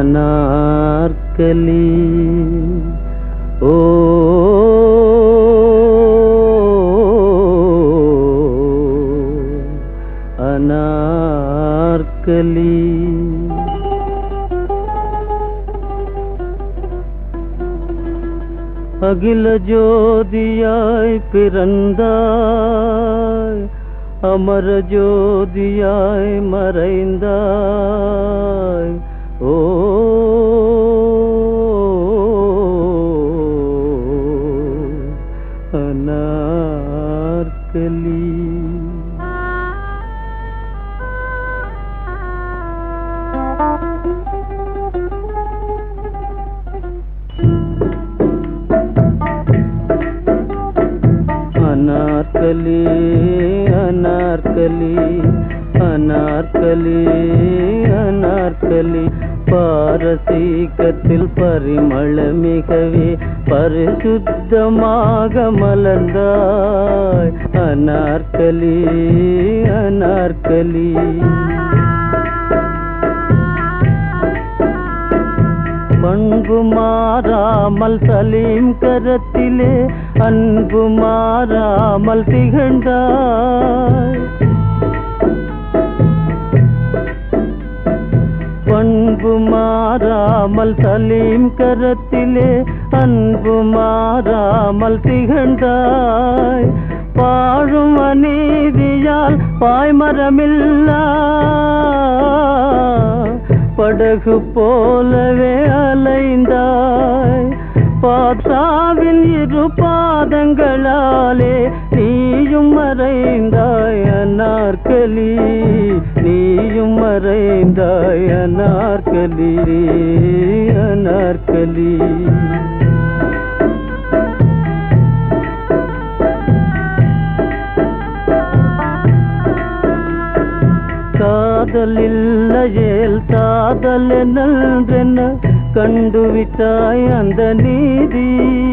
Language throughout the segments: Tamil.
அனார்கலி ஓ அனார்கலி அகில ஜோதியாய் பிறந்தாய் அமர ஜோதியாய் மறைந்தாய் ஓ அனார்கலி அனார்கலி அனார்கலி அனார்கலி அனார்கலி பாரசீகத்தில் பரிமள மிகவே பரிசுத்தமாக மலர்ந்தாய் அனார்கலி அனார்கலி பண்பு மாறாமல் சலீம் கரத்திலே அன்பு மாறாமல் திகழ்ந்தாய் பண்பு மாறாமல் சலீம் கரத்திலே அன்பு மாறாமல் திகழ்ந்தாய் பாழும் அநீதியால் பாய்மரமில்லா படகு போலவே அலைந்தாய் பாத்ராவின் இரு பாதங்களாலே நீயும் மறைந்தாய் அனார்கலி நீயும் மறைந்தாய் அனார்கலி அனார்கலி காதலில்லையேல் காதல் நன்றென்ன கண்டுவிட்டாய் அந்த நீதி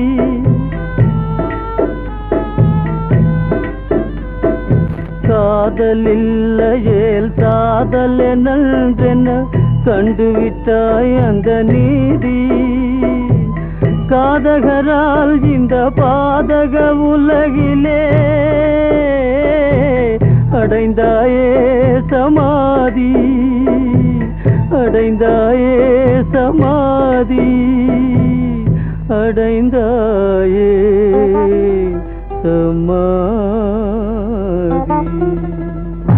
காதலில்லையேல் காதல் நன்றென்ன கண்டுவிட்டாய் அந்த நீதி காதகரால் இந்த பாதக உலகிலே அடைந்தாயே சமாதி அடைந்தாயே சமாதி அடைந்தாயே சமாதி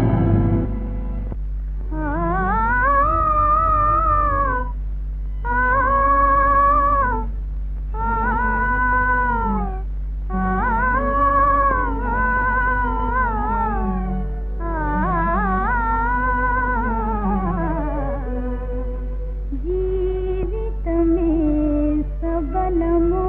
జీవితమే సబలము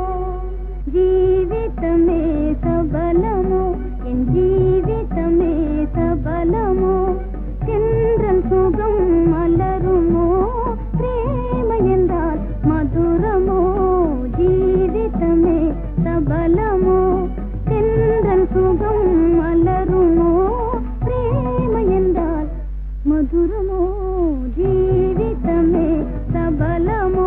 జీవితమే సబలము என் ஜீவிதமே சபலமோ சென்றல் சுகம் மலருமோ பிரேம என்றால் மதுரமோ ஜீவிதமே சபலமோ சென்றல் சுகம் மலருமோ பிரேம என்றால் மதுரமோ ஜீவிதமே சபலமோ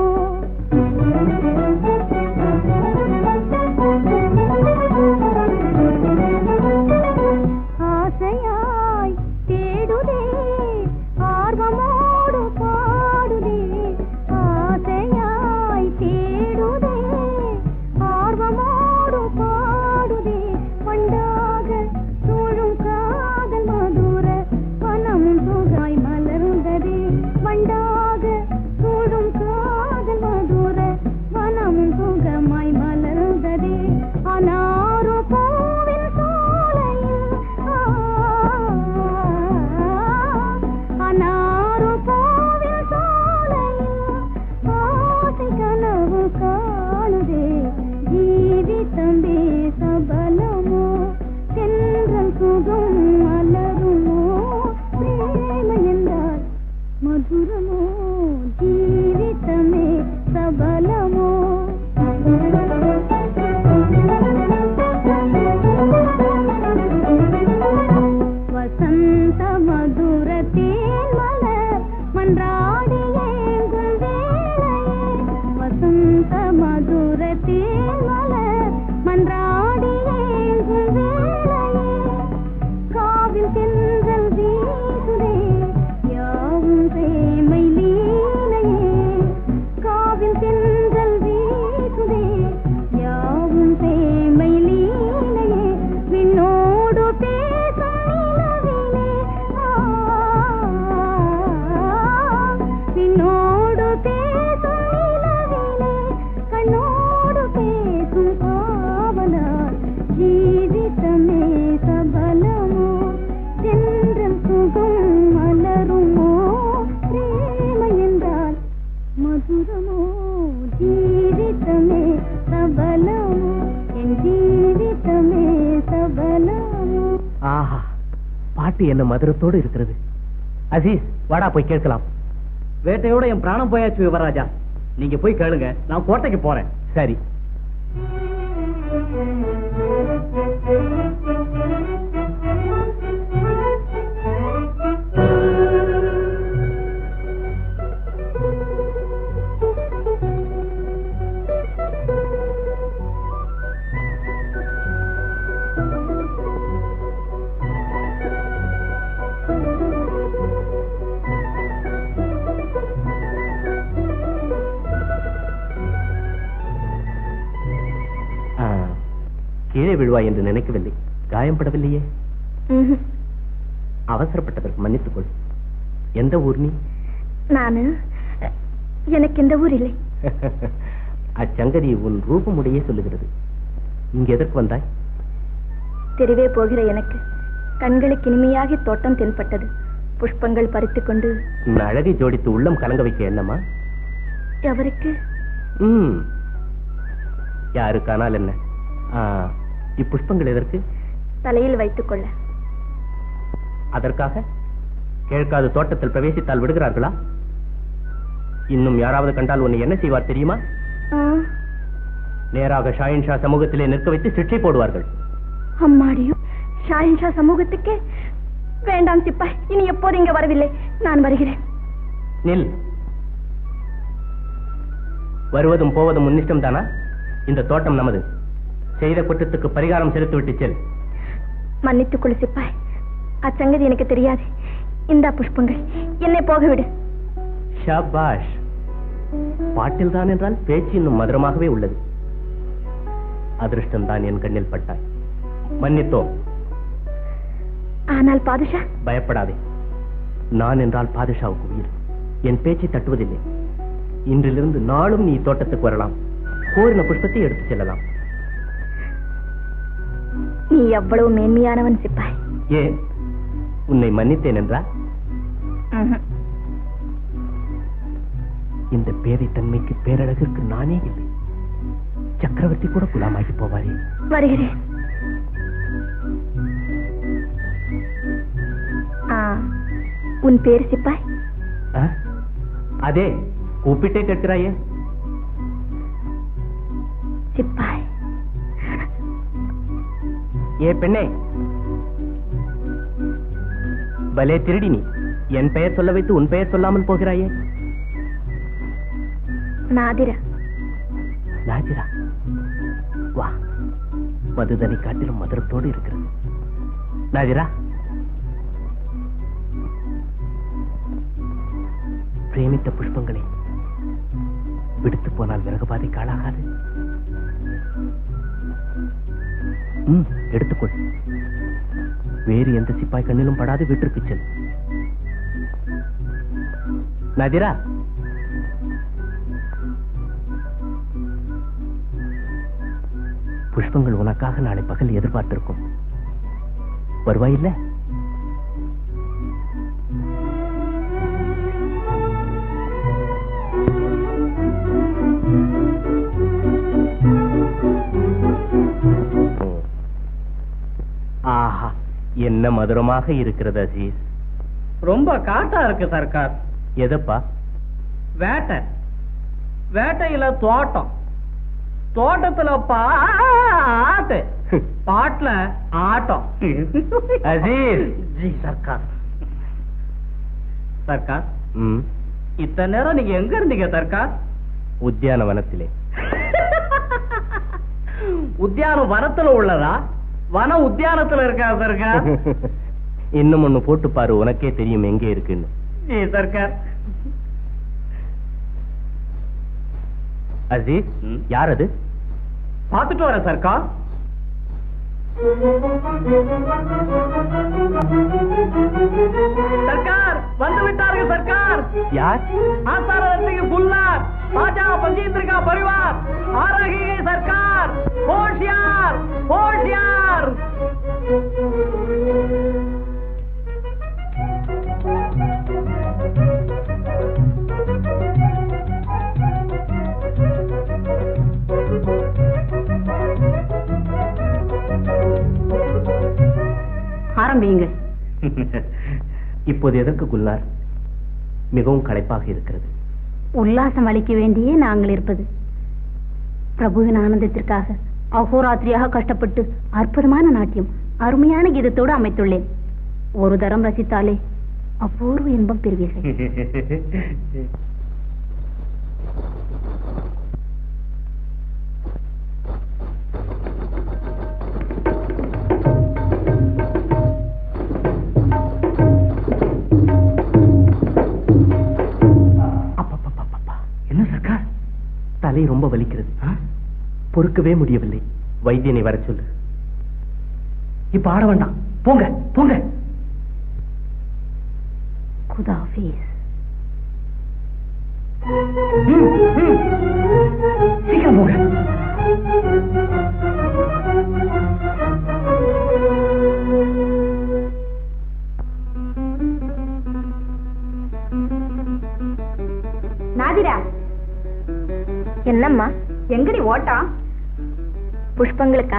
ஆசையாய் தேடுதே ஆர்வமோடு பாடுதே ஆசையாய் தேடுதே ஆர்வமோடு தேமலர் மன்றாடி ஏங்கும் வேளையே காவில் தென்றல் வீசுதே யாவும் பிரேமை லீலையே காவில் தென்றல் வீசுதே யாவும் பிரேமை லீலையே விண்ணோடு பேசும் நிலவிலே விண்ணோடு பேசும் நிலவிலே கண்ணோடு பேசும் காவலார் ஜீவிதமே சபலமோ தென்றல் சுகம் மலருமோ பிரேமை என்றால் மதுரமோ ஜீவிதமே சபலமோ என் ஜீவிதமே சபலமோ ஆஹா பாட்டு என்ன மதுரத்தோடு இருக்கிறது அசீஸ் வாடா போய் கேட்கலாம் வேட்டையோட என் பிராணம் போயாச்சு யுவராஜா நீங்க போய் கேளுங்க நான் கோட்டைக்கு போறேன் சரி ஆ, கீழே விழுவாய் என்று நினைக்கவில்லை காயம்படவில்லையே அவசரப்பட்டதற்கு மன்னித்துக் கொள் எந்த ஊர் நீ நானு எனக்கு இந்த ஊர் இல்லை அச்சங்கதி உன் ரூபமுடையே சொல்லுகிறது இங்க எதற்கு வந்தாய் தெருவே போகிற எனக்கு கண்களுக்கு இனிமையாகி தோட்டம் தென்பட்டது புஷ்பங்கள் பறித்துக் கொண்டு உன் அழகை ஜோடித்து உள்ளம் கலங்க வைக்க என்னமா எவருக்கு ம் யாருக்கானால் என்ன ஆ, இப்புஷ்பங்கள் எதற்கு தலையில் வைத்துக் கொள்ள அதற்காக கேட்காத தோட்டத்தில் பிரவேசித்தால் விடுகிறார்களா இன்னும் யாராவது கண்டால் உன்னை என்ன செய்வார் தெரியுமா ஆ, நேராக ஷாயின் ஷா சமூகத்திலே நிற்க வைத்து சிக்ஷை போடுவார்கள் அம்மாடியும் ஷாயின்ஷா சமூகத்துக்கே வேண்டாம் சிப்பாய் இனி எப்போது இங்க வரவில்லை நான் வருகிறேன் நில் வருவதும் போவதும் உன்னிஷ்டம் தானா இந்த தோட்டம் நமது செய்த குற்றத்துக்கு பரிகாரம் செலுத்திவிட்டு செல் மன்னித்துக் கொள் சிப்பாய் அச்சங்கதி எனக்கு தெரியாது இந்த புஷ்பங்கள் என்னை போகவிடு ஷபாஷ் பாட்டில் தான் என்றால் பேச்சு இன்னும் மதுரமாகவே உள்ளது அதிர்ஷ்டம் தான் என் கண்ணில் பட்டாய் மன்னித்தோம் ஆனால் பாதுஷா பயப்படாதே நான் என்றால் பாதுஷாவுக்கு உயிர் என் பேச்சை தட்டுவதில்லை இன்றிலிருந்து நாளும் நீ தோட்டத்துக்கு வரலாம் கோரின புஷ்பத்தை எடுத்துச் செல்லலாம் நீ எவ்வளவு மேன்மையானவன் சிப்பாய் ஏன் உன்னை மன்னித்தேன் என்றா ம்ஹும். இந்த பேதை தன்மைக்கு பேரழகிற்கு நானே இல்லை சக்கரவர்த்தி கூட குலாமாகி போவாரே வருகிறேன் ஆ, உன் பேர் சிப்பாய் ஆ? அதே கூப்பிட்டே கேட்கிறாயே சிப்பாய் ஏ பெண்ணே பலே திருடி நீ என் பெயர் சொல்ல வைத்து உன் பெயர் சொல்லாமல் போகிறாயே நாதிரா நாஜிரா வா மதுதனை காட்டிலும் மதுரத்தோடு இருக்கிறது நாஜிரா பிரேமித்த புஷ்பங்களை விடுத்து போனால் விறகுபாதை காலாகாது ம் எடுத்துக்கொள் வேறு எந்த சிப்பாய் கண்ணிலும் படாது வீட்டிற்கு செல் நாதிரா புஷ்பங்கள் உனக்காக நாளை பகல் எதிர்பார்த்திருக்கும் வருவாயில்ல ஆஹா என்ன மதுரமாக இருக்கிறது அசீஸ் ரொம்ப காட்டா இருக்கு சர்க்கார் எதப்பா வேட்டை வேட்டையில தோட்டம் தோட்டத்துல பாட்டு பாட்டுல ஆட்டம் அசீஸ் ஜி சர்க்கார் சர்க்கார் ம் இத்தனை நேரம் நீங்க எங்க இருந்தீங்க சர்க்கார் உத்தியானவனத்திலே உத்தியானம் வனத்துல உள்ளதா வன உத்தியானத்துல இருக்கா சர்க்கார் இன்னும் ஒண்ணு போட்டு பாரு உனக்கே தெரியும் எங்கே இருக்குன்னு ஜி சர்க்கார் அஜீஸ் ம். யார் அது பார்த்துட்டு வரேன் சர்க்கார் சர்க்கார் வந்து விட்டார்கள் சர்க்கார் யார் ஆசாரத்துக்கு புல்லார் ராஜா பஞ்சேந்திர का परिवार आ रही है सरकार होशियार होशियार ஆரம்பியுங்கள் இப்போது எதற்கு குல்லார் மிகவும் களைப்பாக இருக்கிறது உல்லாசம் அளிக்க வேண்டியே நாங்கள் இருப்பது பிரபுவின் ஆனந்தத்திற்காக அகோராத்திரியாக கஷ்டப்பட்டு அற்புதமான நாட்டியம் அருமையான கீதத்தோடு அமைத்துள்ளேன் ஒரு தரம் ரசித்தாலே அபூர்வ இன்பம் பெறுவீர்கள் அப்பப்பப்பப்பப்பா. என்ன சர்க்கார் தலை ரொம்ப வலிக்கிறது பொறுக்கவே முடியவில்லை வைத்தியனை வர சொல்லு இப்ப ஆட வேண்டாம் போங்க போங்க குதாஃபீஸ் ம், ம். சீக்கிரம் போங்க நாதிரா என்னம்மா எங்கடி ஓட்டா புஷ்பங்களுக்கா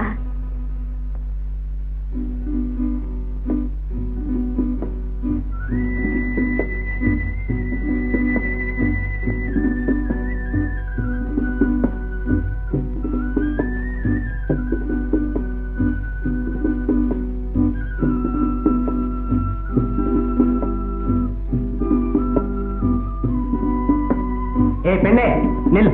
ஏய் பெண்ணே நில்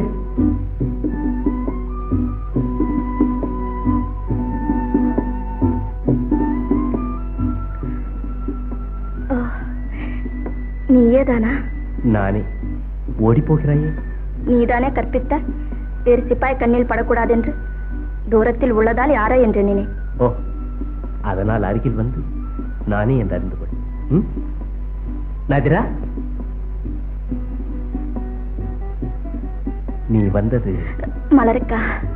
நீயே தானா நானே ஓடி போகிறாயே நீதானே கற்பித்த வேறு சிப்பாய் கண்ணில் படக்கூடாது என்று தூரத்தில் உள்ளதால் யாரா என்று நினை ஓ அதனால் அருகில் வந்து நானே என்று அறிந்து கொள் ம்? நாதிரா நீ வந்தது மலருக்கா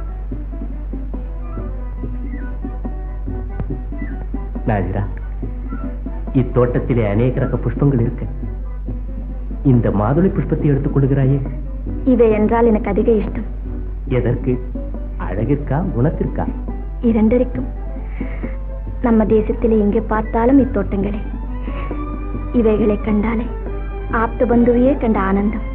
நாதிரா இத்தோட்டத்திலே அநேக ரக புஷ்பங்கள் இருக்க இந்த மாதுளை புஷ்பத்தை எடுத்துக் கொள்கிறாயே இவை என்றால் எனக்கு அதிக இஷ்டம் எதற்கு அழகிற்கா குணத்திற்கா இரண்டிற்கும் நம்ம தேசத்திலே எங்கே பார்த்தாலும் இத்தோட்டங்களே இவைகளை கண்டாலே ஆப்த பந்துவையே கண்ட ஆனந்தம்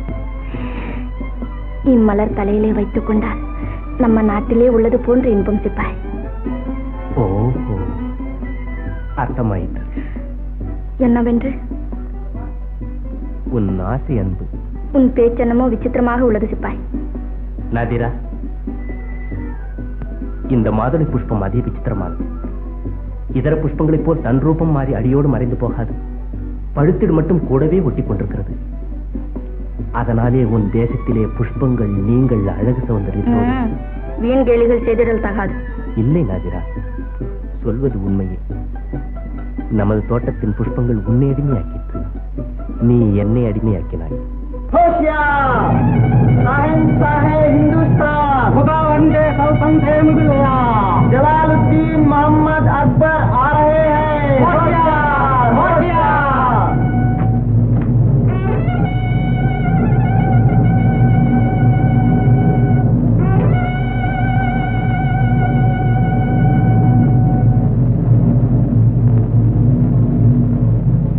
இம்மலர் தலையிலே வைத்துக் கொண்டால் நம்ம நாட்டிலே உள்ளது போன்ற இன்பம் சிப்பாய் ஓஹோ அர்த்தமாயிற்று என்னவென்று உன் ஆசை அன்பு உன் பேச்சென்னமோ விசித்திரமாக உள்ளது சிப்பாய் நாதிரா இந்த மாதுளை புஷ்பம் அதே விசித்திரமானது இதர புஷ்பங்களைப் போல் தன் ரூபம் மாறி அடியோடு மறைந்து போகாது பழுத்திடு மட்டும் கூடவே ஒட்டி கொண்டிருக்கிறது அதனாலே உன் தேசத்திலே புஷ்பங்கள் நீங்கள் அழகு சௌந்தரியத்தோடு ம், வீண் கேலிகள் செய்திடல் தகாது இல்லை நாதிரா சொல்வது உண்மையே நமது தோட்டத்தின் புஷ்பங்கள் உன்னை அடிமையாக்கிற்று நீ என்னை அடிமையாக்கினாய் होशियार अहिंसा है हिंदुस्तान खुदा वंदे सल्तन थे मुगलिया जलालुद्दीन मोहम्मद अकबर आ रहे हैं होशियार होशियार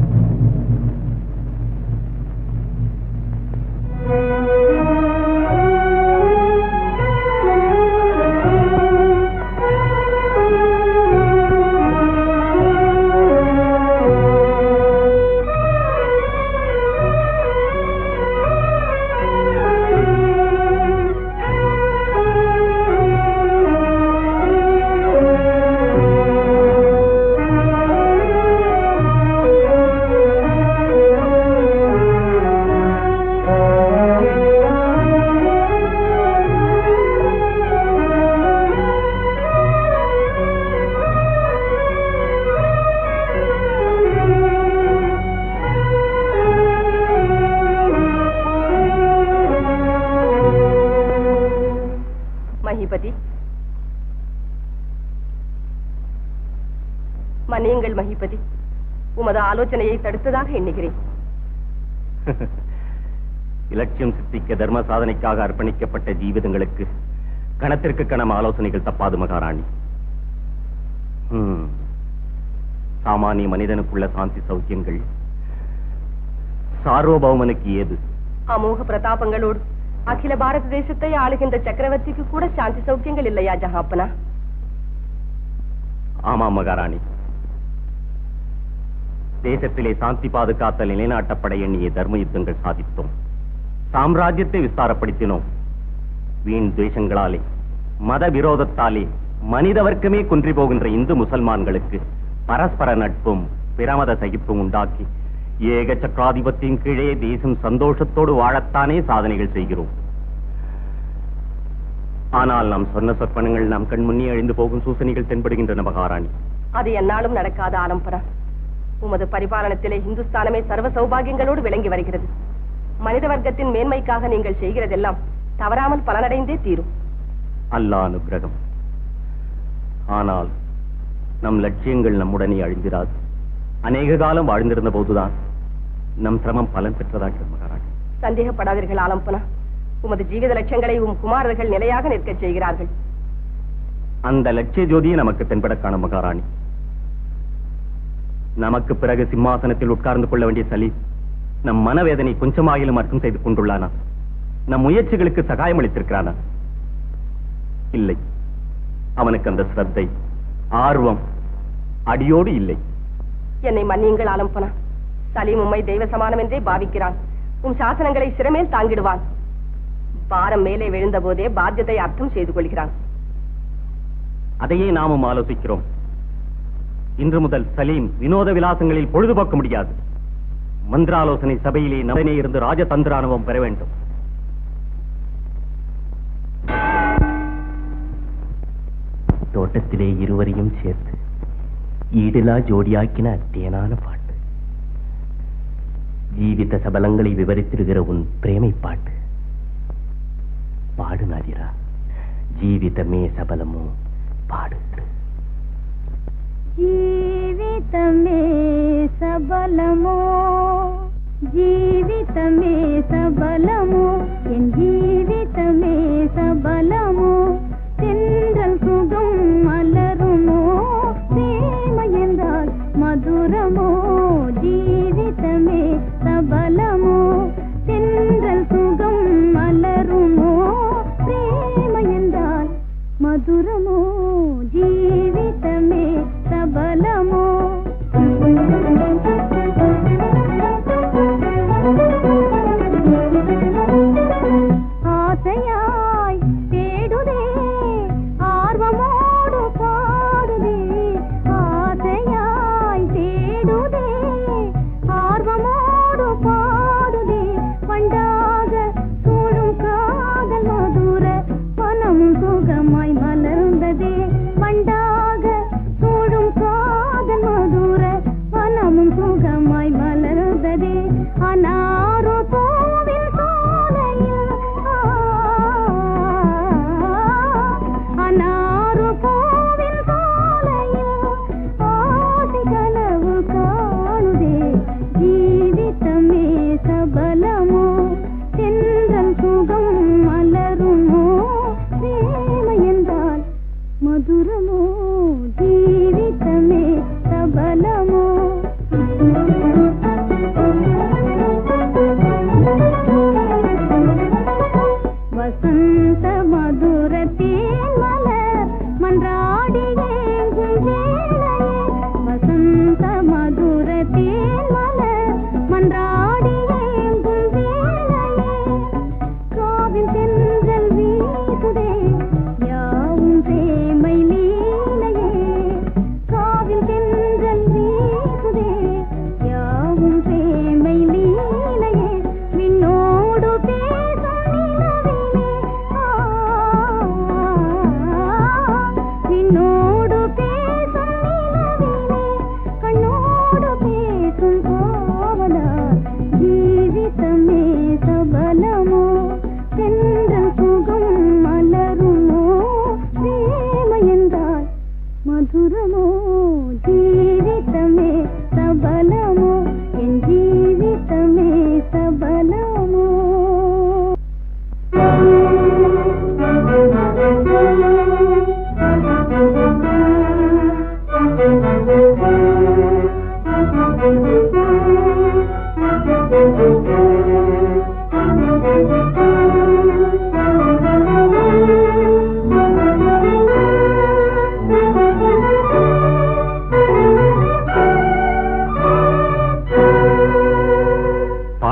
ஆ மகிபதி மன்னியுங்கள் மகிபதி உமது ஆலோசனையை தடுத்ததாக எண்ணுகிறேன் இலட்சியம் சித்திக்க தர்ம சாதனைக்காக அர்ப்பணிக்கப்பட்ட ஜீவிதங்களுக்கு கணத்திற்கு கணம் ஆலோசனைகள் தப்பாது மகாராணி ஹம். சாமானிய மனிதனுக்குள்ள சாந்தி சௌக்கியங்கள் சார்வபௌமனுக்கு ஏது அமோக பிரதாபங்களோடு அகில பாரத தேசத்தை ஆளுகின்ற சக்கரவர்த்திக்கு கூட சாந்தி சௌக்கியங்கள் இல்லையா ஜஹாப்பனா ஆமாம் மகாராணி தேசத்திலே சாந்தி பாதுகாத்தல் நிலைநாட்டப்பட எண்ணிய தர்ம யுத்தங்கள் சாதித்தோம் சாம்ராஜ்யத்தை விஸ்தாரப்படுத்தினோம் வீண் துவேஷங்களாலே மத விரோதத்தாலே மனித வர்க்கமே குன்றி போகின்ற இந்து முசல்மான்களுக்கு பரஸ்பர நட்பும் பிரமத சகிப்பும் உண்டாக்கி ஏக சக்கராதிபத்தின் கீழே தேசம் சந்தோஷத்தோடு வாழத்தானே சாதனைகள் செய்கிறோம் ஆனால் நாம் சொன்ன சொற்பனங்கள் நாம் கண்முன்னே அழிந்து போகும் சூசனைகள் தென்படுகின்றன மகாராணி அது என்னாலும் நடக்காத ஆலம்பனா உமது பரிபாலனத்திலே இந்துஸ்தானமே சர்வ சௌபாகியங்களோடு விளங்கி வருகிறது மனித வர்க்கத்தின் மேன்மைக்காக நீங்கள் செய்கிறதெல்லாம் தவறாமல் பலனடைந்தே தீரும் அல்லா அனுகிரகம் ஆனால் நம் லட்சியங்கள் நம்முடனே அழிந்திராது அநேக காலம் வாழ்ந்திருந்த போதுதான் நம் சிரமம் பலன் பெற்றதாக மகாராணி சந்தேகப்படாதீர்கள் ஆலம்பனா உமது ஜீவித லட்சியங்களை உம் குமாரர்கள் நிலையாக நிற்கச் செய்கிறார்கள் அந்த லட்சிய ஜோதியை நமக்கு தென்பட காணும் மகாராணி நமக்கு பிறகு சிம்மாசனத்தில் உட்கார்ந்து கொள்ள வேண்டிய சலி நம் மனவேதனை கொஞ்சமாயிலும் அர்த்தம் செய்து கொண்டுள்ளானா நம் முயற்சிகளுக்கு சகாயம் அளித்திருக்கிறானா இல்லை அவனுக்கு அந்த சிரத்தை ஆர்வம் அடியோடு இல்லை என்னை மன்னியுங்கள் ஆலம்பனா சலீம் உம்மை தெய்வ சமானம் என்றே பாவிக்கிறான் உம் சாசனங்களை சிறமேல் தாங்கிடுவான் பாரம் மேலே விழுந்த போதே பாத்தியத்தை அர்த்தம் செய்து கொள்கிறான் அதையே நாமும் ஆலோசிக்கிறோம் இன்று முதல் சலீம் வினோத விலாசங்களில் பொழுதுபோக்க முடியாது மந்திராலோசனை சபையிலே நம்மனே இருந்து ராஜதந்திர அனுபவம் பெற வேண்டும் தோட்டத்திலே இருவரையும் சேர்த்து ஈடிலா ஜோடியாக்கின தேனான பாட்டு ஜீவித சபலங்களை விவரித்திருக்கிற உன் பிரேமை பாட்டு பாடு நாதிரா ஜீவிதமே சபலமோ பாடு జీవితమే సబలము జీవితమే సబలము என் ஜீவிதமே சபலமோ தென்றல் சுகம் மலருமோ பிரேமையென்றால் மதுரமோ ஜீவிதமே சபலமோ தென்றல் சுகம் மலருமோ பிரேமையென்றால் మధురమో జీవితమే సబలమో ஆசையாய் தேடுதே ஆர்வமோடு பாடுதே ஆசையாய் தேடுதே ஆர்வமோடு பாடுதே வண்டாக சூழும் காதல் மதுர மனம் சுகமாய் மலர்ந்ததே வண்டாக சூழும் காதல் மதுர மனமும் சுகமாய் மலர்ந்ததே அனாரு பூவின் சோலையில் ஆ, அனாரு பூவின் சோலையில் ஆசை கனவு காணுதே ஜீவிதமே சபலமோ தென்றல் சுகம் மலருமோ பிரேமை என்றால் மதுரமோ ஜீவிதமே சபலமோ வசந்த மதுரத்தேன் மலர் மன்றாடி ஏங்கும் வேளையே வசந்த மதுரத்தேன் மலர் மன்றாடி ஏங்கும் வேளையே காவின் தென்றல் வீசுதே யாவும் பிரேமை லீலையே காவின் தென்றல் வீசுதே யாவும் பிரேமை லீலையே விண்ணோடு பேசும் நிலவிலே ஆ, விண்ணோடு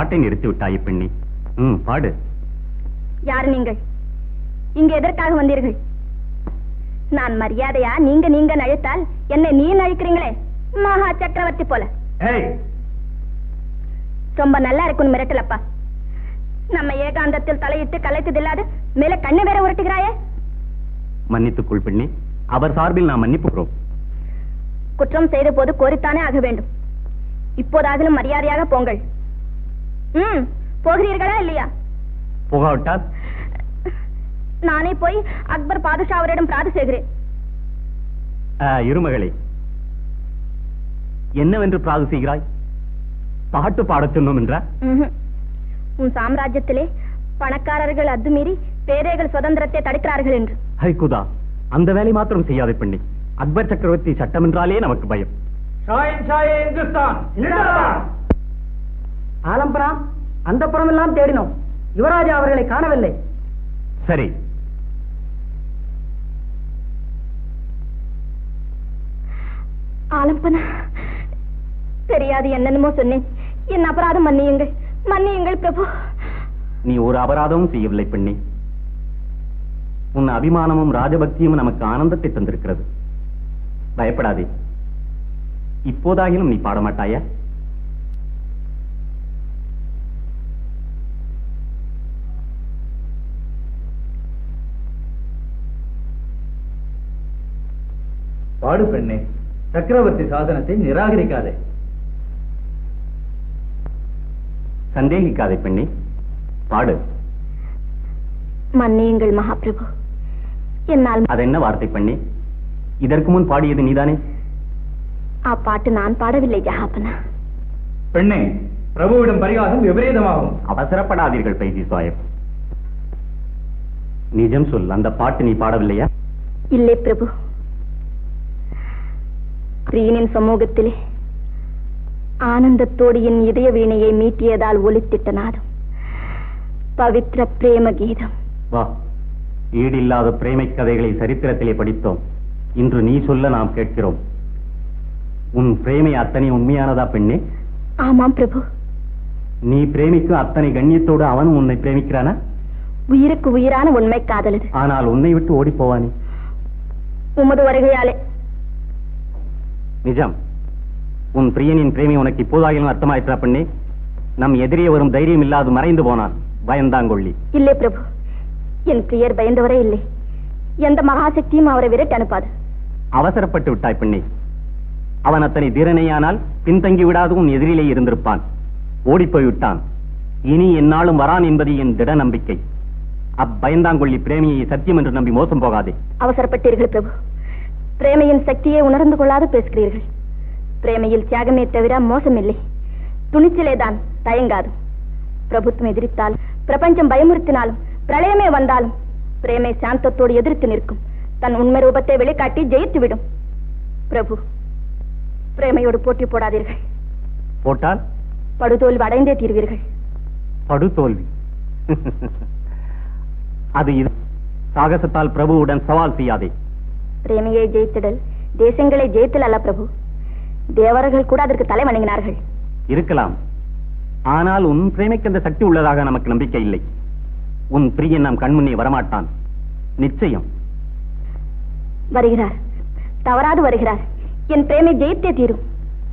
பாட்டை நிறுத்தி விட்டாய் பெண்ணி ம் பாடு யார் நீங்கள் இங்க எதற்காக வந்தீர்கள் நான் மரியாதையா நீங்க நீங்க அழைத்தால் என்னை நீ அழைக்கிறீங்களே மகா சக்கரவர்த்தி போல ஏய் ரொம்ப நல்லா இருக்கும் மிரட்டலப்பா நம்ம ஏகாந்தத்தில் தலையிட்டு கலைத்தது இல்லாத மேல கண்ணை வேற உருட்டுகிறாயே மன்னித்துக்கொள் பெண்ணி அவர் சார்பில் நாம் மன்னிப்புகிறோம் குற்றம் செய்த போது கோரித்தானே ஆக வேண்டும் இப்போதாகிலும் மரியாதையாக போங்கள் ம் போகிறீர்களா இல்லையா புகாவிட்டால் நானே போய் அக்பர் பாதுஷா அவரிடம் பிராது செய்கிறேன் ஆ, இருமகளே என்னவென்று பிராது செய்கிறாய் பாட்டு பாடச் சொன்னோம் என்றா ம்ஹும். உன் சாம்ராஜ்யத்திலே பணக்காரர்கள் அத்துமீறி பேதைகள் சுதந்திரத்தை தடுக்கிறார்கள் என்று ஹைகுதா அந்த வேலை மாத்திரம் செய்யாதே பெண்ணி அக்பர் சக்கரவர்த்தி சட்டம் என்றாலே நமக்கு பயம் ஆலம்பரா அந்த புறமெல்லாம் தேடினோம் யுவராஜா அவர்களை காணவில்லை சரி ஆலம்பனா தெரியாது என்னென்னமோ சொன்னேன் என் அபராதம் மன்னியுங்கள் மன்னியுங்கள் பிரபு நீ ஒரு அபராதமும் செய்யவில்லை பெண்ணி உன் அபிமானமும் ராஜபக்தியும் நமக்கு ஆனந்தத்தை தந்திருக்கிறது பயப்படாதே இப்போதாகிலும் நீ பாட மாட்டாயா பாடு பெண்ணே சக்கரவர்த்தி சாதனத்தை நிராகரிக்காதே சந்தேகிக்காதே பெண்ணி பாடு மன்னியுங்கள் மகாபிரபு என்னால் அது என்ன வார்த்தை பெண்ணி இதற்கு முன் பாடியது நீதானே அப்பாட்டு நான் பாடவில்லை ஜஹாபனா பெண்ணே பிரபுவிடம் பரிகாசம் விபரீதமாகும் அவசரப்படாதீர்கள் பைதி சாயப் நிஜம் சொல் அந்த பாட்டு நீ பாடவில்லையா இல்லை பிரபு பிரியனின் சமூகத்திலே ஆனந்தத்தோடு என் இதய வீணையை மீட்டியதால் ஒலித்திட்ட நாதம் பவித்ர பிரேம கீதம் வா ஈடில்லாத பிரேமை கதைகளை சரித்திரத்திலே படித்தோம் இன்று நீ சொல்ல நாம் கேட்கிறோம் உன் பிரேமை அத்தனை உண்மையானதா பெண்ணே ஆமாம் பிரபு நீ பிரேமிக்கும் அத்தனை கண்ணியத்தோடு அவனும் உன்னை பிரேமிக்கிறானா உயிருக்கு உயிரான உண்மை காதலது ஆனால் உன்னை விட்டு ஓடி போவானே உமது வருகையாலே நிஜம் உன் பிரியனின் பிரேமி உனக்கு இப்போதாகிலும் அர்த்தமாயிற்றா பெண்ணே நம் எதிரே வரும் தைரியம் இல்லாது மறைந்து போனான் பயந்தாங்கொள்ளி இல்லை பிரபு என் பிரியர் பயந்தவரே இல்லை எந்த மகாசக்தியும் அவரை விரட்டி அனுப்பாது அவசரப்பட்டு விட்டாய் பெண்ணே அவன் அத்தனை தீரனையானால் பின்தங்கி விடாது உன் எதிரிலே இருந்திருப்பான் ஓடிப்போய் விட்டான் இனி என்னாலும் வரான் என்பது என் திட நம்பிக்கை அப்பயந்தாங்கொள்ளி பிரேமியை சத்தியம் என்று நம்பி மோசம் போகாதே அவசரப்பட்டீர்கள் பிரபு பிரேமையின் சக்தியை உணர்ந்து கொள்ளாது பேசுகிறீர்கள் பிரேமையில் தியாகமே தவிர மோசமில்லை துணிச்சலேதான் தயங்காது பிரபுத்துவம் எதிரித்தால் பிரபஞ்சம் பயமுறுத்தினாலும் பிரளயமே வந்தாலும் பிரேமை சாந்தத்தோடு எதிர்த்து நிற்கும் தன் உண்மை ரூபத்தை வெளிக்காட்டி ஜெயித்து விடும் பிரபு பிரேமையோடு போட்டி போடாதீர்கள் போட்டால் படுதோல்வி அடைந்தே தீர்வீர்கள் படு தோல்வி அது இது சாகசத்தால் பிரபுவுடன் சவால் செய்யாதே பிரேமையை ஜெயித்திடல் தேசங்களை ஜெயித்தல் அல்ல பிரபு தேவர்கள் கூட அதற்கு தலை வணங்கினார்கள் இருக்கலாம் ஆனால் உன் பிரேமைக்கு அந்த சக்தி உள்ளதாக நமக்கு நம்பிக்கை இல்லை உன் பிரியன் நம் கண்முன்னே வரமாட்டான் நிச்சயம் வருகிறார் தவறாது வருகிறார் என் பிரேமை ஜெயித்தே தீரும்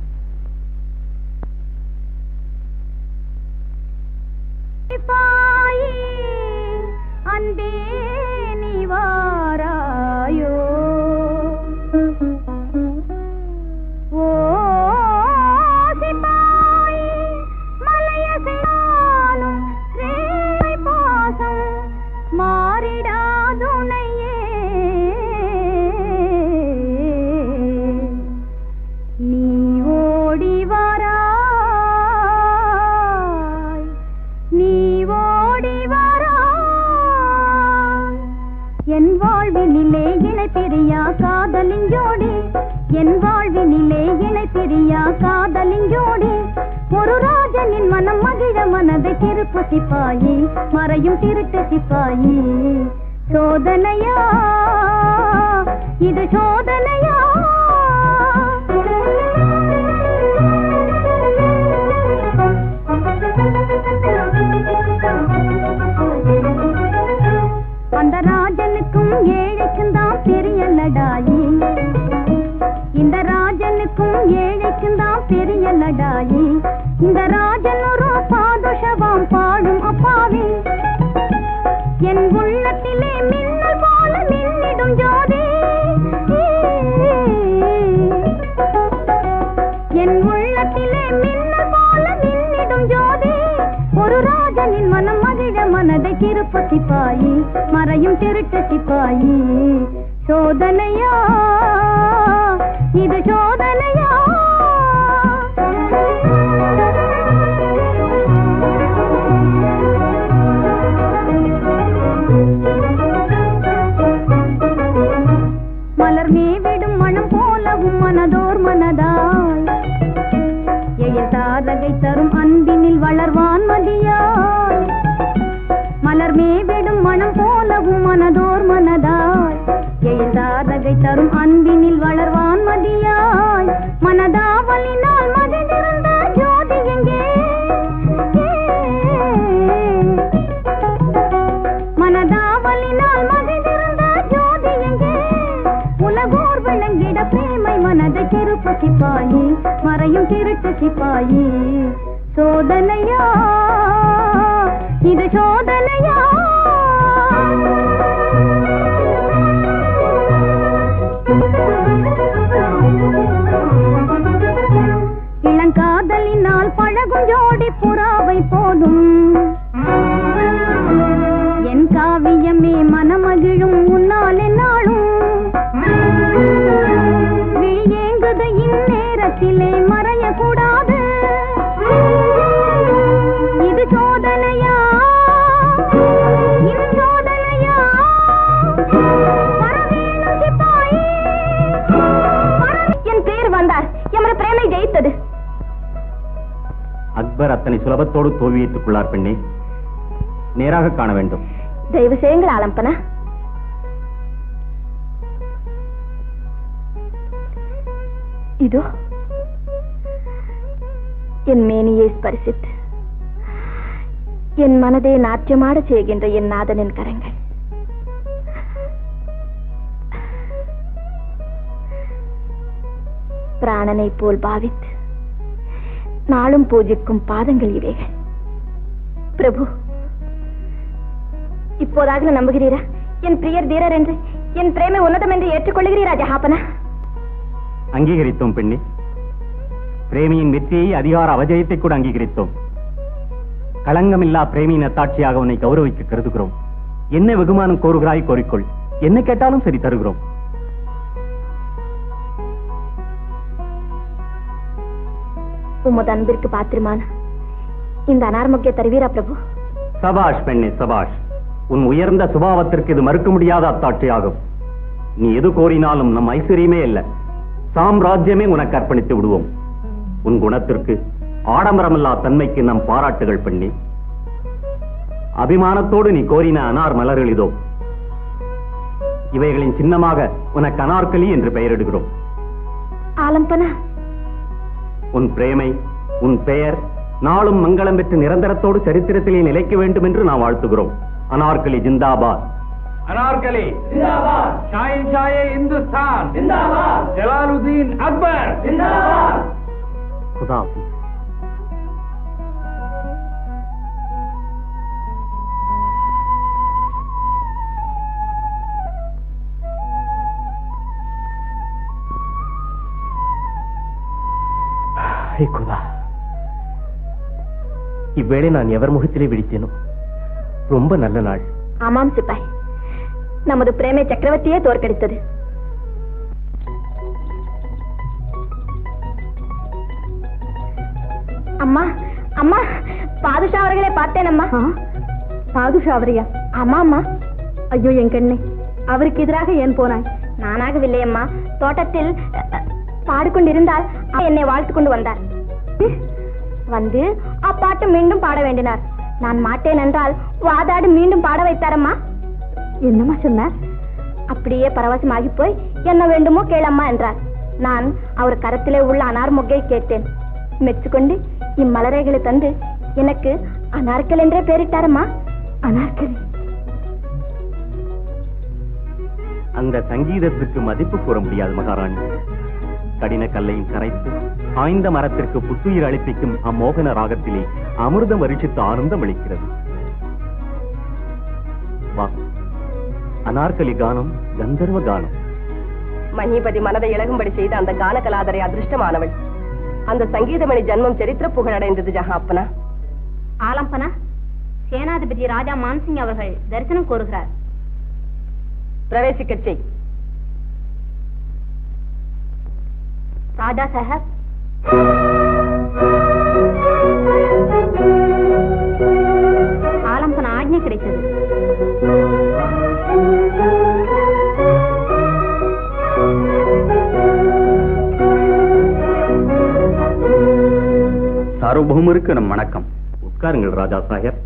அன்பே நீ வாராயோ ஓ சிப்பாய் மலையசையாலும் ரேவை பாசம் மாறிடாதுணையே நீ ஓடி வராய் நீ ஓடி வராய் என் வாழ்வினிலே இணை பிரியா காதலின் ஜோடி என் வாழ்வினிலே இணை பிரியா காதலின் ஜோடி ஒரு ராஜனின் மனம் மகிழ மனதை திருப்பு சிப்பாயி மறையும் திருட்டு சிப்பாயி சோதனையா இது சோதனையா மறையும் திருட்டு சிப்பாயி சோதனையா இது சோதனையா மலர் மேவிடும் மனம் போலவும் மனதோர் மனதாய் எழில் தாரகை தரும் அன்பினில் வளர்வான் மதியாய் மலர் மேவிடும் மனம் போலவும் மனதோர் மனதாய் எழில் தாரகை தரும் அன்பினில் வளர்வான் மதியாய் மனதாவலினால் மதிந்திருந்த ஜோதி எங்கே மனதாவலினால் மதிந்திருந்த ஜோதி எங்கே உலகோர் விளங்கிட பிரேமை மனதை திருப்பு சிப்பாயி மறையும் திருட்டு சிப்பாயி சோதனையா இது சோதனையா இளங்காதலினால் பழகும் ஜோடி புறாவை போதும் என் காவியமே மனமகிழும் உன்னால் என்னாலும் விழியேங்குது இந்நேரத்திலே மறையக்கூடாது இது சோதனையா இது சோதனையா வரவேணும் சிப்பாயி. வர- என் பேர் வந்தார் எமது பிரேமை ஜெயித்தது அக்பர் அத்தனை சுலபத்தோடு தோல்வியேற்றுக் கொள்ளார் பெண்ணே நேராக காண வேண்டும் தயவு செய்யுங்கள் ஆலம்பனா இதோ என் மேனியை ஸ்பரிசித்து என் மனதை நாட்டியமாடச் செய்கின்ற என் நாதனின் கரங்கள் பிராணனை போல் பாவித்து நாளும் பூஜிக்கும் பாதங்கள் இவைகள் பிரபு இப்போதாக நம்புகிறீரா என் பிரியர் தீரர் என்று என் பிரேமை உன்னதம் என்று ஏற்றுக்கொள்கிறீரா ஜஹாபனா அங்கீகரித்தோம் பெண்ணே பிரேமியின் வெற்றியை அதிகார அவஜயத்தை கூட அங்கீகரித்தோம் களங்கமில்லா பிரேமியின் அத்தாட்சியாக உன்னை கௌரவிக்க கருதுகிறோம் என்ன வெகுமானம் கோருகிறாய் கோரிக்கொள் என்ன கேட்டாலும் சரி தருகிறோம் உமது அன்பிற்கு பாத்திரமான இந்த அனார்முக்கிய தருவீரா பிரபு சபாஷ் பெண்ணே சபாஷ் உன் உயர்ந்த சுபாவத்திற்கு இது மறுக்க முடியாத அத்தாட்சியாகும் நீ எது கோரினாலும் நம் ஐஸ்வர்யமே இல்ல சாம்ராஜ்யமே உனக்கு அர்ப்பணித்து விடுவோம் உன் குணத்திற்கு ஆடம்பரமில்லா தன்மைக்கு நம் பாராட்டுகள் பெண்ணே அபிமானத்தோடு நீ கோரின அனார் மலர்கள் இதோ இவைகளின் சின்னமாக உனக்கு அனார்கலி என்று பெயரிடுகிறோம் ஆலம்பனா உன் பிரேமை உன் பெயர் நாளும் மங்களம் பெற்று நிரந்தரத்தோடு சரித்திரத்திலே நிலைக்க வேண்டும் என்று நாம் வாழ்த்துகிறோம் அனார்கலி ஜிந்தாபாத் अनारकली जिंदाबाद शाहिन शाह हिंदुस्तान जिंदाबाद जलालुद्दीन अकबर जिंदाबाद குதாஃபி ஹே குதா இவ்வேளை நான் எவர் முகத்திலே விழித்தேனோ ரொம்ப நல்ல நாள் ஆமாம் சிப்பாய் நமது பிரேமை சக்கரவர்த்தியே தோற்கடித்தது அம்மா அம்மா பாதுஷா அவர்களை பார்த்தேன் அம்மா பாதுஷா அவரையா ஆமா அம்மா ஐயோ என் கண்ணே அவருக்கு எதிராக ஏன் போனாய் நானாகவில்லை அம்மா தோட்டத்தில் அ, அ, பாடிக்கொண்டிருந்தால் அவர் என்னை வாழ்த்து கொண்டு வந்தார் வந்து அப்பாட்டு மீண்டும் பாட வேண்டினார் நான் மாட்டேன் என்றால் வாதாடி மீண்டும் பாட வைத்தாரம்மா என்னம்மா சொன்னார் அப்படியே பரவசமாகி போய் என்ன வேண்டுமோ கேளம்மா என்றார் நான் அவர் கரத்திலே உள்ள அனார் மொக்கை கேட்டேன் மெச்சுக்கொண்டு இம்மலரைகளை தந்து எனக்கு அனார்கல் என்றே பெயரிட்டாரம்மா அனார்கலி அந்த சங்கீதத்திற்கு மதிப்பு கூற முடியாது மகாராணி கடின கல்லையும் கரைத்து ஆய்ந்த மரத்திற்கு புத்துயிர் அளிப்பிக்கும் அம்மோகன ராகத்திலே அமிர்தம் வருஷித்து ஆனந்தம் அளிக்கிறது வா அனார்கலி கானம் கந்தர்வ கானம் மணிபதி மனதை இழகும்படி செய்த அந்த கான கலாதரை அதிர்ஷ்டமானவள் அந்த சங்கீதமணி ஜன்மம் சரித்திர புகழடைந்தது ஜஹாப்பனா ஆலம்பனா சேனாதிபதி ராஜா மான்சிங் அவர்கள் தரிசனம் கோருகிறார் பிரவேசிக்கச் செய் ராஜா சாஹப் ஆலம்பன ஆజ్ఞை கிடைத்தது சார்வபௌமருக்கு நம் வணக்கம் உட்காருங்கள் ராஜா சாஹேப்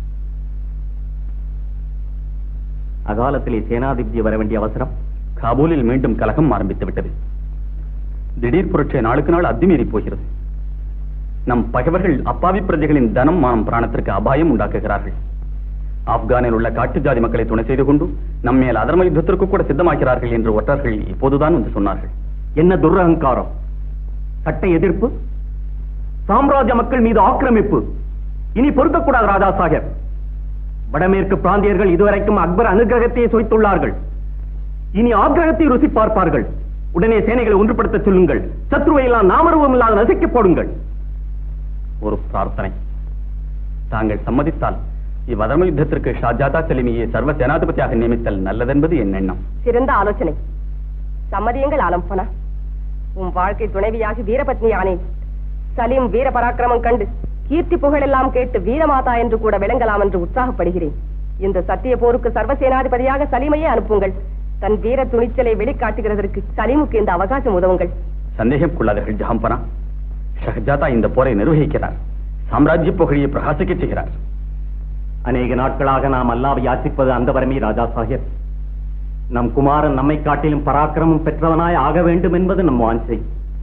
அகாலத்திலே சேனாதிபதி வர வேண்டிய அவசரம் காபூலில் மீண்டும் கலகம் ஆரம்பித்து விட்டது திடீர் புரட்சி நாளுக்கு நாள் அத்துமீறி போகிறது நம் பகைவர்கள் அப்பாவி பிரஜைகளின் தனம் மானம் பிராணத்திற்கு அபாயம் உண்டாக்குகிறார்கள் ஆப்கானில் உள்ள காட்டு ஜாதி மக்களை துணை செய்து கொண்டு நம் மேல் அதர்ம யுத்தத்திற்கு கூட சித்தமாக்கிறார்கள் என்று ஒற்றர்கள் இப்போதுதான் வந்து சொன்னார்கள் என்ன துரகங்காரம் சட்ட எதிர்ப்பு சாம்ராஜ்ய மக்கள் மீது ஆக்கிரமிப்பு இனி பொறுக்கக்கூடாது ராஜா சாஹேப் வடமேற்கு பிராந்தியர்கள் இதுவரைக்கும் அக்பர் அனுகிரகத்தையே சுவைத்துள்ளார்கள் இனி ஆக்கிரகத்தை ருசி பார்ப்பார்கள் உடனே சேனைகளை ஒன்றுபடுத்த சொல்லுங்கள் சத்ருவை எல்லாம் நாமருவம் இல்லாத நசுக்கி போடுங்கள் ஒரு பிரார்த்தனை தாங்கள் சம்மதித்தால் இவ்வதர்ம யுத்தத்திற்கு ஷாஜாதா செலிமியை சர்வ சேனாதிபதியாக நியமித்தல் நல்லதென்பது என் எண்ணம் சிறந்த ஆலோசனை சம்மதியுங்கள் ஆலம்பனா உன் வாழ்க்கை துணைவியாகி வீரபத்னி ஆனேன் சலீம் வீர பராக்கிரமம் கண்டு கீர்த்தி புகழெல்லாம் கேட்டு வீரமாதா என்று கூட விளங்கலாம் என்று உற்சாகப்படுகிறேன் இந்த சத்திய போருக்கு சர்வசேனாதிபதியாக சலீமையே அனுப்புங்கள் தன் வீர துணிச்சலை வெளிக்காட்டுகிறதற்கு சலீமுக்கு இந்த அவகாசம் உதவுங்கள் சந்தேகம் கொள்ளாதீர்கள் ஜஹம்பனா ஷஹஜாதா இந்த போரை நிர்வகிக்கிறார் சாம்ராஜ்ய புகழியை பிரகாசிக்கச் செய்கிறார் அநேக நாட்களாக நாம் அல்லாவை யாசிப்பது அந்த வரமே ராஜா சாஹேப் நம் குமாரன் நம்மை காட்டிலும் பராக்கிரமம் பெற்றவனாய் ஆக வேண்டும் என்பது நம் வாஞ்சை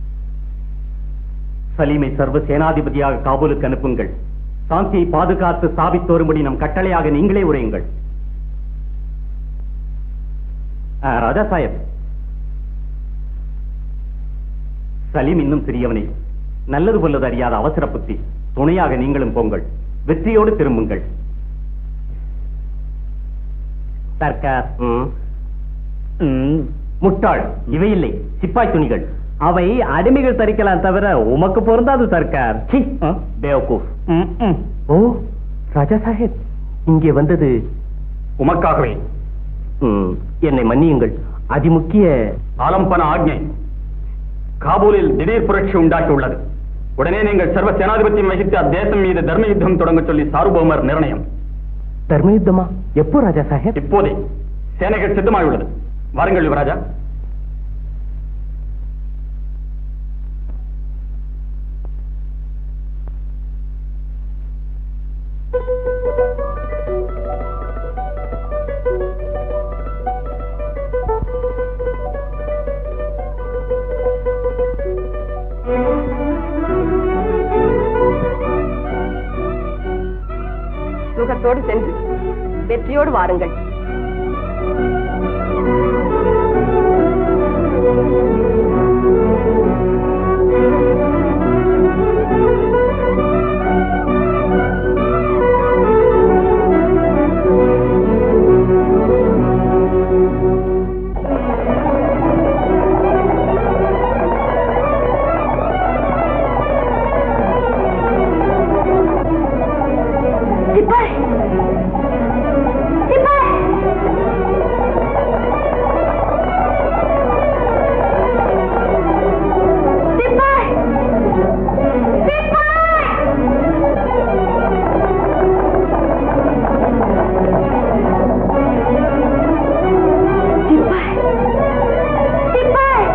சலீமை சர்வ சேனாதிபதியாக காபூலுக்கு அனுப்புங்கள் சாந்தியை பாதுகாத்து ஸ்தாபித்து வரும்படி நம் கட்டளையாக நீங்களே உரையுங்கள் ஆ, ராஜா சாஹேப் சலீம் இன்னும் சிறியவனே நல்லது பொல்லது அறியாத அவசர புத்தி துணையாக நீங்களும் போங்கள் வெற்றியோடு திரும்புங்கள் சர்க்கார் முட்டாள் இவை இல்லை சிப்பாய் துணிகள் அவை அடிமைகள் தரிக்கலாம் தவிர உமக்கு பொருந்தாது சர்க்கார் பேவகூஃப் ஓ ராஜா சாஹேப் இங்கே வந்தது உமக்காகவே ம், என்னை மன்னியுங்கள் அதிமுக்கிய ஆலம்பன ஆக்ஞை காபூலில் திடீர் புரட்சி உண்டாக்கியுள்ளது உடனே நீங்கள் சர்வ சேனாதிபத்தியம் வகித்து அத்தேசம் மீது தர்ம யுத்தம் தொடங்க சொல்லி சார்பௌமர் நிர்ணயம் தர்ம யுத்தமா எப்போ ராஜா சாஹேப் இப்போதே சேனைகள் சித்தமாயுள்ளது வாருங்கள் யுவராஜா சுகத்தோடு சென்று வெற்றியோடு வாருங்கள் சிப்பாய் சிப்பாய் சிப்பாய் சிப்பாய் சிப்பாய்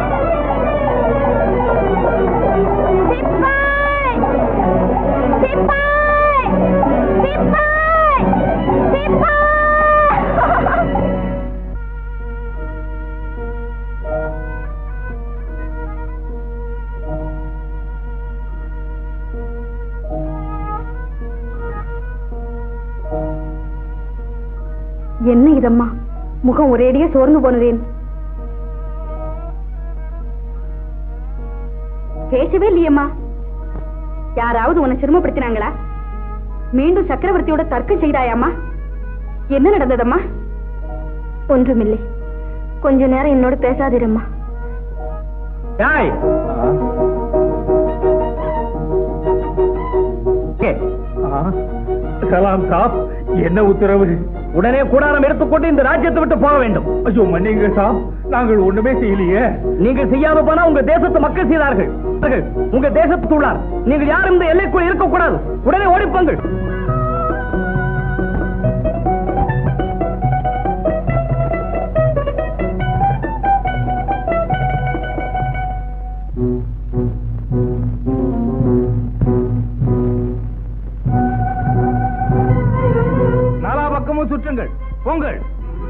சிப்பாய் சிப்பாய் சிப்பாய் சிப்பாய் என்ன இதம்மா முகம் ஒரேடியே சோர்ந்து போனதேன் பேசவே இல்லையம்மா யாராவது உன்னை சிரமப்படுத்தினாங்களா மீண்டும் சக்கரவர்த்தியோட தர்க்கம் செய்தாயாம்மா என்ன நடந்ததம்மா ஒன்றுமில்லை கொஞ்ச நேரம் என்னோட பேசாதிரம்மா ஏய் சலாம் சாப் என்ன உத்தரவு உடனே கூடாரம் எடுத்துக்கொண்டு இந்த ராஜ்யத்தை விட்டு போக வேண்டும் ஐயோ மன்னிங்க சாப் நாங்கள் ஒண்ணுமே செய்யலையே நீங்கள் செய்யாம போனா உங்க தேசத்து மக்கள் செய்தார்கள் அவர்கள் உங்க தேசத்து உள்ளார் நீங்கள் யாரும் இந்த எல்லைக்குள் இருக்கக்கூடாது உடனே ஓடிப்போங்கள் நாலா பக்கமும் சுற்றுங்கள் போங்கள்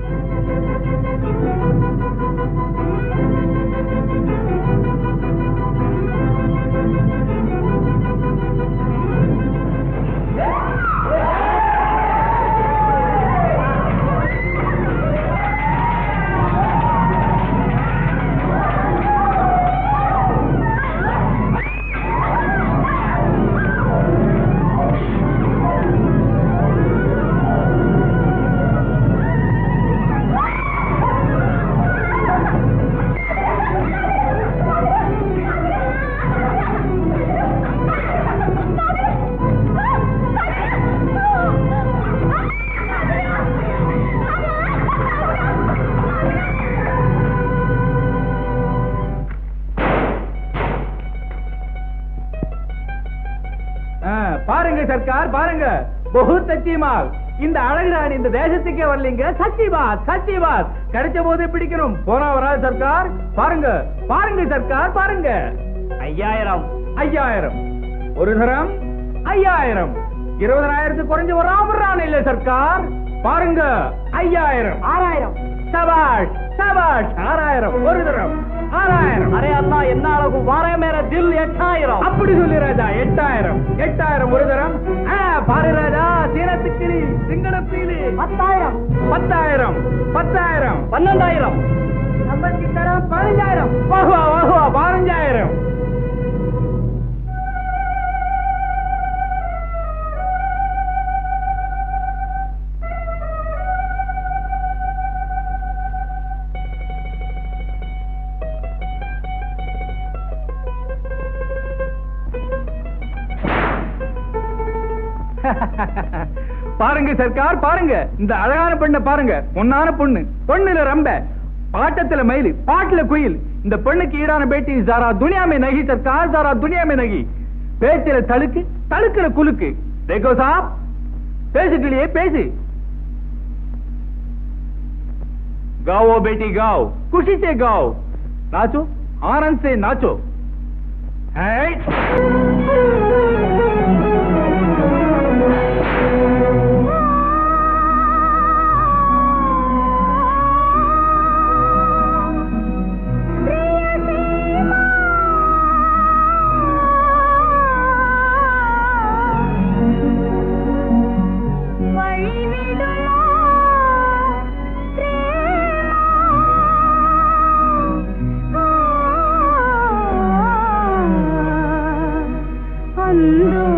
ஆ, பாருங்க சர்க்கார் பாருங்க பகுத் அச்சிமால் இந்த அழகு ராணி இந்த தேசத்துக்கே வரலீங்க சத்தியபாத் சத்தியபாத் கிடைச்ச போதே பிடிக்கணும் போனா வராது சர்க்கார் பாருங்க பாருங்க சர்க்கார் பாருங்க ஐயாயிரம் ஐயாயிரம் ஒரு தரம் ஐயாயிரம் இருபதனாயிரத்துக்கு குறைஞ்சு வராம ராணி இல்ல சர்க்கார் பாருங்க ஐயாயிரம் ஆறாயிரம் சபாஷ் சபாஷ் ஆறாயிரம் ஒரு தரம் ஆறாயிரம் அரே அண்ணா என்ன அழகு வாரே மேல தில் எட்டாயிரம் அப்படி சொல்லு ராஜா எட்டாயிரம் எட்டாயிரம் ஒரு தரம் ஆ, பாரு ராஜா சீனத்துக்கிளி சிங்களத்தீலி பத்தாயிரம் பத்தாயிரம் பத்தாயிரம் பன்னெண்டாயிரம் ஐம்பத்தி தரம் பதினஞ்சாயிரம் வாகுவா வாகுவா பதினஞ்சாயிரம் பாருங்க சர்க்கார் பாருங்க இந்த அழகான பெண்ணை பாருங்க பொண்ணான பொண்ணு பொண்ணுல ரம்ப பாட்டத்துல மயில் பாட்டுல குயில் இந்த பெண்ணுக்கு ஈடான பேட்டி சாரா துனியாமே நகி சர்க்கார் சாரா துனியாமே நகி பேச்சுல தழுக்கு தழுக்குல குலுக்கு देखो साहब பேசுக்கலையே பேசு गाओ बेटी गाओ खुशी से गाओ नाचो आनंद से नाचो है ಅಂದು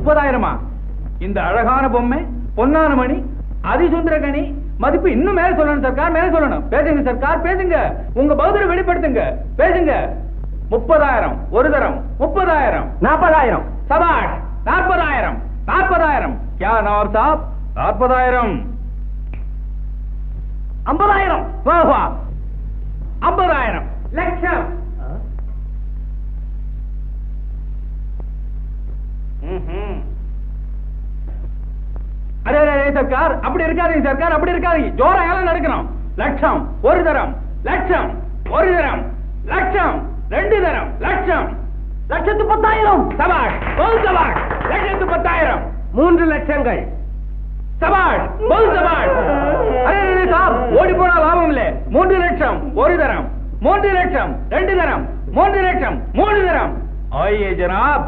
முப்பதாயிரமா இந்த அழகான பொம்மை பொன்னான மணி அதிசுந்தரகணி மதிப்பு இன்னும் மேல சொல்லணும் சர்க்கார் மேல சொல்லணும் பேசுங்க சர்க்கார் பேசுங்க உங்க பௌத்தரை வெளிப்படுத்துங்க பேசுங்க முப்பதாயிரம் ஒரு தரம் முப்பதாயிரம் நாற்பதாயிரம் சபாஷ் நாற்பதாயிரம் நாற்பதாயிரம் யா நவாப் சாப் நாற்பதாயிரம் ஐம்பதாயிரம் வா வா ஐம்பதாயிரம் லட்சம் ம்ஹும். அடே அடே, அடே, சர்க்கார் அப்படி இருக்காதீங்க சர்க்கார் அப்படி இருக்காதீங்க ஜோரா ஏலம் நடக்கணும் லட்சம் ஒரு தரம் லட்சம் ஒரு தரம் லட்சம் ரெண்டு தரம் லட்சம் லட்சத்து பத்தாயிரம் சபாஷ் ஒரு சபாஷ் லட்சத்து பத்தாயிரம் மூன்று லட்சங்கள் சபாஷ் ஒரு சபாஷ் அரே, அரே, அரே, சாப் ஓடி போனா லாபம் இல்ல மூன்று லட்சம் ஒரு தரம் மூன்று லட்சம் ரெண்டு தரம் மூன்று லட்சம் மூணு தரம் ஆயே ஜனாப்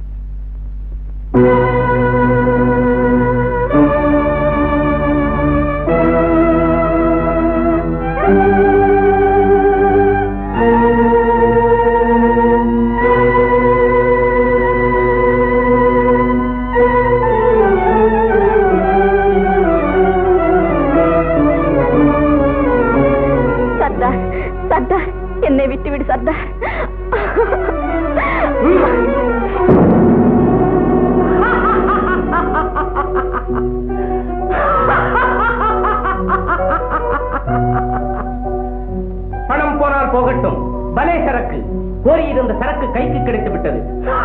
சர்தார் சர்தார் என்னை விட்டுவிடு சர்தார் பணம் போனால் போகட்டும் பலே சரக்கு கோரியிருந்த சரக்கு கைக்கு கிடைத்து விட்டது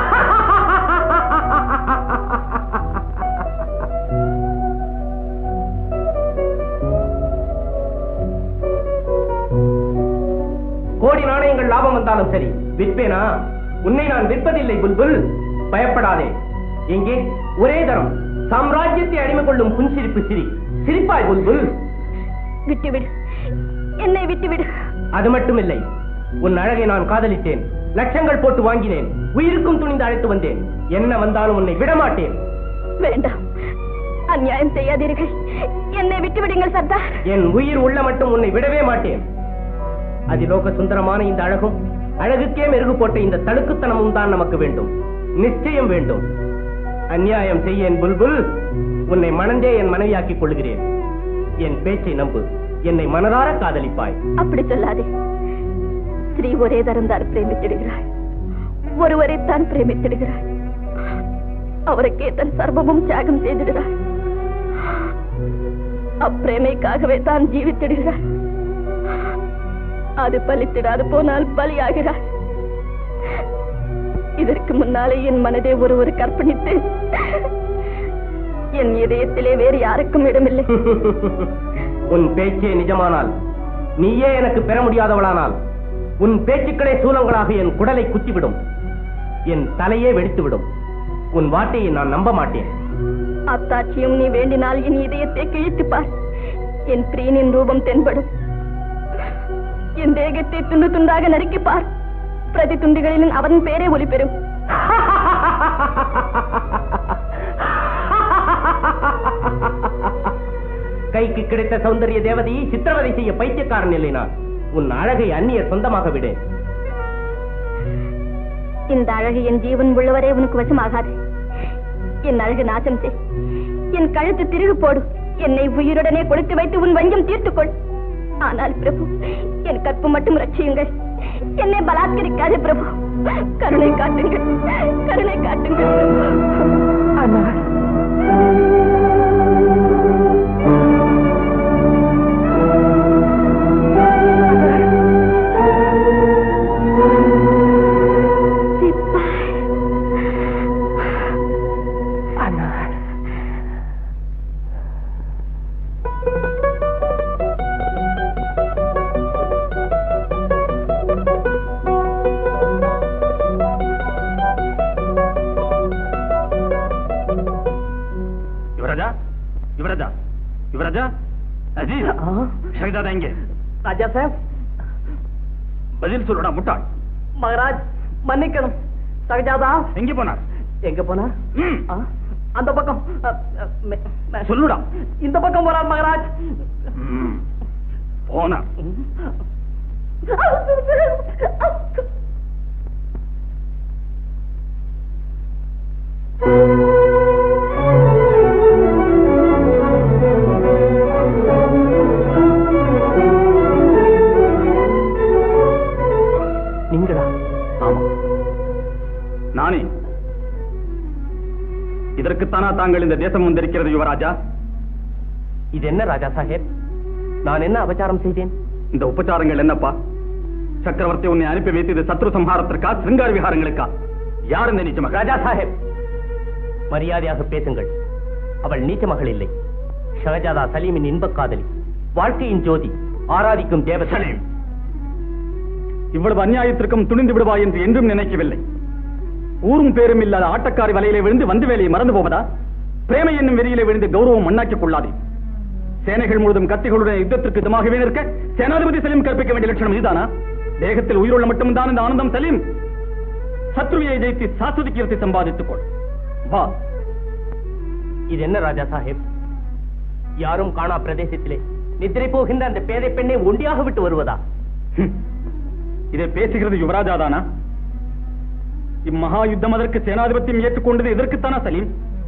கோடி நாணயங்கள் லாபம் வந்தாலும் சரி விற்பேனா உன்னை நான் விற்பதில்லை புல்புல் பயப்படாதே எங்கே ஒரே தரம் சாம்ராஜ்யத்தை அடிமை கொள்ளும் புன்சிரிப்பு சிரி சிரிப்பாய் புல்புல் விட்டுவிடு என்னை விட்டுவிடு அது மட்டுமில்லை உன் அழகை நான் காதலித்தேன் லட்சங்கள் போட்டு வாங்கினேன் உயிருக்கும் துணிந்து அழைத்து வந்தேன் என்ன வந்தாலும் உன்னை விடமாட்டேன் வேண்டாம் அநியாயம் செய்யாதீர்கள் என்னை விட்டுவிடுங்கள் சர்தார் என் உயிர் உள்ள மட்டும் உன்னை விடவே மாட்டேன் அதிலோக சுந்தரமான இந்த அழகும் அழகுக்கே மெருகு போட்ட இந்த தடுக்குத்தனமும் தான் நமக்கு வேண்டும் நிச்சயம் வேண்டும் அநியாயம் செய்ய என் புல்புல் உன்னை மணந்தே என் மனைவியாக்கிக் கொள்கிறேன் என் பேச்சை நம்பு என்னை மனதார காதலிப்பாய் அப்படி சொல்லாதே ஸ்ரீ ஒரே தரம் தான் பிரேமித்திடுகிறாள் ஒருவரைத்தான் பிரேமித்திடுகிறாள் அவருக்கே தன் சர்வமும் தியாகம் செய்திடுகிறாள் அப்பிரேமைக்காகவே தான் ஜீவித்திடுகிறாள் அது பலித்திடாது போனால் பலியாகிறாள் இதற்கு முன்னாலே என் மனதை ஒருவர் கற்பணித்து என் இதயத்திலே வேறு யாருக்கும் இடமில்லை உன் பேச்சே நிஜமானால் நீயே எனக்கு பெற முடியாதவளானால் உன் பேச்சுக்களே சூலங்களாக என் குடலை குத்திவிடும் என் தலையே வெடித்துவிடும் உன் வார்த்தையை நான் நம்ப மாட்டேன் அத்தாட்சியும் நீ வேண்டினால் என் இதயத்தை கிழித்து பார் என் பிரியனின் ரூபம் தென்படும் என் தேகத்தை துண்டு துண்டாக நறுக்கி பார் பிரதி துண்டுகளிலும் அவன் பேரே ஒளிபெறும் கைக்கு கிடைத்த சௌந்தரிய தேவதையை சித்திரவதை செய்ய பைத்தியக்காரன் இல்லை நான் உன் அழகை அந்நியர் சொந்தமாக விடு இந்த அழகு என் ஜீவன் உள்ளவரே உனக்கு வசமாகாது என் அழகு நாசம் செய் என் கழுத்து திருகு போடு என்னை உயிருடனே கொடுத்து வைத்து உன் வஞ்சம் தீர்த்துக்கொள் ஆனால் பிரபு என் கற்பு மட்டும் ரட்சியுங்கள் என்னை பலாத்கரிக்காதே பிரபு கருணை காட்டுங்கள் கருணை காட்டுங்கள் பிரபு சிப்பாய் யுவராஜா யுவராஜா யுவராஜா அஜீஸ் ஷஹிதாதா எங்கே ராஜா சாப் பதில் சொல்லுடா முட்டாள் மகராஜ் மன்னிக்கணும் சகஜாதா எங்கே போனார் எங்க போனா ம். அந்த பக்கம் அ, அ, மெ- மெ- சொல்லுடா இந்த பக்கம் போறார் மகராஜ் ம். போனார் ஆ இதற்குத்தானா தாங்கள் இந்த தேசம் வந்திருக்கிறது யுவராஜா இது என்ன ராஜா சாஹேப் நான் என்ன அபச்சாரம் செய்தேன் இந்த உபச்சாரங்கள் என்னப்பா சக்கரவர்த்தி உன்னை அனுப்பி வைத்தது சத்ரு சம்ஹாரத்திற்கா சிருங்கார விஹாரங்களுக்கா யார் இந்த நீச்சமாக ராஜா சாஹேப் மரியாதையாக பேசுங்கள் அவள் நீச்ச மகள் இல்லை ஷஹஜாதா சலீமின் இன்பக் காதலி வாழ்க்கையின் ஜோதி ஆராதிக்கும் தேவ சலீம் இவ்வளவு அநியாயத்திற்கும் துணிந்து விடுவாய் என்று என்றும் நினைக்கவில்லை ஊரும் பேரும் இல்லாத ஆட்டக்காரி வலையிலே விழுந்து வந்து வேலையை மறந்து போவதா பிரேமை என்னும் வெறியிலே விழுந்து கௌரவம் மண்ணாக்கிக் கொள்ளாதே சேனைகள் முழுதும் கத்திகளுடன் யுத்தத்திற்கு இதமாகவே நிற்க சேனாதிபதி சலீம் கற்பிக்க வேண்டிய லட்சணம் இதுதானா தேகத்தில் உயிருள்ள மட்டும்தான் இந்த ஆனந்தம் சலீம் சத்ருவியை ஜெயித்து சாஸ்வதி கீர்த்தி சம்பாதித்துக் கொள் வா இது என்ன ராஜா சாஹேப் யாரும் காணா பிரதேசத்திலே நித்திரை போகின்ற அந்த பேதை பெண்ணை ஒண்டியாக விட்டு வருவதா ஹம். இதை பேசுகிறது யுவராஜாதானா இம்மகா யுத்தம் அதற்கு சேனாதிபத்தியம் ஏற்றுக்கொண்டது எதற்குத்தானா சலீம்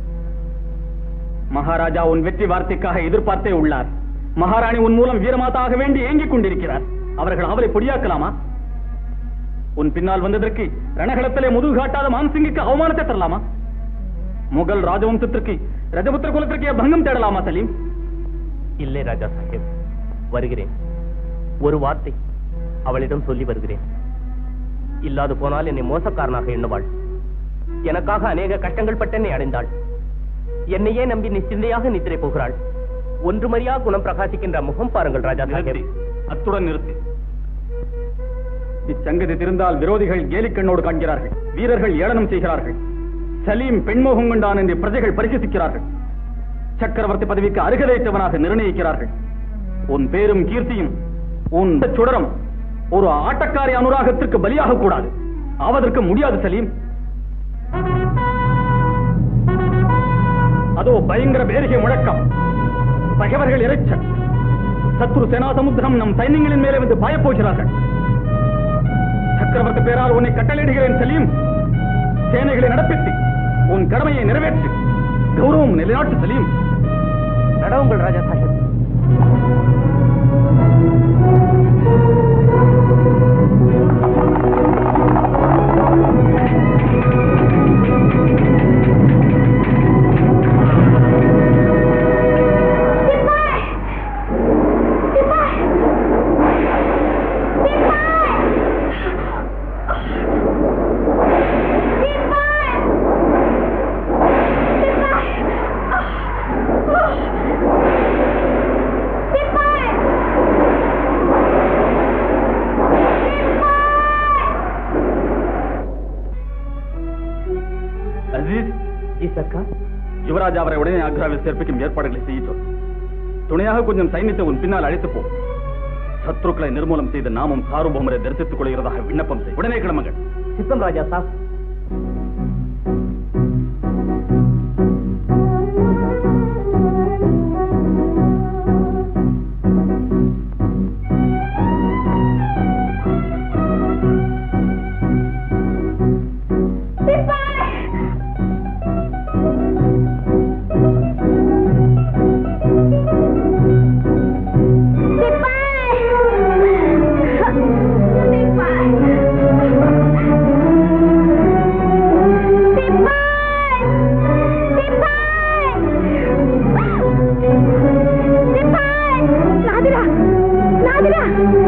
மகாராஜா உன் வெற்றி வார்த்தைக்காக எதிர்பார்த்தே உள்ளார் மகாராணி உன் மூலம் வீரமாதாக வேண்டி ஏங்கிக் கொண்டிருக்கிறார் அவர்கள் அவளை பொடியாக்கலாமா உன் பின்னால் வந்ததற்கு ரணகளத்திலே முதுகு காட்டாத மான்சிங்குக்கு அவமானத்தை தரலாமா முகல் ராஜவம்சத்திற்கு ரஜபுத்திர குலத்திற்கே பங்கம் தேடலாமா சலீம் இல்லை ராஜா சாஹேப் வருகிறேன் ஒரு வார்த்தை அவளிடம் சொல்லி வருகிறேன் இல்லாது போனால் என்னை மோசக்காரனாக எண்ணுவாள் எனக்காக அநேக கஷ்டங்கள் பட்டு என்னை அடைந்தாள் என்னையே நம்பி நிச்சிந்தையாக நித்திரை போகிறாள் ஒன்றுமறியா குணம் பிரகாசிக்கின்ற முகம் பாருங்கள் ராஜா நிறுத்தி சாஹேப் அத்துடன் நிறுத்தி இச்சங்கதி திருந்தால் விரோதிகள் கேலிக்கண்ணோடு காண்கிறார்கள் வீரர்கள் ஏளனம் செய்கிறார்கள் சலீம் பெண்மோகம் கொண்டான் என்று பிரஜைகள் பரிகசிக்கிறார்கள் சக்கரவர்த்தி பதவிக்கு அருகதைத்தவனாக நிர்ணயிக்கிறார்கள் உன் பேரும் கீர்த்தியும் உன் சுடரம் ஒரு ஆட்டக்காரி அனுராகத்திற்கு பலியாக கூடாது ஆவதற்கு முடியாது சலீம் அதோ பயங்கர பேரிகை முழக்கம் பகைவர்கள் இறைச்சல் சத்ரு சேனா சமுத்திரம் நம் சைன்யங்களின் மேலே வந்து பாயப்போகிறார்கள் சக்கரவர்த்தி பேரால் உன்னை கட்டளையிடுகிறேன் சலீம் சேனைகளை நடப்பித்து உன் கடமையை நிறைவேற்று கௌரவம் நிலைநாட்டு சலீம் நடவுங்கள் ராஜா சாஹேப் அசீஸ் ஜி சர்க்கார் யுவராஜ் அவரை உடனே ஆக்ராவில் சேர்ப்பிக்கும் ஏற்பாடுகளை செய்யிட்டோம் துணையாக கொஞ்சம் சைன்யத்தை உன் பின்னால் அழைத்து போ சத்ருக்களை நிர்மூலம் செய்து நாமும் சார்போமரை தரிசித்துக் கொள்கிறதாக விண்ணப்பம் செய் உடனே கிளம்புங்கள் சித்தம் ராஜா சாப் நாதிரா நாதிரா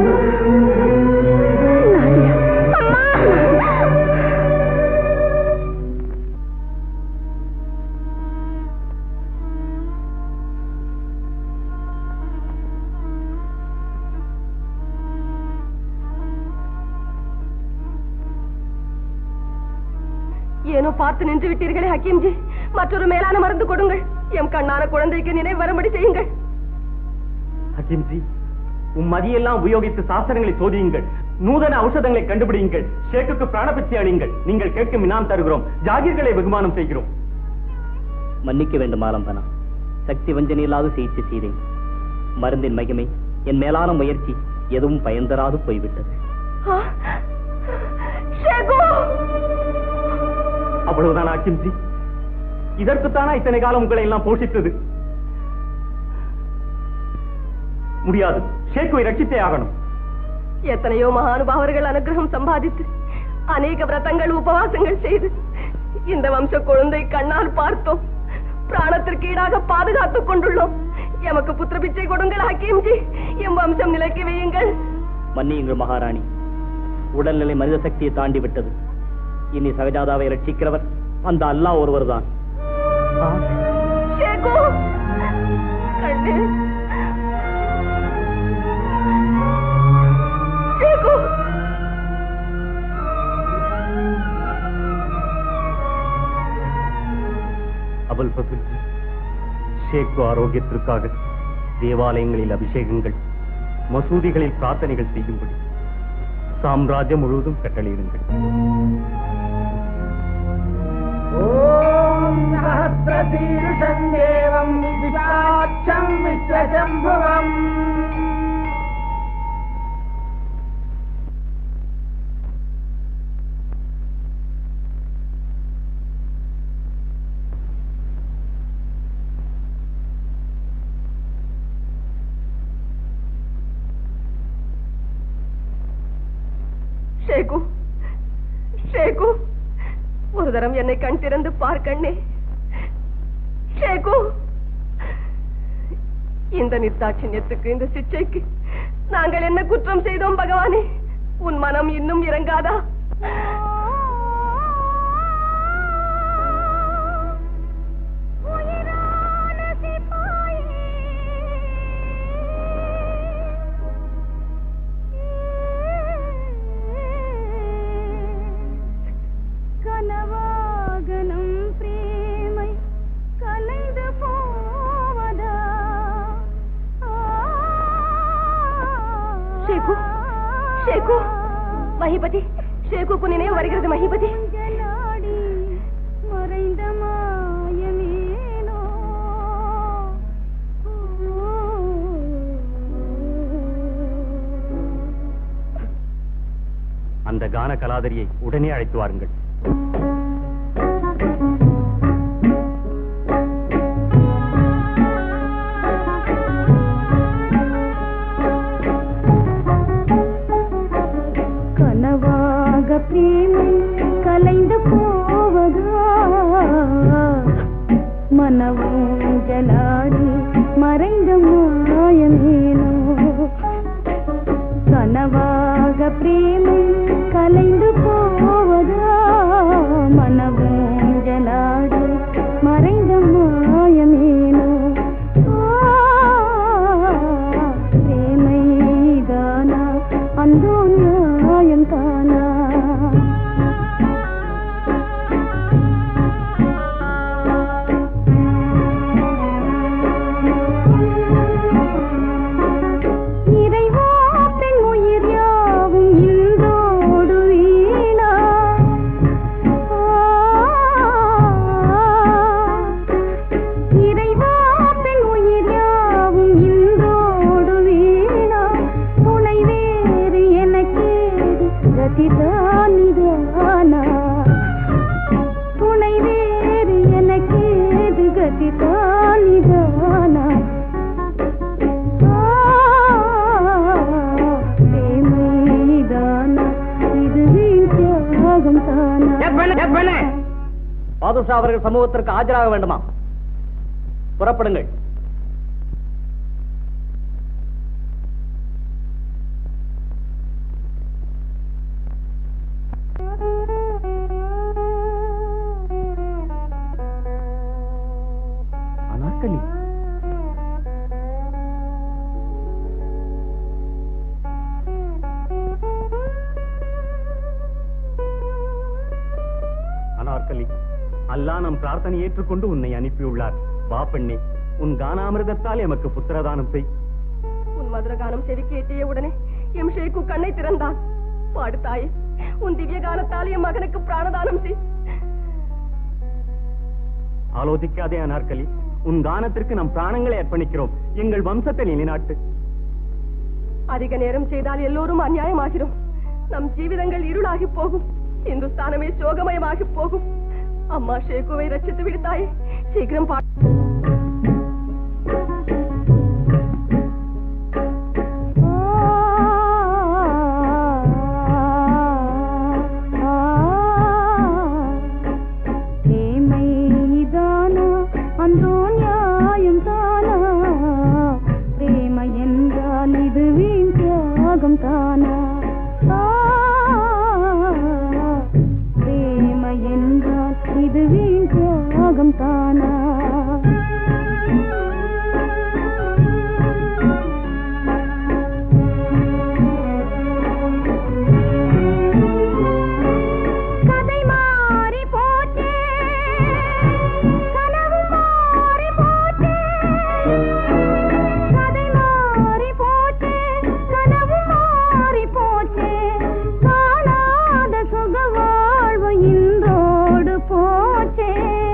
நாதிரா அம்மா ஏனோ பார்த்து நின்று விட்டீர்களே ஹக்கீம்ஜி மற்றொரு மேலான மருந்து கொடுங்கள் எம் கண்ணான குழந்தைக்கு நினைவு வரும்படி செய்யுங்கள் ஹக்கீம்ஜி உம் மதியெல்லாம் உபயோகித்து சாஸ்திரங்களை சோதியுங்கள் நூதன ஔஷதங்களை கண்டுபிடியுங்கள் ஷேக்குக்கு பிராணபிச்சை அணியுங்கள் நீங்கள் கேட்கும் இனாம் தருகிறோம் ஜாகீர்களை வெகுமானம் செய்கிறோம் மன்னிக்க வேண்டும் ஆலம்பனா சக்தி வஞ்சனை இல்லாத சிகிச்சை செய்தேன் மருந்தின் மகிமை என் மேலான முயற்சி எதுவும் பயன் தராது போய்விட்டது ஆ! ஷேகு! அவ்வளவுதான் ஹக்கீம்ஜி இதற்குத்தானா இத்தனை காலம் உங்களை எல்லாம் போஷித்தது முடியாது ஷேக்குவை ரட்சித்தே ஆகணும் எத்தனையோ மகானுபாவர்கள் அனுகிரகம் சம்பாதித்து அநேக விரதங்கள் உபவாசங்கள் செய்து இந்த வம்ச குழந்தை கண்ணால் பார்த்தோம் பிராணத்திற்கு ஈடாக பாதுகாத்துக் கொண்டுள்ளோம் எமக்கு புத்திர பிச்சை கொடுங்கள் ஹக்கீம்ஜி எம் வம்சம் நிலைக்கு வையுங்கள் மன்னியுங்கள் மகாராணி உடல்நிலை மனித சக்தியை தாண்டி விட்டது இனி சகஜாதாவை ரட்சிக்கிறவர் அந்த அல்லாஹ் ஒருவர்தான் ஷேகு கண்ணே ஷேகு அபுல் ஃபசுல் ஷேக்கு ஆரோக்கியத்திற்காக தேவாலயங்களில் அபிஷேகங்கள் மசூதிகளில் பிரார்த்தனைகள் செய்யும்படி சாம்ராஜ்யம் முழுவதும் கட்டளையிடுங்கள் ஓம் சஹஸ்ரசீருஷம் தேவம் விசாட்சம் விஸ்வசம்புவம் ஷேகு ஷேகு ஒரு தரம் என்னை கண் திறந்து பார் கண்ணே ஷேகு இந்த நிர்தாட்சியத்துக்கு இந்த சிக்ஷைக்கு நாங்கள் என்ன குற்றம் செய்தோம் பகவானே உன் மனம் இன்னும் இறங்காதா கனவாகனம் பிரேமை கலைந்து போவதா ஷேகு ஷேகு மகிபதி ஷேகுக்கு நினைவு வருகிறது மகிபதி நாடி மறைந்த மாயமேனோ அந்த கான கலாதரியை உடனே அழைத்து வாருங்கள் கனவாக பிரேமை கலைந்து போவதா மனவும் ஜலாடி மறைந்த மாயமேனோ கனவாக பிரேமை கலைந்து போவதா மனவும் ஜலாடி மறைந்த மாயமேனோ பிரேமைதானா அந்தோ நியாயம் தானா இறைவா பெண் உயிர் யாவும் இன்றோடு வீணா இறைவா பெண் உயிர் யாவும் இன்றோடு வீணா துணை வேறு எனக்கேது கதிதானிதானா துணை வேறு எனக்கேது கதிதானிதானா பிரேமைதானா இது வீண் தியாகம் தானா பாதுஷா அவர்கள் சமூகத்திற்கு ஆஜராக வேண்டுமா புறப்படுங்கள் அனார்கலி அனார்கலி அல்லாஹ் நம் பிரார்த்தனை ஏற்றுக்கொண்டு உன்னை அனுப்பியுள்ளார் வா பெண்ணே உன் கானாமிர்தத்தால் எமக்கு புத்திரதானம் செய் உன் மதுரகானம் செவிக்கு எட்டிய உடனே எம் ஷேக்கு கண்ணை திறந்தான் பாடு தாயே உன் திவ்ய கானத்தால் என் மகனுக்கு பிராணதானம் செய் ஆலோசிக்காதே அனார்கலி உன் கானத்திற்கு நம் பிராணங்களை அர்ப்பணிக்கிறோம் எங்கள் வம்சத்தை நிலைநாட்டு அதிக நேரம் செய்தால் எல்லோரும் அநியாயமாகிறோம் நம் ஜீவிதங்கள் இருளாகி போகும் இந்துஸ்தானமே சோகமயமாகி போகும் அம்மா ஷேகுவை ரட்சித்து விடுத்தாயே சீக்கிரம் பா அந்தோ நியாயம் தானா பிரேம என்றால் இது வீண் தியாகம் தானா ஆ, பிரேம என்றால் இது வீண் தியாகம் தானா கதை மாறி போச்சே கனவு மாறி போச்சே கதை மாறி போச்சே கனவு மாறி போச்சே காணாத சுக வாழ்வு இன்றோடு போச்சே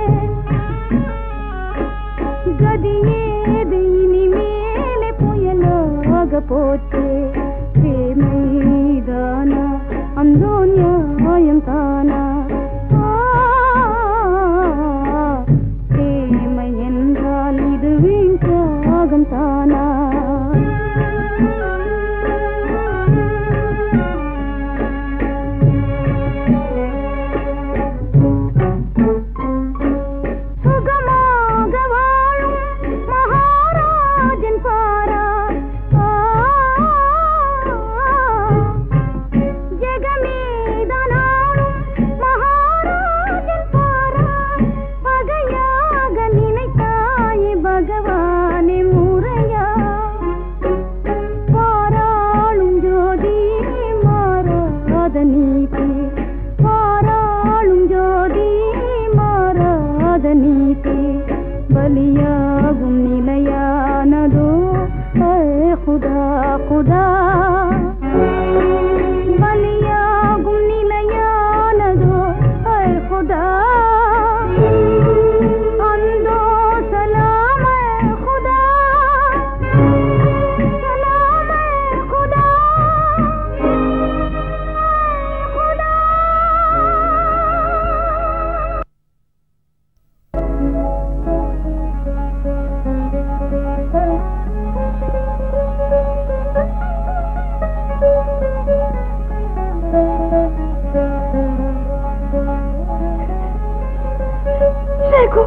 கதியேது இனிமேலே புயலாக போச்சே பிரேமைதானா அந்தோ நியாயம் தானா ஆ, பிரேமை என்றால் இது வீண் தியாகம் தானா சுகமாக வாழும் மகாராஜன் பாரா ஆ, ஜெகமேதனாலும் மகாராஜன் பாரா பகையாக நினைத்தாயே பகவானே முறையா பாராளும் ஜோதி மாறாத நீதி பாராளும் ஜோதி மாறாத நீதி பலியாகும் நிலையானதோ ஏ குதா குதா பலியாகும் நிலையானதோ ஏ குதா அந்தோ சலாம் ஏ குதா சலாம் ஏ குதா ரகு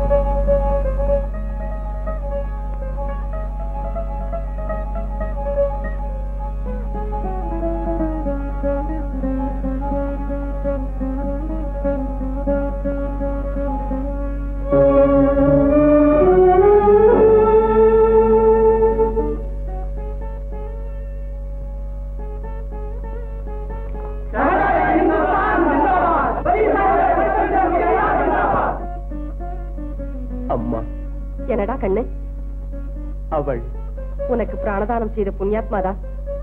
அம்மா என்னடா கண்ணு அவள் உனக்கு பிராணதானம் செய்த புண்ணியாத்மாதான்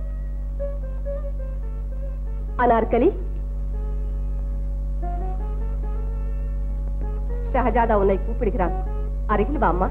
அனார்கலி ஷஹஜாதா உன்னை கூப்பிடுகிறான் அருகில் வா அம்மா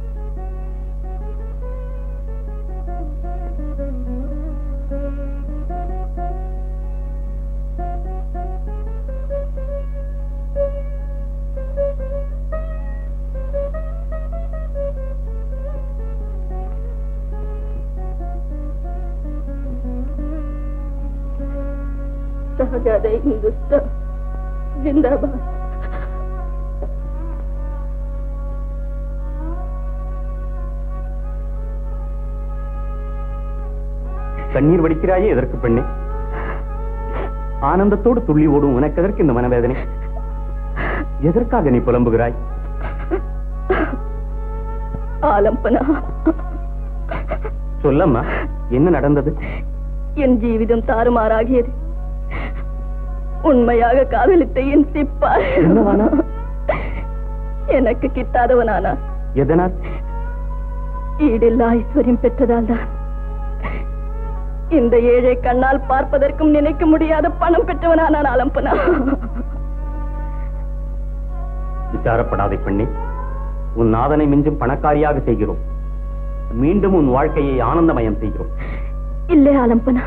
சஹஜாதே இந்துஸ்தான் ஜிந்தாபாத் கண்ணீர் வடிக்கிறாயே எதற்கு பெண்ணே ஆனந்தத்தோடு துள்ளி ஓடும் உனக்கு எதற்கு இந்த மனவேதனை எதற்காக நீ புலம்புகிறாய் ஆலம்பனா சொல்லம்மா என்ன நடந்தது என் ஜீவிதம் தாறுமாறாகியது உண்மையாக காதலித்த என் சிப்பாய் என்னவானா? எனக்கு கிட்டாதவனானா எதனால் ஈடில்லா ஐஸ்வர்யம் பெற்றதால் தான் இந்த ஏழை கண்ணால் பார்ப்பதற்கும் நினைக்க முடியாத பணம் பெற்றவனானான் ஆலம்பனா விசாரப்படாதே பெண்ணே உன் நாதனை மிஞ்சும் பணக்காரியாக செய்கிறோம் மீண்டும் உன் வாழ்க்கையை ஆனந்தமயம் செய்கிறோம் இல்லை ஆலம்பனா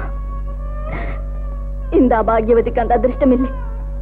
இந்த அபாகியவதிக்கு அந்த அதிர்ஷ்டம் இல்லை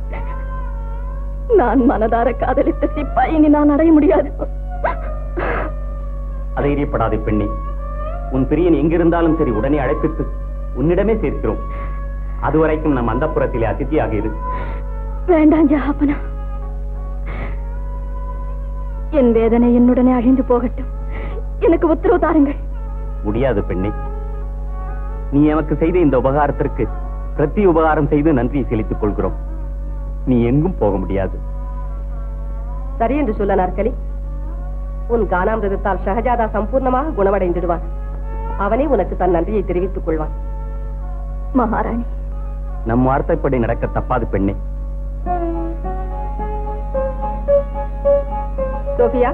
நான் மனதார காதலித்த சிப்பாய் இனி நான் அடைய முடியாது அதைரியப்படாதே பெண்ணே உன் பிரியன் எங்கிருந்தாலும் சரி உடனே அழைப்பித்து உன்னிடமே சேர்க்கிறோம் அதுவரைக்கும் நம் அந்தப்புறத்திலே அதித்தியாக இரு வேண்டாம் ஜாபனா என் வேதனை என்னுடனே அழிந்து போகட்டும் எனக்கு உத்தரவு தாருங்கள் முடியாது பெண்ணே நீ எனக்கு செய்த இந்த உபகாரத்திற்கு பிரதி உபகாரம் செய்து நன்றி செலுத்திக் கொள்கிறோம் நீ எங்கும் போக முடியாது சரி என்று சொல்ல நாற்களி உன் கானாமிரதத்தால் ஷஹஜாதா சம்பூர்ணமாக குணமடைந்திடுவான் அவனே உனக்கு தன் நன்றியை தெரிவித்துக் கொள்வான் மகாராணி நம் வார்த்தைப்படி நடக்க தப்பாது பெண்ணே சோபியா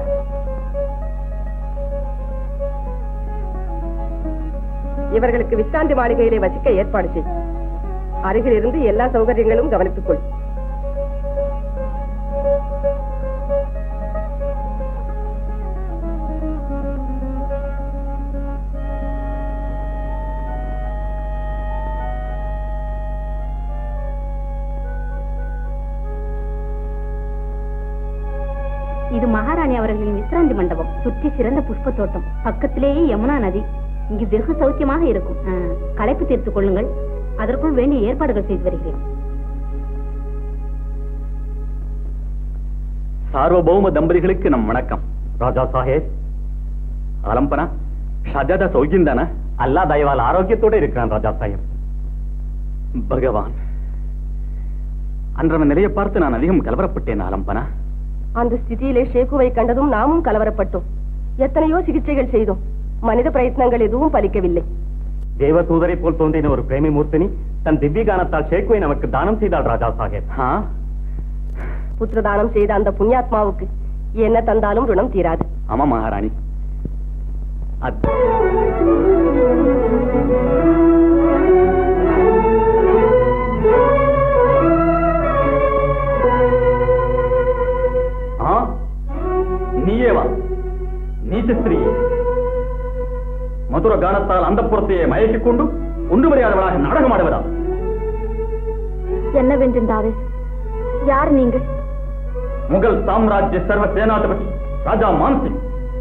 இவர்களுக்கு விஸ்ராந்தி மாளிகையிலே வசிக்க ஏற்பாடு செய் அருகில் இருந்து எல்லா சௌகரியங்களும் கவனித்துக் கொள் இது மகாராணி அவர்களின் விசிராந்தி மண்டபம் சுற்றி சிறந்த புஷ்ப தோட்டம் பக்கத்திலேயே யமுனா நதி இங்கு வெகு சௌக்கியமாக இருக்கும் ஆ, களைப்பு தீர்த்துக் கொள்ளுங்கள் அதற்குள் வேண்டிய ஏற்பாடுகள் செய்து வருகிறேன் சார்வபௌம தம்பதிகளுக்கு நம் வணக்கம் ராஜா சாஹேப் ஆலம்பனா ஷஜாதா சௌக்கியம் தானே அல்லா தயவால் ஆரோக்கியத்தோட இருக்கிறான் ராஜா சாஹிப் பகவான் அன்றவன் நிலையை பார்த்து நான் அதிகம் கலவரப்பட்டேன் ஆலம்பனா அந்த ஸ்திதியிலே ஷேகுவை கண்டதும் நாமும் கலவரப்பட்டோம் எத்தனையோ சிகிச்சைகள் செய்தோம் மனித பிரயத்னங்கள் எதுவும் பலிக்கவில்லை தேவ தூதரை போல் தோன்றின ஒரு பிரேமி மூர்த்தினி தன் திவ்ய கானத்தால் ஷேக்குவை நமக்கு தானம் செய்தாள் ராஜா சாஹேப் ஆ புத்திரதானம் செய்த அந்த புண்ணியாத்மாவுக்கு என்ன தந்தாலும் ருணம் தீராது ஆமா மகாராணி அத்- ஆ நீயே வா நீச்ச ஸ்திரீயே மதுர கானத்தால் அந்த புறத்தையே மயக்கிக் கொண்டு ஒன்று மரியாதவளாக நாடகம் ஆடுவதா என்னவென்று இந்த ஆவேசம் யார் நீங்கள் முகல் சாம்ராஜ்ய சர்வ சேனாதிபதி ராஜா மான்சிங்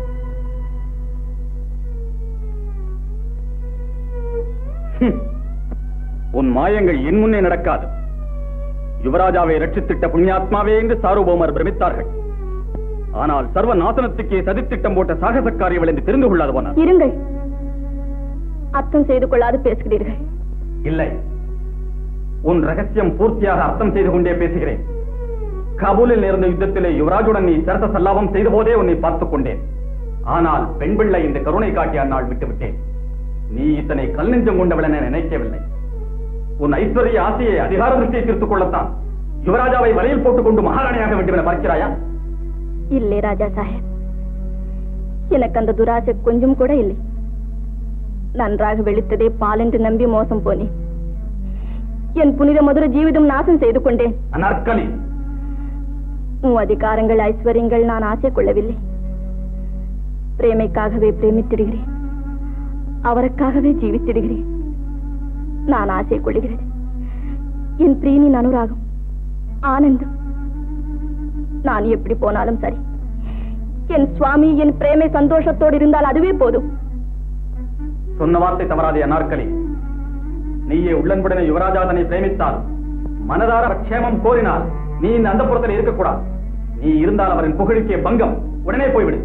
ஹம். உன் மாயங்கள் என் முன்னே நடக்காது யுவராஜாவை ரட்சித்திட்ட புண்ணியாத்மாவே என்று சாருபௌமர் பிரமித்தார்கள் ஆனால் சர்வ நாசனத்துக்கே சதித்திட்டம் போட்ட சாகசக்காரியவள் என்று தெரிந்து கொள்ளாது போனார் இருங்கள் அர்த்தம் செய்து கொள்ளாது பேசுகிறீர்கள் இல்லை உன் ரகசியம் பூர்த்தியாக அர்த்தம் செய்து கொண்டே பேசுகிறேன் காபூலில் நேர்ந்த யுத்தத்திலே யுவராஜுடன் நீ சரச சல்லாபம் செய்த போதே உன்னை பார்த்துக் கொண்டேன் ஆனால் பெண் பிள்ளை இந்த கருணை காட்டி அந்நாள் விட்டுவிட்டேன் நீ இத்தனை கல் நெஞ்சம் கொண்டவள் என நினைக்கவில்லை உன் ஐஸ்வர்ய ஆசையை அதிகார திருஷ்டியை தீர்த்துக் கொள்ளத்தான் யுவராஜாவை வலையில் போட்டுக் கொண்டு மகாராணியாக வேண்டும் என பார்க்கிறாயா இல்லை ராஜா சாஹேப் எனக்கு அந்த துராசை கொஞ்சம் கூட இல்லை நன்றாக வெளுத்ததே பால் என்று நம்பி மோசம் போனேன் என் புனித மதுர ஜீவிதம் நாசம் செய்து கொண்டேன் அனார்கலி உன் அதிகாரங்கள் ஐஸ்வர்யங்கள் நான் ஆசை கொள்ளவில்லை பிரேமைக்காகவே பிரேமித்திடுகிறேன் அவருக்காகவே ஜீவித்திடுகிறேன் நான் ஆசை கொள்ளுகிறேன் என் பிரியனின் அனுராகம் ஆனந்தம் நான் எப்படி போனாலும் சரி என் சுவாமி என் பிரேமை சந்தோஷத்தோடு இருந்தால் அதுவே போதும் சொன்ன வார்த்தை தவறாதே அனார்கலி நீயே உள்ளன்புடனே யுவராஜா தன்னை பிரேமித்தால் மனதார க்ஷேமம் கோரினால் நீ இந்த அந்த புறத்தில் இருக்கக்கூடாது நீ இருந்தால் அவரின் புகழுக்கே பங்கம் உடனே போய்விடு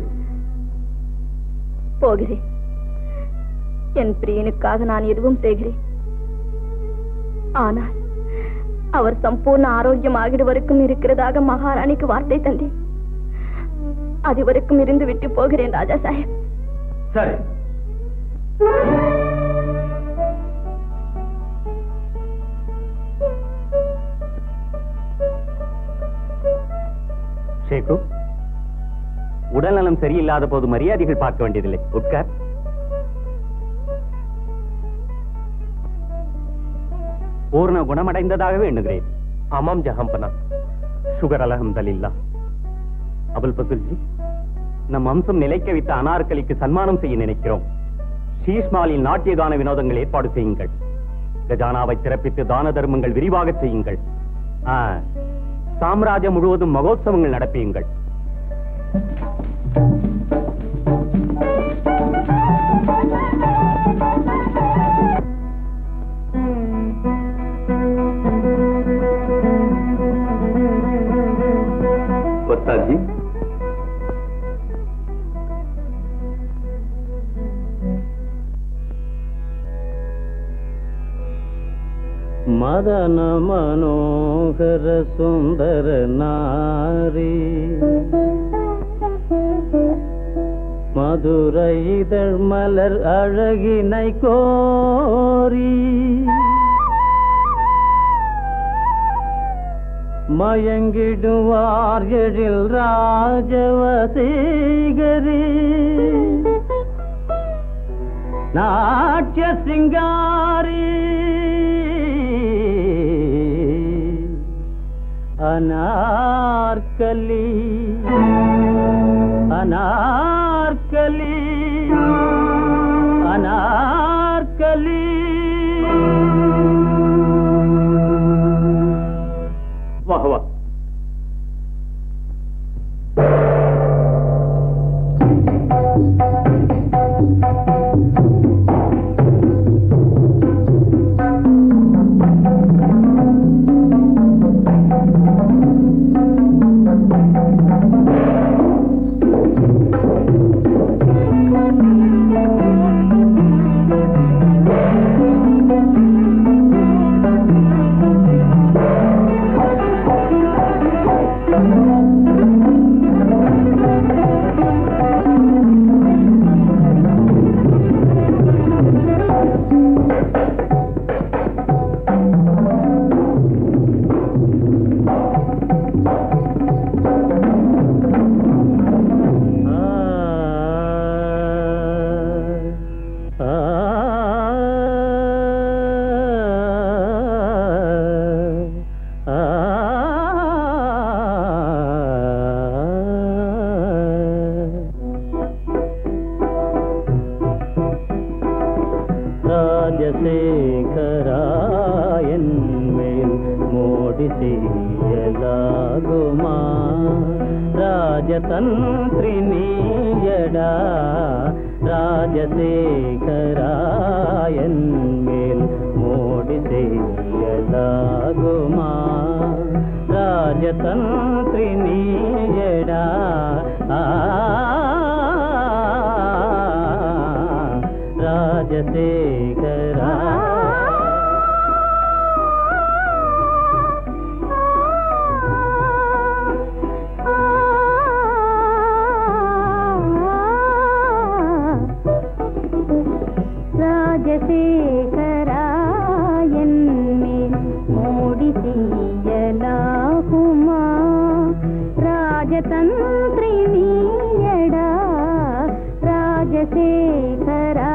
போகிறேன் என் பிரியனுக்காக நான் எதுவும் செய்கிறேன் ஆனால் அவர் சம்பூர்ண ஆரோக்கியம் ஆகிடுவருக்கும் இருக்கிறதாக மகாராணிக்கு வார்த்தை தந்தேன் அதுவரைக்கும் இருந்து விட்டு போகிறேன் ராஜா சாஹேப் சரி ஷேகு உடல்நலம் சரியில்லாத போது மரியாதைகள் பார்க்க வேண்டியதில்லை உட்கார் பூர்ண குணமடைந்ததாகவே எண்ணுகிறேன் ஆமாம் ஜஹம்பனா சுகர் அலஹம்தலில்லா அபுல் பசுல்ஜி நம் அம்சம் நிலைக்க வைத்த அனார்கலிக்கு சன்மானம் செய்ய நினைக்கிறோம் ஷீஷ்மாலில் நாட்டிய தான வினோதங்கள் ஏற்பாடு செய்யுங்கள் கஜானாவை திறப்பித்து தான தர்மங்கள் விரிவாக செய்யுங்கள் ஆ, சாம்ராஜ்யம் முழுவதும் மகோத்சவங்கள் நடப்பியுங்கள் ஒத்தாஜி ವದನ ಮನೋಹರ ಸುಂದರ ನಾರಿ மதுர இதழ் மலர் அழகினை கோரி மயங்கிடுவார் எழில் ராஜவசீகரி நாட்டிய சிங்காரி அனார்கலி அனார்கலி அனார்கலி வாக வா ராஜசேகராயன் மேல் மோடி செய்யலாகுமா ராஜதந்திரி நீயடா ராஜசேகராயன் மேல் மோடி செய்யலாகுமா ராஜதந்திரி நீயடா ஆ ராஜசேகரா ராஜசேகராயன் மேல் மோடி செய்யலாகுமா ராஜதந்திரி நீயடா ராஜசேகரா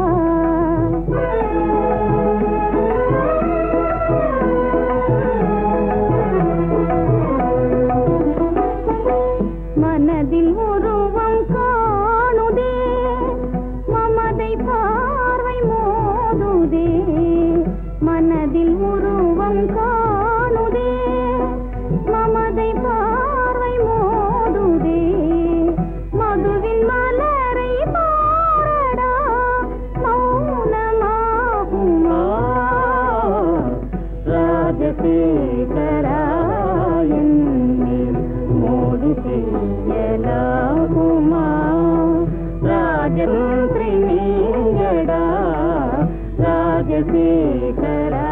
மனதில் உருவம் காணுதே மமதை பார்வை மோதுதே மனதில் உருவம் காணுதே மமதை பார்வை மோதுதே மதுவின் மலரை பாரடா மௌனமாகுமா ராஜசேகராயன் மேல் மோடி செய்யலாகுமா ராஜந்திரி நீயடா ராஜசேகரா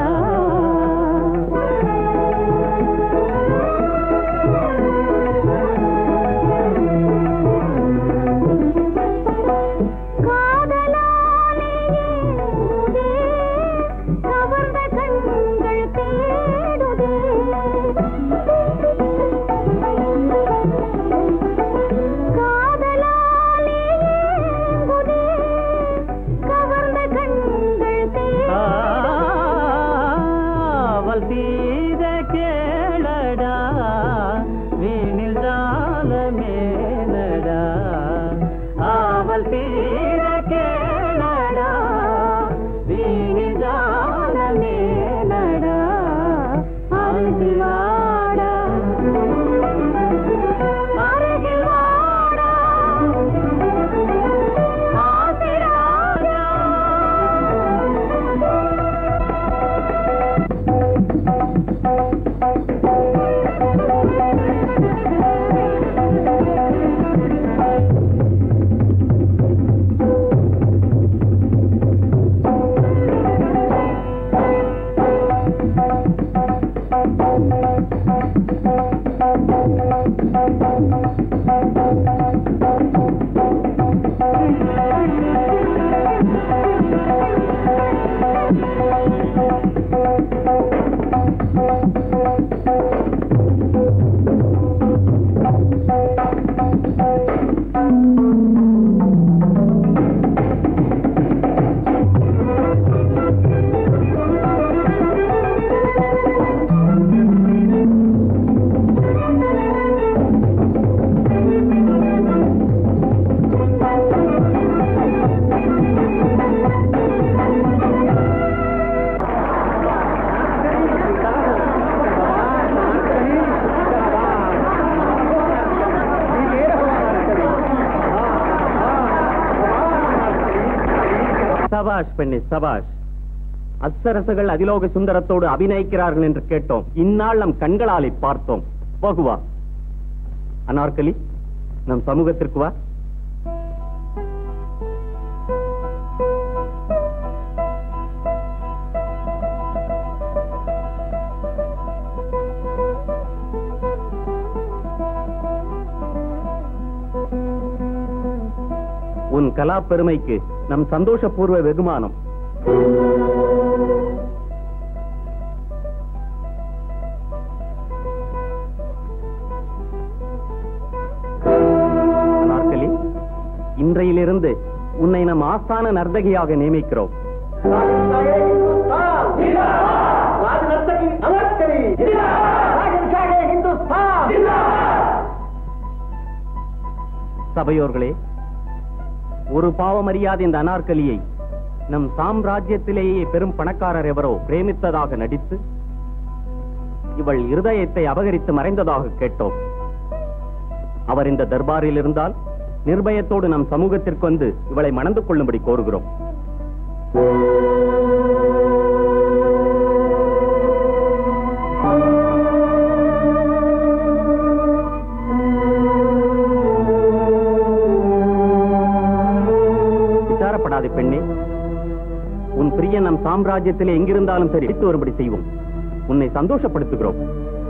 காதலாலேயே உதே, கவர்ந்த கண்கள் தேடுதே காதலாலேயே உதே, கவர்ந்த கண்கள் தேடுதே சபாஷ் பெண்ணே சபாஷ் அப்சரசுகள் அதிலோக சுந்தரத்தோடு அபிநயிக்கிறார்கள் என்று கேட்டோம் இந்நாள் நம் கண்களாலே பார்த்தோம் போகுவா அனார்கலி நம் சமூகத்திற்கு வா உன் கலா பெருமைக்கு நம் சந்தோஷபூர்வ வெகுமானம் நாற்கலி இன்றையிலிருந்து உன்னை நம் ஆஸ்தான நர்த்தகியாக நியமிக்கிறோம் சபையோர்களே ஒரு பாவமறியாத இந்த அனார்கலியை நம் சாம்ராஜ்யத்திலேயே பெரும் பணக்காரர் எவரோ பிரேமித்ததாக நடித்து இவள் இருதயத்தை அபகரித்து மறைந்ததாக கேட்டோம் அவர் இந்த தர்பாரில் இருந்தால் நிர்பயத்தோடு நம் சமூகத்திற்கு வந்து இவளை மணந்து கொள்ளும்படி கோருகிறோம் விசாரப்படாதே பெண்ணே உன் பிரிய நம் சாம்ராஜ்யத்திலே எங்கிருந்தாலும் சரி எடுத்து வரும்படி செய்வோம் உன்னை சந்தோஷப்படுத்துகிறோம்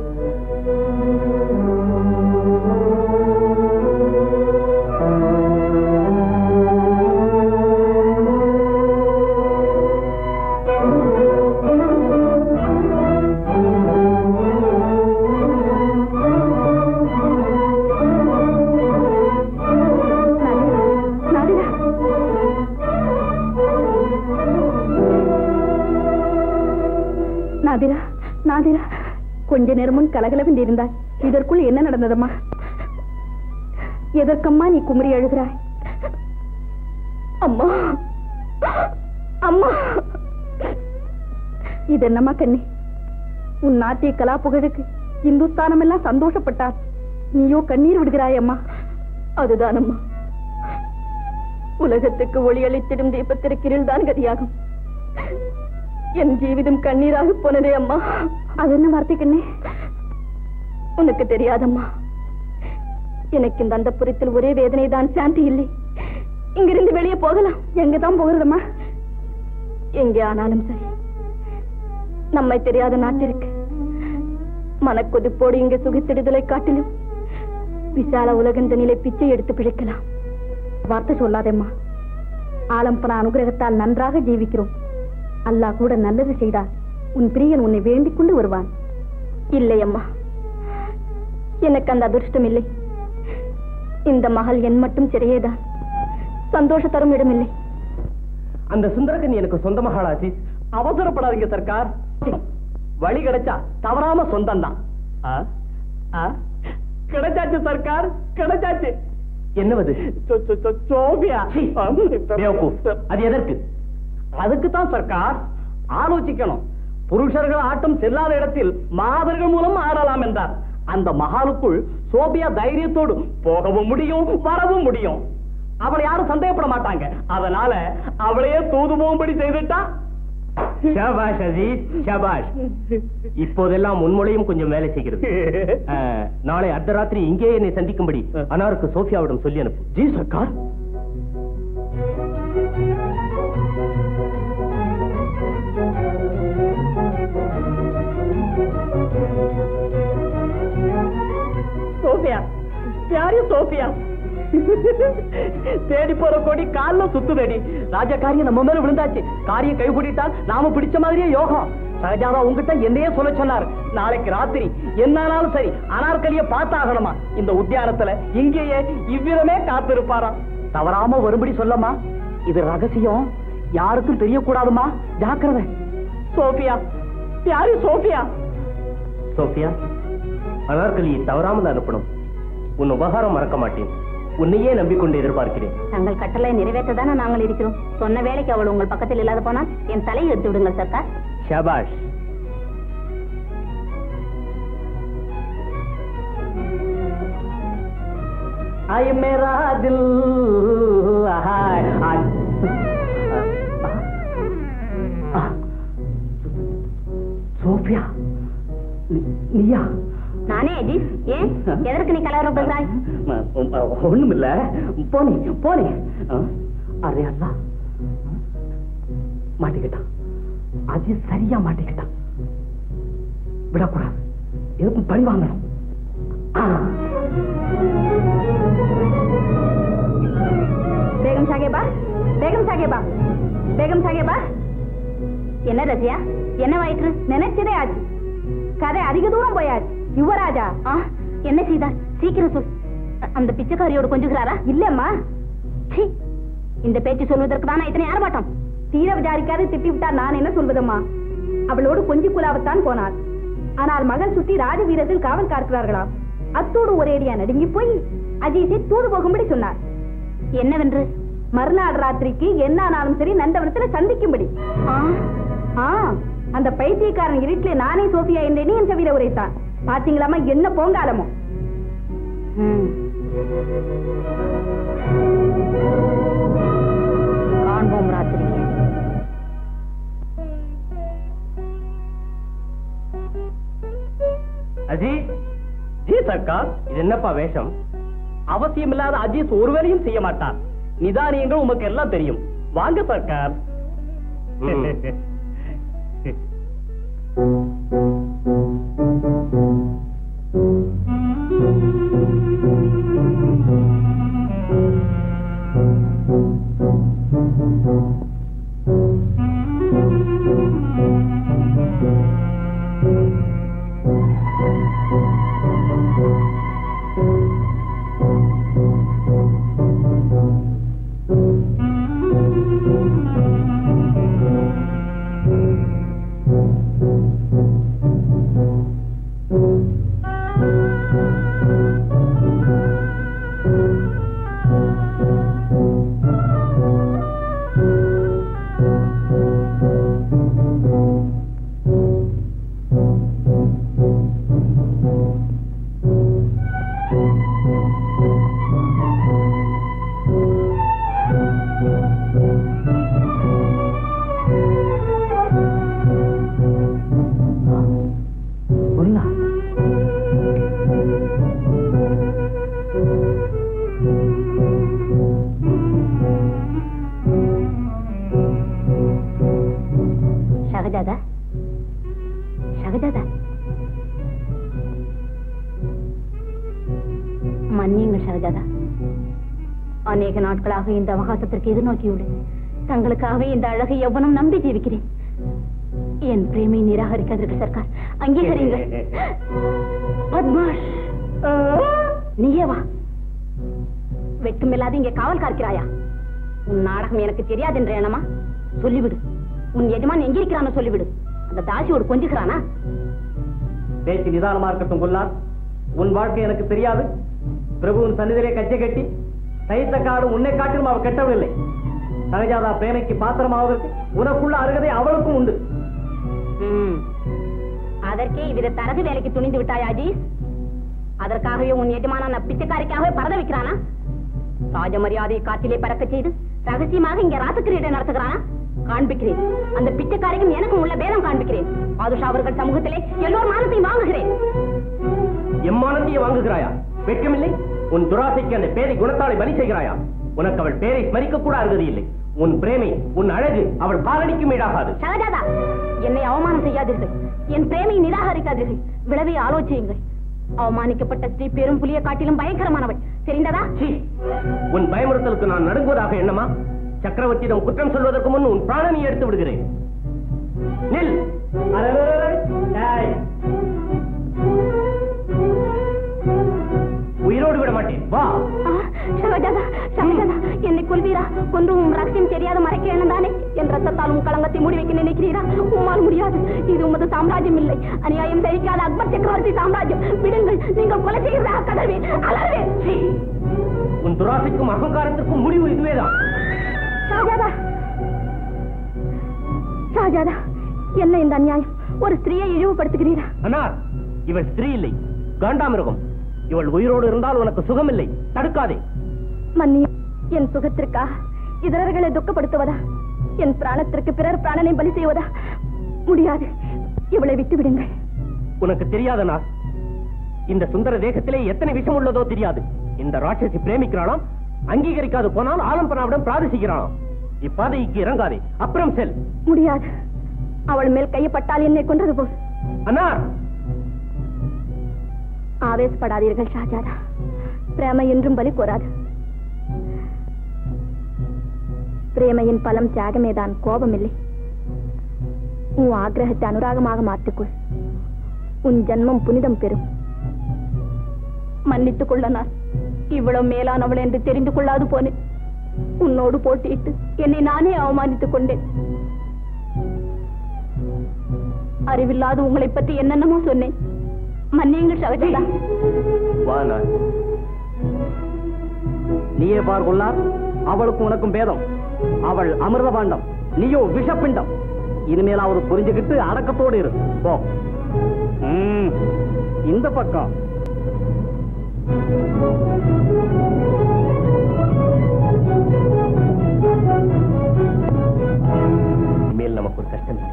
நாதிரா நாதிரா நாதிரா கொஞ்ச நேரம் முன் கலகலவென்று இருந்தாய் இதற்குள் என்ன நடந்ததம்மா எதற்கம்மா நீ குமரி அழுகிறாய் அம்மா அம்மா இது என்னம்மா கண்ணி உன் நாட்டிய கலா புகழுக்கு இந்துஸ்தானம் எல்லாம் சந்தோஷப்பட்டார் நீயோ கண்ணீர் விடுகிறாய் அம்மா அதுதானம்மா உலகத்துக்கு ஒளியளித்திடும் தீபத்திற்கு தான் கதியாகும் என் ஜீவிதம் கண்ணீராக போனதே அம்மா அது என்ன வார்த்தை கண்ணே உனக்கு தெரியாதம்மா எனக்கு இந்த அந்த புறத்தில் ஒரே வேதனை தான் சாந்தி இல்லை இங்கிருந்து வெளியே போகலாம் எங்க தான் போகிறதம்மா எங்கே ஆனாலும் சரி நம்மை தெரியாத நாட்டிற்கு மனக்கொதிப்போடு இங்கு சுகித்திடுதலை காட்டிலும் விசால உலகந்த நிலை பிச்சை எடுத்து பிழைக்கலாம் வார்த்தை சொல்லாதேம்மா ஆலம்பன அனுகிரகத்தால் நன்றாக ஜீவிக்கிறோம் அல்லாஹ் கூட நல்லது செய்தார் உன் பிரியன் உன்னை வேண்டிக் கொண்டு வருவான் இல்லை அம்மா எனக்கு அந்த அதிர்ஷ்டம் இல்லை இந்த மகள் என் மட்டும் சிறையேதான் சந்தோஷ தரும் இடமில்லை அந்த சுந்தரகன் எனக்கு சொந்த மகாளாச்சு அவசரப்படாதீங்க சர்க்கார் வழி கிடைச்சா தவறாம சொந்தம் தான் கிடைச்சாச்சு சர்க்கார் கிடைச்சாச்சு என்னவது சோ- சோ- சோ- சோபியா சீ, பேவக்கூஃப். அது எதற்கு அதுக்கு தான் சர்க்கார் ஆலோசிக்கணும் புருஷர்கள் ஆட்டம் செல்லாத இடத்தில் மாதர்கள் மூலம் ஆடலாம் என்றார் அந்த மகாலுக்குள் சோபியா தைரியத்தோடு போகவும் முடியும் வரவும் முடியும் அவளை யாரும் சந்தேகப்பட மாட்டாங்க அதனால அவளையே தூது போகும்படி செய்துட்டா ஷபாஷ் அஜீஸ் ஷபாஷ் இப்போதெல்லாம் முன்மொழியும் கொஞ்சம் வேலை செய்கிறது அஹ், நாளை அர்த்தராத்திரி இங்கே என்னை சந்திக்கும்படி அனாருக்கு சோஃபியாவிடம் சொல்லி அனுப்பு ஜி சர்க்கார் சோபியா யாரு சோபியா தேடி போற கொடி கால்ல சுத்துதடி ராஜா காரியம் நம்ம மேல விழுந்தாச்சு காரியம் கை கூட்டிட்டால் நாம பிடிச்ச மாதிரியே யோகம் சகஜாதா உங்ககிட்ட என்னையே சொல்ல சொன்னார் நாளைக்கு ராத்திரி என்னானாலும் சரி அனார்கலிய பார்த்தாகணுமா இந்த உத்தியானத்துல இங்கேயே இவ்விதமே காத்திருப்பாராம் தவறாம வரும்படி சொல்லமா இது ரகசியம் யாருக்கும் தெரியக்கூடாதுமா ஜாக்கிரதை சோபியா யாரு சோபியா சோபியா அனார்கலியை தவறாமல் அனுப்பணும் உன் உபகாரம் மறக்க மாட்டேன் உன்னையே நம்பிக்கொண்டு எதிர்பார்க்கிறேன் தங்கள் கட்டளை நிறைவேற்றதானே நாங்கள் இருக்கிறோம் சொன்ன வேலைக்கு அவள் உங்கள் பக்கத்தில் இல்லாத போனால் என் தலையை எடுத்து விடுங்கள் சர்க்கார் ஷபாஷ் आय मेरा दिल हाय आज சோபியா நீயா நானே அஜீஸ் ஏன் எதற்கு நீ கலவரம் பேசுறாய் ஒண்ணும் இல்ல போனே போனே அரே அல்லா மாட்டிக்கிட்டான் அஜித் சரியா மாட்டிக்கிட்டான் விடக்கூடாது எதுக்கும் பழி வாங்கணும் ஆ. பேகம் சாகேபா பேகம் சாகேபா பேகம் சாகேபா என்ன ரசியா என்ன வயிற்று நினைச்சதே ஆச்சு கதை அதிக தூரம் போயாச்சு யுவராஜா ஆ, என்ன செய்தார் சீக்கிரம் சொல் அ- அந்த பிச்சைக்காரியோடு கொஞ்சுகிறாரா இல்லம்மா சீ, இந்த பேச்சு சொல்வதற்கு தானே இத்தனை ஆர்ப்பாட்டம் தீர விசாரிக்காது திட்டி விட்டார் நான் என்ன சொல்வதம்மா அவளோடு கொஞ்சி குலாவத்தான் போனார் ஆனால் மகள் சுற்றி ராஜ வீரர்கள் காவல் காக்கிறார்களாம் அத்தோடு ஒரேடியா நடுங்கி போய் அஜீஸை தூது போகும்படி சொன்னார் என்னவென்று மறுநாள் ராத்திரிக்கு என்ன ஆனாலும் சரி நந்தவனத்துல சந்திக்கும்படி ஆ, அந்த பைத்தியக்காரன் இருட்டிலே நானே சோபியா என்றேனே என் செவியில உரைத்தான் பாத்தீங்களாமா என்ன போங்காலமோ காண்போம் ராத்திரி அஜித் ஜி சர்க்கார் இது என்னப்பா வேஷம் அவசியமில்லாத அஜீஸ் ஒரு வேலையும் செய்ய மாட்டார் நிதானியங்கள் உமக்கு எல்லாம் தெரியும் வாங்க சர்க்கார் ம். சொல்லா ஷகஜாதா ஷகஜாதா மன்னியுங்கள் ஷகஜாதா அநேக நாட்களாக இந்த அவகாசத்திற்கு எதிர்நோக்கியுள்ளேன் தங்களுக்காகவே இந்த அழகை எவ்வளவு நம்பி ஜீவிக்கிறேன் என் பிரேமை நிராகரிக்காதீர்கள் சர்க்கார் அங்கீகரிங்கள் பத்மாஷ் நீயே வா வெட்கமில்லாத இங்கே காவல் காக்கிறாயா உன் நாடகம் எனக்கு தெரியாது என்ற எண்ணமா சொல்லிவிடு உன் எஜமான் எங்கிருக்கிறானோ சொல்லிவிடு அந்த தாசியோடு கொஞ்சுகிறானா பேச்சு நிதானமா இருக்கட்டும் கொல்லார் உன் வாழ்க்கை எனக்கு தெரியாது பிரபுவின் சன்னிதிலே கச்சை கட்டி தைத்த காடு உன்னை காட்டிலும் அவள் கெட்டவள் இல்லை சகஜாதா பிரேமைக்கு பாத்திரமாவதற்கு உனக்குள்ள அருகதை அவளுக்கும் உண்டு ம். அதற்கே இவ்வித தரகு வேலைக்கு துணிந்து விட்டாய் அஜீஸ் அதற்காகவே உன் எஜமானான பிச்சைக்காரிக்காகவே பரத வைக்கிறானா ராஜ மரியாதையை காற்றிலே பறக்க செய்து ரகசியமாக இங்க ராசக்கிரீடை நடத்துகிறானா காண்பிக்கிறேன் அந்த பிச்சைக்காரிக்கும் எனக்கும் உள்ள பேதம் காண்பிக்கிறேன் பாதுஷா அவர்கள் சமூகத்திலே எல்லோர் மானத்தையும் வாங்குகிறேன் எம்மானத்தையே வாங்குகிறாயா வெட்கமில்லை உன் துராசைக்கு அந்த பேரை குணத்தாலை பலி செய்கிறாயா உனக்கு அவள் பேரை ஸ்மரிக்க கூட அருகதி இல்லை உன் பிரேமை உன் அழகு அவள் பாலடிக்கும் ஈடாகாது சகஜாதா என்னை அவமானம் செய்யாதீர்கள் என் பிரேமை நிராகரிக்காதீர்கள் விளைவை ஆலோசியுங்கள் அவமானிக்கப்பட்ட ஸ்ரீ பெரும் புலியை காட்டிலும் பயங்கரமானவள் தெரிந்ததா சீ, உன் பயமுறுத்தலுக்கு நான் நடுங்குவதாக எண்ணமா சக்கரவர்த்தியிடம் குற்றம் சொல்வதற்கு முன் உன் பிராணனை எடுத்து விடுகிறேன் நில் அரரரரரை. டேய். உயிரோடு விட மாட்டேன் வா ஆ, ஷகஜாதா, ஷகஜாதா, என்னை கொல்வீரா கொன்று உம் ரகசியம் தெரியாத மறைக்க எண்ணந்தானே என் ரத்தத்தால் உன் களங்கத்தை மூடி வைக்க நினைக்கிறீரா உம்மால் முடியாது இது உமது சாம்ராஜ்யம் இல்லை அநியாயம் சகிக்காத அக்பர் சக்கரவர்த்தி சாம்ராஜ்யம் விடுங்கள் நீங்கள் கொலை செய்கிறதாக கதர்வேன் அலறுவேன் சீ, உன் துராசைக்கும் அகங்காரத்திற்கும் முடிவு இதுவேதான் ஷாஜாதா ஷாஜாதா என்ன இந்த அநியாயம் ஒரு ஸ்திரீயை இழிவுபடுத்துகிறீரா அனார் இவள் ஸ்திரீ இல்லை காண்டாமிருகம் இவள் உயிரோடு இருந்தால் உனக்கு சுகமில்லை தடுக்காதே மன்னி என் சுகத்திற்காக இதரர்களை துக்கப்படுத்துவதா என் பிராணத்திற்கு பிறர் பிராணனை பலி செய்வதா முடியாது இவளை விட்டு விடுங்கள் உனக்கு தெரியாத நாள் இந்த சுந்தர தேகத்திலே எத்தனை விஷம் உள்ளதோ தெரியாது இந்த ராட்சசி பிரேமிக்கிறாளாம் அங்கீகரிக்காது போனால் ஆலம்பனாவிடம் பிரார்த்திக்கிறாளாம் இப்பாதைக்கு இறங்காதே அப்புறம் செல் முடியாது அவள் மேல் கையப்பட்டால் என்னை கொன்றது போல் அனார் ஆவேசப்படாதீர்கள் ஷாஜாதா பிரேமை என்றும் பலி கோராது பிரேமையின் பலம் தியாகமேதான் கோபமில்லை உன் ஆக்கிரகத்தை அனுராகமாக மாற்றிக்கொள் உன் ஜன்மம் புனிதம் பெறும் மன்னித்துக் கொள்ள நான் இவ்வளவு மேலானவள் என்று தெரிந்து கொள்ளாது போனேன் உன்னோடு போட்டியிட்டு என்னை நானே அவமானித்துக் கொண்டேன் அறிவில்லாத உங்களை பற்றி என்னென்னமோ சொன்னேன் மன்னியுங்கள் சகஜதா வா நாள் நீயே பார் கொள்ளார் அவளுக்கும் உனக்கும் பேதம் அவள் அமிர்த பாண்டம் நீயோ விஷப்பிண்டம் இனிமேல் அவர் புரிஞ்சுக்கிட்டு அடக்கத்தோடு இரு போ ம், இந்த பக்கம் இனிமேல் நமக்கு ஒரு கஷ்டம் இல்லை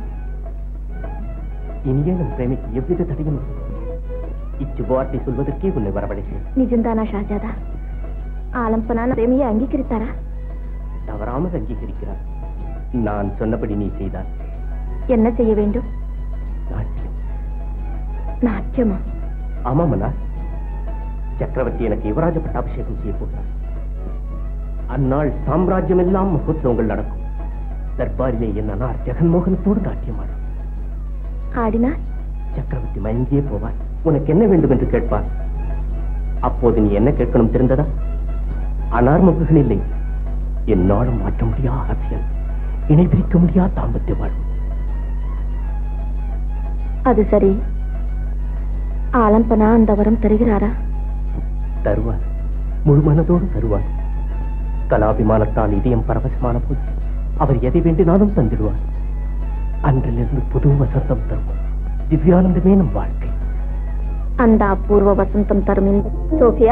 இனியே நம் பிரேமிக்கு எவ்வித தடையும் இல்லை. இச்சுபவார்த்தை சொல்வதற்கே உன்னை வரவழைத்தேன் నిజందానా షాజాదా ఆలంపన ప్రేమిயை అంగీకరిస్తారా தவறாமல் அங்கீகரிக்கிறார் நான் சொன்னபடி நீ செய்தால் என்ன செய்ய வேண்டும் நாட்டியம் நாட்டியமா ஆமாமண்ணா சக்கரவர்த்தி எனக்கு யுவராஜ பட்டாபிஷேகம் செய்ய போகிறார் அந்நாள் சாம்ராஜ்யம் எல்லாம் மகோத்சவங்கள் நடக்கும் தர்பாரிலே என் அனார் ஜெகன்மோகனத்தோடு நாட்டியமாடும் ஆடினார் சக்கரவர்த்தி மயங்கியே போவார் உனக்கு என்ன வேண்டும் என்று கேட்பார் அப்போது நீ என்ன கேட்கணும் தெரிந்ததா அனார் மகுகள் இல்லை என்னாலும் மாற்ற முடியாத அரசியல் இணை பிரிக்க முடியாத தாம்பத்திய வாழ்வு அது சரி ஆலம்பனா அந்த வரம் தருகிறாரா தருவார் முழு மனதோடு தருவார் கலாபிமானத்தால் இதயம் பரவசமான போது அவர் எதை வேண்டினாலும் தந்திடுவார் அன்றிலிருந்து புது வசந்தம் தரும் திவ்யானந்தமே நம் வாழ்க்கை அந்த அபூர்வ வசந்தம் தரும் இந்த சோஃபியா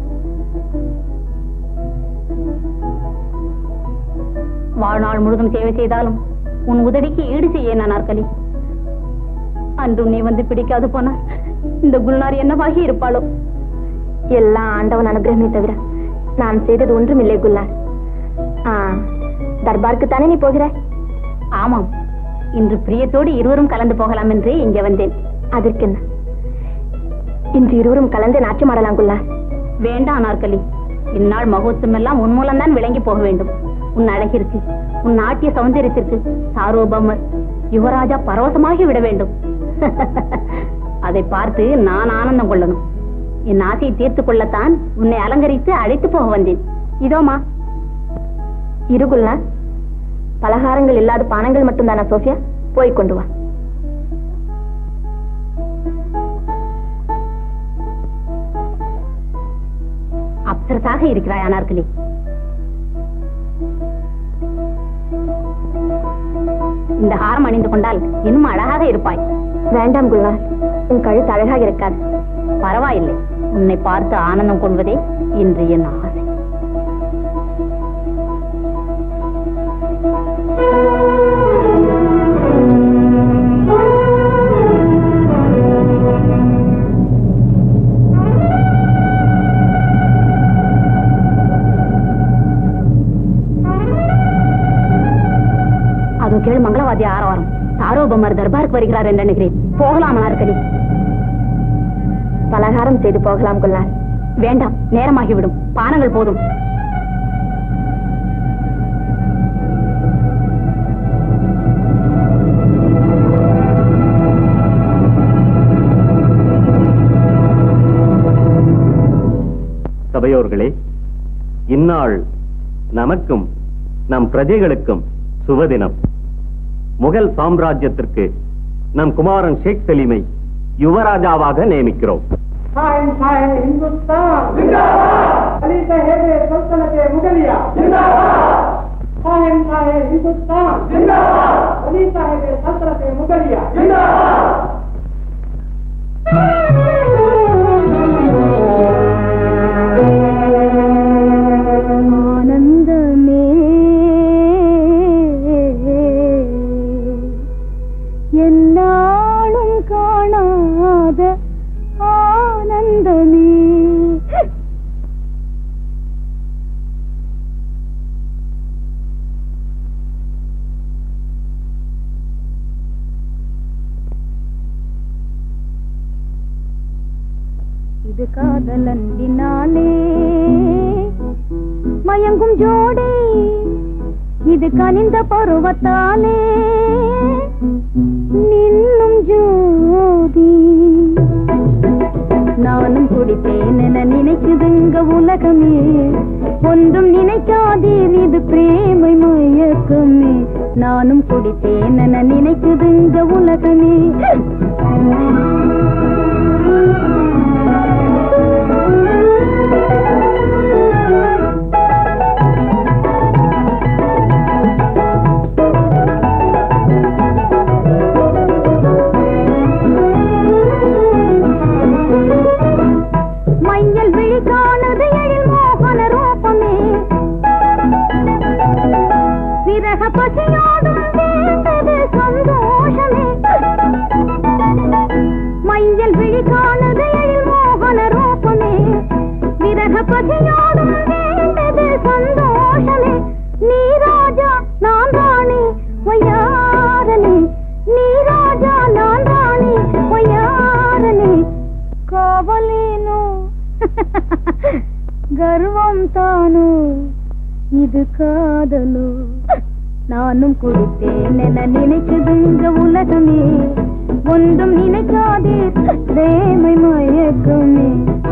வாழ்நாள் முழுதும் சேவை செய்தாலும் உன் உதவிக்கு ஈடு செய்ய நான் நாற்களி அன்றும் நீ வந்து பிடிக்காது போனால் இந்த குல்நார் என்னவாகி இருப்பாளோ எல்லாம் ஆண்டவன் அனுகிரகமே தவிர நான் செய்தது ஒன்றுமில்லை குல்நார் ஆ தர்பாருக்கு தானே நீ போகிறாய் ஆமாம் இன்று பிரியத்தோடு இருவரும் கலந்து போகலாம் என்று இங்கே வந்தேன் அதற்கென்ன இன்று இருவரும் கலந்து நாட்டியமாடலாம் குல்நார் வேண்டாம் நாற்களி இந்நாள் மகோத்சவம் எல்லாம் உன் மூலம்தான் விளங்கி போக வேண்டும் உன் அழகிற்கு உன் நாட்டிய சௌந்தரியத்திற்கு சாரோபமர் யுவராஜா பரவசமாகி விட வேண்டும் அதை பார்த்து நான் ஆனந்தம் கொள்ளணும் என் ஆசையை தீர்த்து கொள்ளத்தான் உன்னை அலங்கரித்து அழைத்து போக வந்தேன் இதோமா இருகுல்னா பலகாரங்கள் இல்லாத பானங்கள் மட்டும்தானா சோஃபியா போய் கொண்டு வா அப்சரசாக இருக்கிறாய் அனார்களே இந்த ஹாரம் அணிந்து கொண்டால் இன்னும் அழகாக இருப்பாய் வேண்டாம் குல்வா உன் கழுத்து அழகாக இருக்காது பரவாயில்லை உன்னை பார்த்து ஆனந்தம் கொள்வதே இன்று என் ஆசை அதோ கேளு மங்களவாதி ஆரவாரம் சாரோபமர் தர்பாருக்கு வருகிறார் என்று நினைக்கிறேன் போகலாம் நாற்கடி பலகாரம் செய்து போகலாம் கொள்ளான் வேண்டாம் நேரமாகிவிடும் பானங்கள் போதும் சபையோர்களே இந்நாள் நமக்கும் நம் பிரஜைகளுக்கும் சுபதினம் முகல் சாம்ராஜ்யத்திற்கு நம் குமாரன் ஷேக் சலீமை யுவராஜாவாக நியமிக்கிறோம் ஆனந்தமே என்னாலும் காணாத ஆனந்தமே இது காதல் அன்பினாலே மயங்கும் ஜோடி இது கனிந்த பருவத்தாலே நின்னும் ஜோதி நானும் குடித்தேன் என நினைக்குதுங்க உலகமே ஒன்றும் நினைக்காதீர் இது பிரேமை மயக்கமே நானும் குடித்தேன் என நினைக்குதுங்க உலகமே மையல் விழி காணது எழில் மோகன ரூபமே விரக பசியோடும் வேண்டது சந்தோஷமே மையல் விழி காணது எழில் மோகன ரூபமே விரக பசியோடும் வேண்டது சந்தோஷமே நீ ராஜா நான் ராணி ஒய்யாரனே நீ ராஜா நான் ராணி ஒய்யாரனே కావలేను గర్వం తాను இது காதலோ நானும் குடித்தேன் என நினைக்குதுங்க உலகமே ஒன்றும் நினைக்காதே பிரேமை மயக்கமே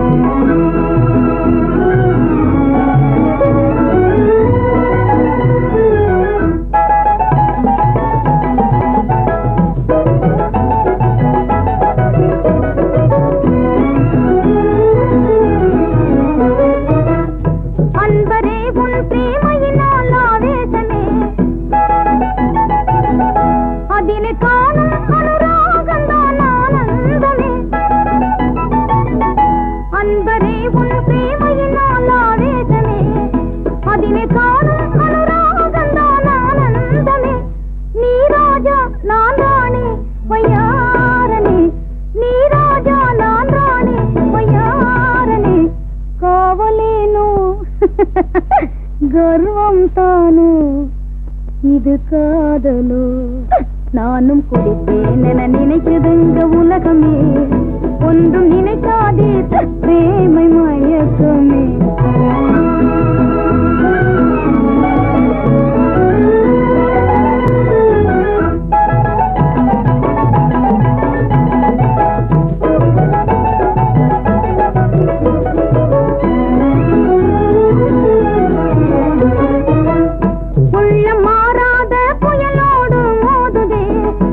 அன்பரே உன் பிரேமையினால் ஆவேசமே அதிலே காணும் அனுராகந்தான் ஆனந்தமே அன்பரே உன் பிரேமையினால் ஆவேசமே அதிலே காணும் அனுராகந்தான் ஆனந்தமே நீ ராஜா நான் ராணி வையாரனே நீ ராஜா நான் ராணி వైయారని కావలేను గర్వం తాను இது காதலோ நானும் குடித்தேன் என நினைக்குதுங்க உலகமே ஒன்றும் நினைக்காதே பிரேமை மயக்கமே உள்ளம் மாறாத புயலோடு மோதுதே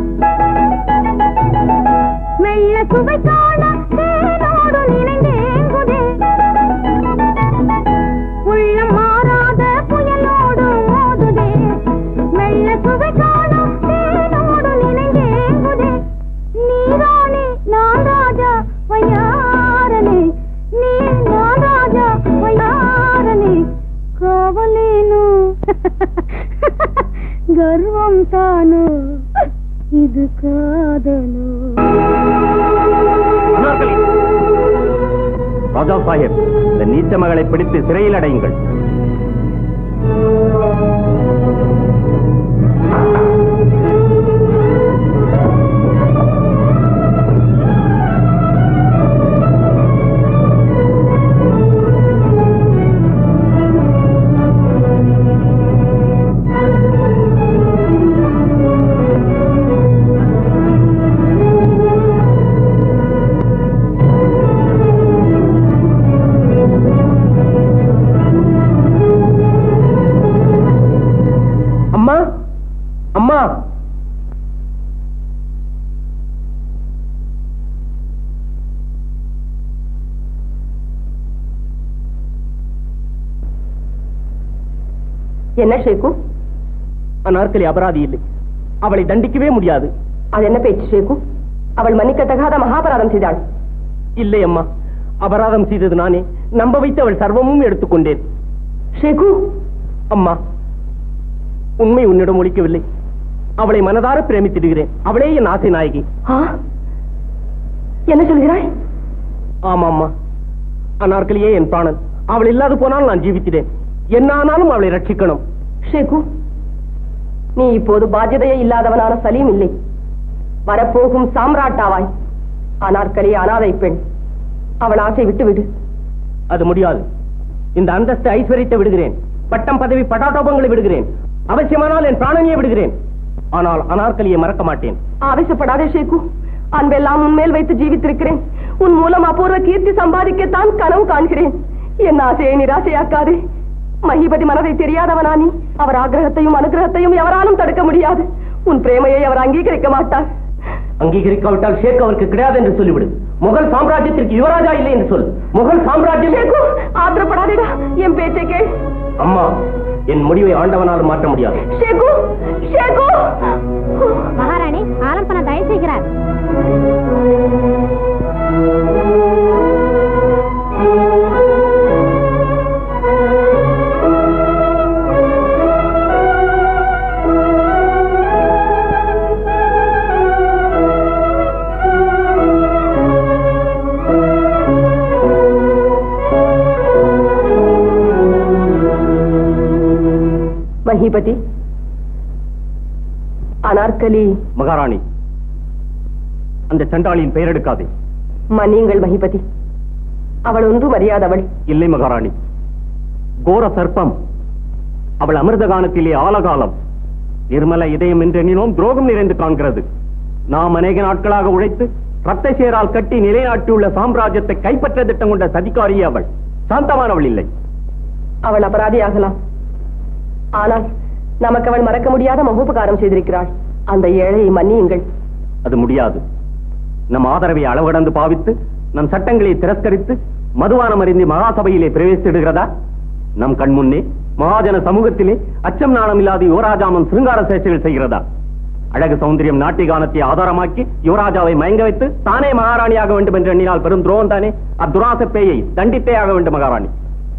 மெல்ல சுவை காண தேனோடு நினைந்தேங்குதே உள்ளம் மாறாத புயலோடு மோதுதே மெல்ல சுவை காண தேனோடு நினைந்தேங்குதே நீ ராணி நான் ராஜா வையாரனே நீ நான் ராஜா வையாரனே కావలేను గర్వం తాను ఇది కాదను அனார்களே! ராஜா சாஹேப் இந்த நீச்ச மகளை பிடித்து சிறையில் அடையுங்கள் என்ன ஷேக்கு அனார்கலி அபராதி இல்லை அவளை தண்டிக்கவே முடியாது அது என்ன பேச்சு ஷேக்கு அவள் மன்னிக்கத்தகாத மகாபராதம் செய்தாள் இல்லை அம்மா அபராதம் செய்தது நானே நம்ப வைத்து அவள் சர்வமும் எடுத்துக்கொண்டேன் ஷேகு அம்மா உண்மை உன்னிடம் ஒழிக்கவில்லை அவளை மனதார பிரேமித்திடுகிறேன் அவளே என் ஆசை நாயகி ஆ என்ன சொல்கிறாய் ஆமா அம்மா அனார்கலியே என் பிராணன் அவள் இல்லாது போனால் நான் ஜீவித்திடேன் என்ன ஆனாலும் அவளை ரட்சிக்கணும் ஷேகு நீ இப்போது பாத்தியதையே இல்லாதவனான சலீம் இல்லை வரப்போகும் சாம்ராட்டாவாய் அனார்கலி அனாதை பெண் அவள் ஆசை விட்டுவிடு அது முடியாது இந்த அந்தஸ்து ஐஸ்வர்யத்தை விடுகிறேன் பட்டம் பதவி பட்டாட்டோபங்களை விடுகிறேன் அவசியமானால் என் பிராணனையே விடுகிறேன் ஆனால் அனார்கலியை மறக்க மாட்டேன் ஆவேசப்படாதே ஷேகு அன்பெல்லாம் உன்மேல் வைத்து ஜீவித்திருக்கிறேன் உன் மூலம் அபூர்வ கீர்த்தி சம்பாதிக்கத்தான் கனவு காண்கிறேன் என் ஆசையை நிராசையாக்காதே மகிபதி மனதை தெரியாதவனா நீ அவர் ஆக்கிரகத்தையும் அனுகிரகத்தையும் எவராலும் தடுக்க முடியாது உன் பிரேமையை அவர் அங்கீகரிக்க மாட்டார் அங்கீகரிக்காவிட்டால் ஷேக் அவருக்கு கிடையாது என்று சொல்லிவிடு முகல் சாம்ராஜ்யத்திற்கு யுவராஜா இல்லை என்று சொல் முகல் சாம்ராஜ்யம் ஷேகு ஆத்திரப்படாதேடா என் பேச்சை கேள் அம்மா என் முடிவை ஆண்டவனால் மாற்ற முடியாது ஷேகு ஷேகு மகாராணி ஆலம்பன தயவு செய்கிறார் மகிபதி அனார்கலி மகாராணி அந்த சண்டாளியின் பெயர் எடுக்காதே மன்னியுங்கள் மகிபதி அவள் ஒன்றும் அறியாதவள் இல்லை மகாராணி கோர சர்ப்பம் அவள் அமிர்த கானத்திலே ஆலகாலம் நிர்மல இதயம் என்றெண்ணினோம் துரோகம் நிறைந்து காண்கிறது நாம் அநேக நாட்களாக உழைத்து ரத்த சேரால் கட்டி நிலைநாட்டியுள்ள சாம்ராஜ்யத்தை கைப்பற்ற திட்டம் கொண்ட சதிகாரி அவள் சாந்தமானவள் இல்லை அவள் அபராதியாகலாம் ஆனால் நமக்கு அவள் மறக்க முடியாத மகோபகாரம் செய்திருக்கிறாள் அந்த ஏழையை மன்னியுங்கள் அது முடியாது நம் ஆதரவை அளவடந்து பாவித்து நம் சட்டங்களை திரஸ்கரித்து மதுவானம் அறிந்து மகாசபையிலே பிரவேசிடுகிறதா நம் கண் முன்னே மகாஜன சமூகத்திலே அச்சம் நாணம் இல்லாத யுவராஜாமம் சிருங்கார சேஷ்டைகள் செய்கிறதா அழகு சௌந்தரியம் நாட்டிய கானத்தை ஆதாரமாக்கி யுவராஜாவை மயங்க வைத்து தானே மகாராணியாக வேண்டும் என்று எண்ணினால் பெரும் துரோகம் தானே அத்துராச பேயை தண்டித்தே ஆக வேண்டும் மகாராணி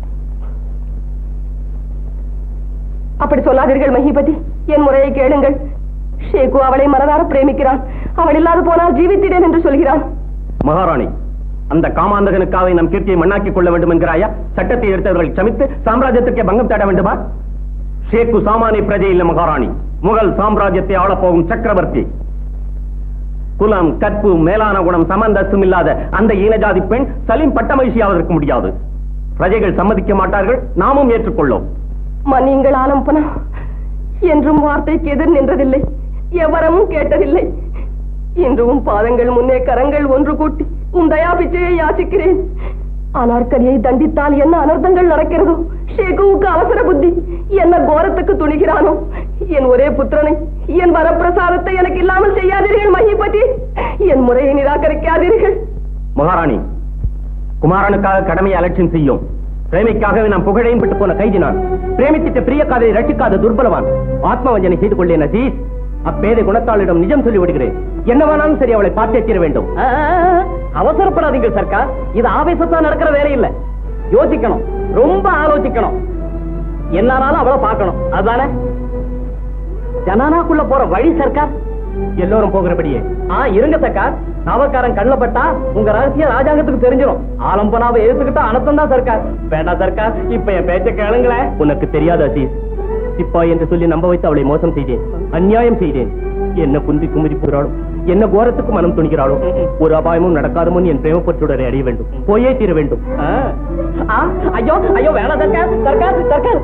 அப்படி சொல்லாதீர்கள் மகிபதி என் முறையை கேளுங்கள் ஷேகு அவளை மனதார பிரேமிக்கிறான் அவள் இல்லாது போனால் ஜீவித்திடேன் என்று சொல்கிறான் மகாராணி அந்த காமாந்தகனுக்காக நம் கீர்த்தியை மண்ணாக்கிக் கொள்ள வேண்டும் என்கிறாயா சட்டத்தை எடுத்தவர்கள் சமித்து சாம்ராஜ்யத்திற்கே பங்கம் தேட வேண்டுமா ஷேக்கு சாமானிய பிரஜை இல்ல மகாராணி முகல் சாம்ராஜ்யத்தை ஆளப்போகும் சக்கரவர்த்தி குலம் கற்பு மேலான குணம் சமந்தஸ்தும் இல்லாத அந்த ஈனஜாதி பெண் சலீம் பட்டமகிழ்ச்சியாவதற்கு முடியாது பிரஜைகள் சம்மதிக்க மாட்டார்கள் நாமும் ஏற்றுக்கொள்ளோம் மன்னியுங்கள் ஆலம்பனா என்றும் வார்த்தைக்கு எதிர் நின்றதில்லை எவரமும் கேட்டதில்லை இன்று உன் பாதங்கள் முன்னே கரங்கள் ஒன்று கூட்டி உன் தயா பிச்சையை யாசிக்கிறேன் அனார்கலியை தண்டித்தால் என்ன அனர்த்தங்கள் நடக்கிறதோ ஷேகுவுக்கு அவசர புத்தி என்ன கோரத்துக்கு துணிகிறானோ என் ஒரே புத்திரனை என் வரப்பிரசாதத்தை எனக்கு இல்லாமல் செய்யாதீர்கள் மகிபதி என் முறையை நிராகரிக்காதீர்கள் மகாராணி குமாரனுக்காக கடமையை அலட்சியம் செய்யும் பிரேமிக்காகவே நாம் புகழையும் விட்டு போன கைதி நான் பிரேமித்திட்ட பிரிய காதை ரட்சிக்காத துர்பலவான் ஆத்மவஞ்சனை செய்து கொள்ளேன் அஜீஸ் அப்பேதை குணத்தாளிடம் நிஜம் சொல்லி விடுகிறேன் என்னவானாலும் சரி அவளை பார்த்தே தீர வேண்டும் அவசரப்படாதீங்க சர்க்கார் இது ஆவேசத்தா நடக்கிற வேலை இல்ல யோசிக்கணும் ரொம்ப ஆலோசிக்கணும் என்னாலும் அவளை பார்க்கணும் அதானே ஜனானாக்குள்ள போற வழி சர்க்கார் எல்லோரும் போகிறபடியே ஆ இருங்க சர்க்கார் நாவக்காரன் கண்ணுல பட்டா உங்க ரகசியம் ராஜாங்கத்துக்கு தெரிஞ்சிடும் ஆலம்பனாவை எதிர்த்துக்கிட்டா அனத்தம் தான் சர்க்கார் வேண்டாம் சர்க்கார் இப்ப என் பேச்ச கேளுங்களேன் உனக்கு தெரியாது அசீஸ் சிப்பா என்று சொல்லி நம்ப வைத்து அவளை மோசம் செய்தேன் அநியாயம் செய்தேன் என்ன குந்தி குமிரி போகிறாளோ என்ன கோரத்துக்கு மனம் துணிகிறாளோ ஒரு அபாயமும் நடக்காத முன் என் பிரேமப்பற்றுடரை அறிய வேண்டும் போயே தீர வேண்டும் ஐயோ ஐயோ வேணாம் சர்க்கார் சர்க்கார் சர்க்கார்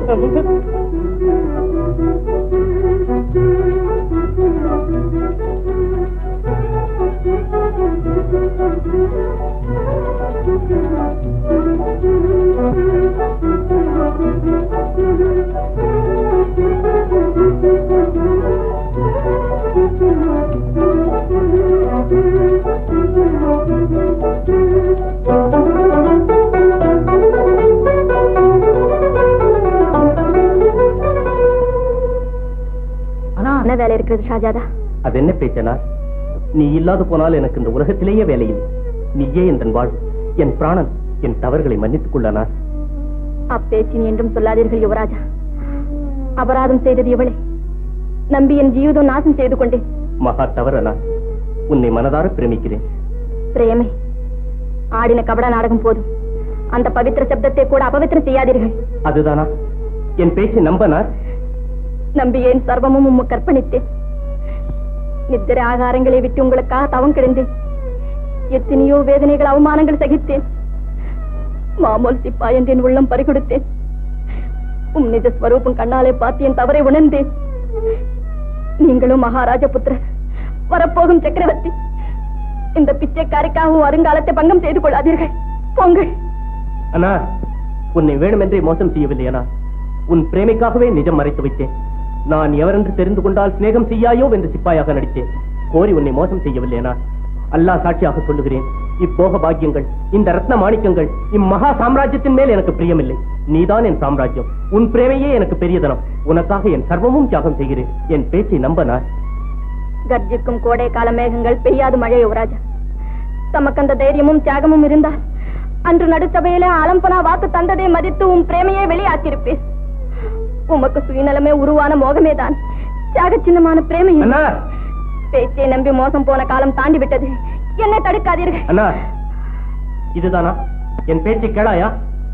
என்ன வேலை இருக்கிறது ஷாஜாதா அது என்ன பேச்சனா நீ இல்லாது போனால் எனக்கு இந்த உலகத்திலேயே வேலை இல்லை நீயே என் வாழ்வு என் பிராணன் என் தவறுகளை மன்னித்துக் கொள்ளனா அப்பேச்சின் என்றும் சொல்லாதீர்கள் யுவராஜா அபராதம் செய்தது இவளே நம்பி என் ஜீவிதம் நாசம் செய்து கொண்டேன் மகா தவறனா உன்னை மனதார பிரமிக்கிறேன் பிரேமை ஆடின கபட நாடகம் போதும் அந்த பவித்திர சப்தத்தை கூட அபவித்திரம் செய்யாதீர்கள் அதுதானா என் பேச்சை நம்பனா நம்பி ஏன் சர்வமும் உம்மை கற்பணித்தேன் நித்திர ஆகாரங்களை விட்டு உங்களுக்காக தவம் கிடந்தேன் எத்தனையோ வேதனைகள் அவமானங்கள் சகித்தேன் மாமூல் சிப்பா என்று என் உள்ளம் பறிகொடுத்தேன் உம் நிஜ ஸ்வரூபம் கண்ணாலே பார்த்து என் தவறை உணர்ந்தேன் நீங்களும் மகாராஜ புத்திரர் வரப்போகும் சக்கரவர்த்தி இந்த பிச்சைக்காரிக்காகவும் வருங்காலத்தை பங்கம் செய்து கொள்ளாதீர்கள் போங்கள் அண்ணா உன்னை வேணுமென்றே மோசம் செய்யவில்லை அண்ணா உன் பிரேமைக்காகவே நிஜம் மறைத்து வைத்தேன் நான் எவரென்று தெரிந்து கொண்டால் சிநேகம் செய்யாயோ என்று சிப்பாயாக நடித்தேன் கோரி உன்னை மோசம் செய்யவில்லை அண்ணா அல்லாஹ் சாட்சியாக சொல்லுகிறேன் இப்போக பாக்கியங்கள் இந்த ரத்ன மாணிக்கங்கள் இம்மகா சாம்ராஜ்யத்தின் மேல் எனக்கு பிரியமில்லை நீதான் என் சாம்ராஜ்யம் உன் பிரேமையே எனக்கு பெரியதனம் உனக்காக என் சர்வமும் தியாகம் செய்கிறேன் என் பேச்சை நம்பனா கர்ஜிக்கும் கோடை கால மேகங்கள் பெய்யாது மழை யுவராஜா தமக்கு அந்த தைரியமும் தியாகமும் இருந்தால் அன்று நடுச்சபையில அலம்பனா வாக்கு தந்ததை மதித்து உன் பிரேமையை வெளியாக்கியிருப்பேன் உமக்கு சுயநலமே உருவான மோகமேதான் தியாக சின்னமான பிரேமை இல்லை. அண்ணா பேச்சை நம்பி மோசம் போன காலம் தாண்டி விட்டது என்னை தடுக்காதீர்கள் அண்ணா இதுதானா என் பேச்சை கேளாயா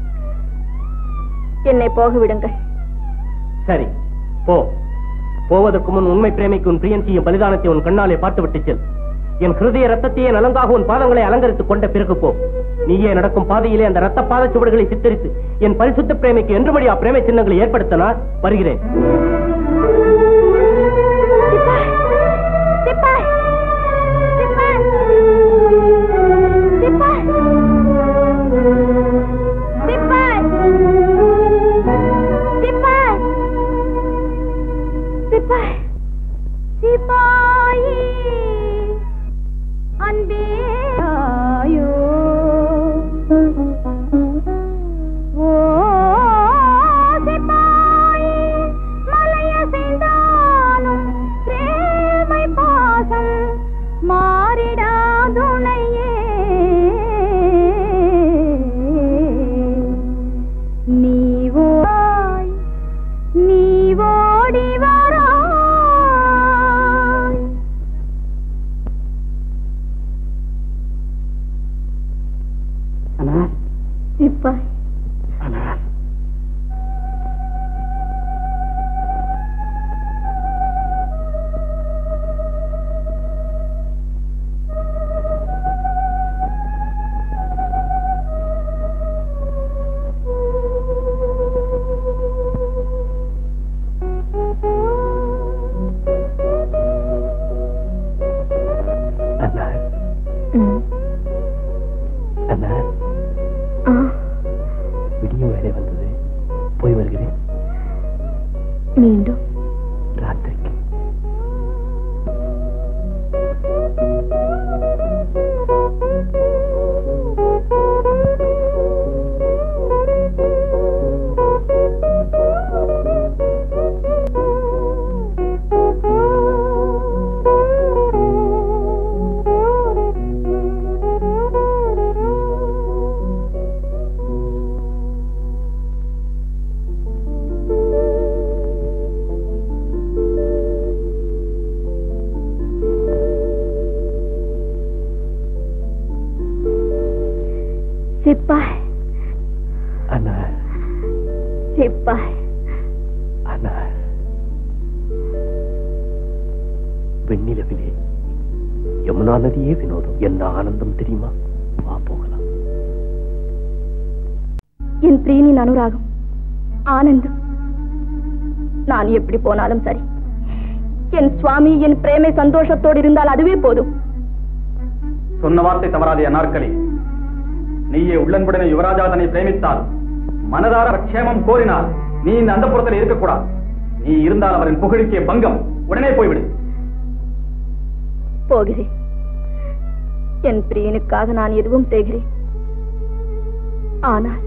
என்னை போக விடுங்கள் சரி போ போவதற்கு முன் உண்மை பிரேமைக்கு உன் பிரியன் செய்யும் பலிதானத்தை உன் கண்ணாலே பார்த்து விட்டு செல் என் ஹிருதய ரத்தத்தையே நலங்காக உன் பாதங்களை அலங்கரித்துக் கொண்ட பிறகு போ நீயே நடக்கும் பாதையிலே அந்த ரத்த பாத சுவடுகளை சித்தரித்து என் பரிசுத்த பிரேமைக்கு என்றுமடியா பிரேமை சின்னங்களை ஏற்படுத்தினார் வருகிறேன் சிப்பாய்! சிப்பாய்! சிப்பாய்! சிப்பாய்! சிப்பாய்! சிப்பாய்! சிப்பாயி அன்பே ஆயோ ஓ சிப்பாயி மலையசைந்தாலும் பிரேமை பாசம் மாறிடாதுணையே நீ ஓய் நீ ஓடி வராய் சிப்பாய் அண்ணா ம். அண்ணா ஆ, விடியும் வேலை வந்தது போய் வருகிறேன் மீண்டும் ராத்திரிக்கு சிப்பாய் அண்ணா சிப்பாய் அண்ணா வெண்ணிலவிலே யமுனா நதியே வினோதம் என்ன ஆனந்தம் தெரியுமா வா போகலாம் என் பிரியனின் அனுராகம் ஆனந்தம் நான் எப்படி போனாலும் சரி என் சுவாமி என் பிரேமை சந்தோஷத்தோடு இருந்தால் அதுவே போதும் சொன்ன வார்த்தை தவறாதே அனார்களே நீயே உள்ளன்புடனே யுவராஜா தன்னை பிரேமித்தால் மனதார அவர் க்ஷேமம் கோரினால் நீ இந்த அந்தப்புறத்தில் இருக்கக்கூடாது நீ இருந்தால் அவரின் புகழுக்கே பங்கம் உடனே போய்விடு போகிறேன் என் பிரியனுக்காக நான் எதுவும் செய்கிறேன் ஆனால்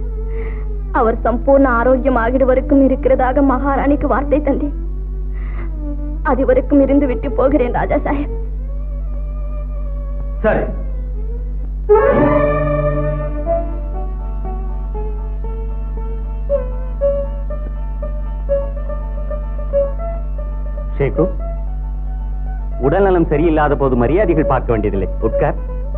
அவர் சம்பூர்ண ஆரோக்கியம் ஆகிடுவருக்கும் இருக்கிறதாக மகாராணிக்கு வார்த்தை தந்தேன் அதுவரைக்கும் இருந்து விட்டு போகிறேன் ராஜா சாஹேப் சரி ஷேகு உடல்நலம் சரியில்லாத போது மரியாதைகள் பார்க்க வேண்டியதில்லை உட்கார்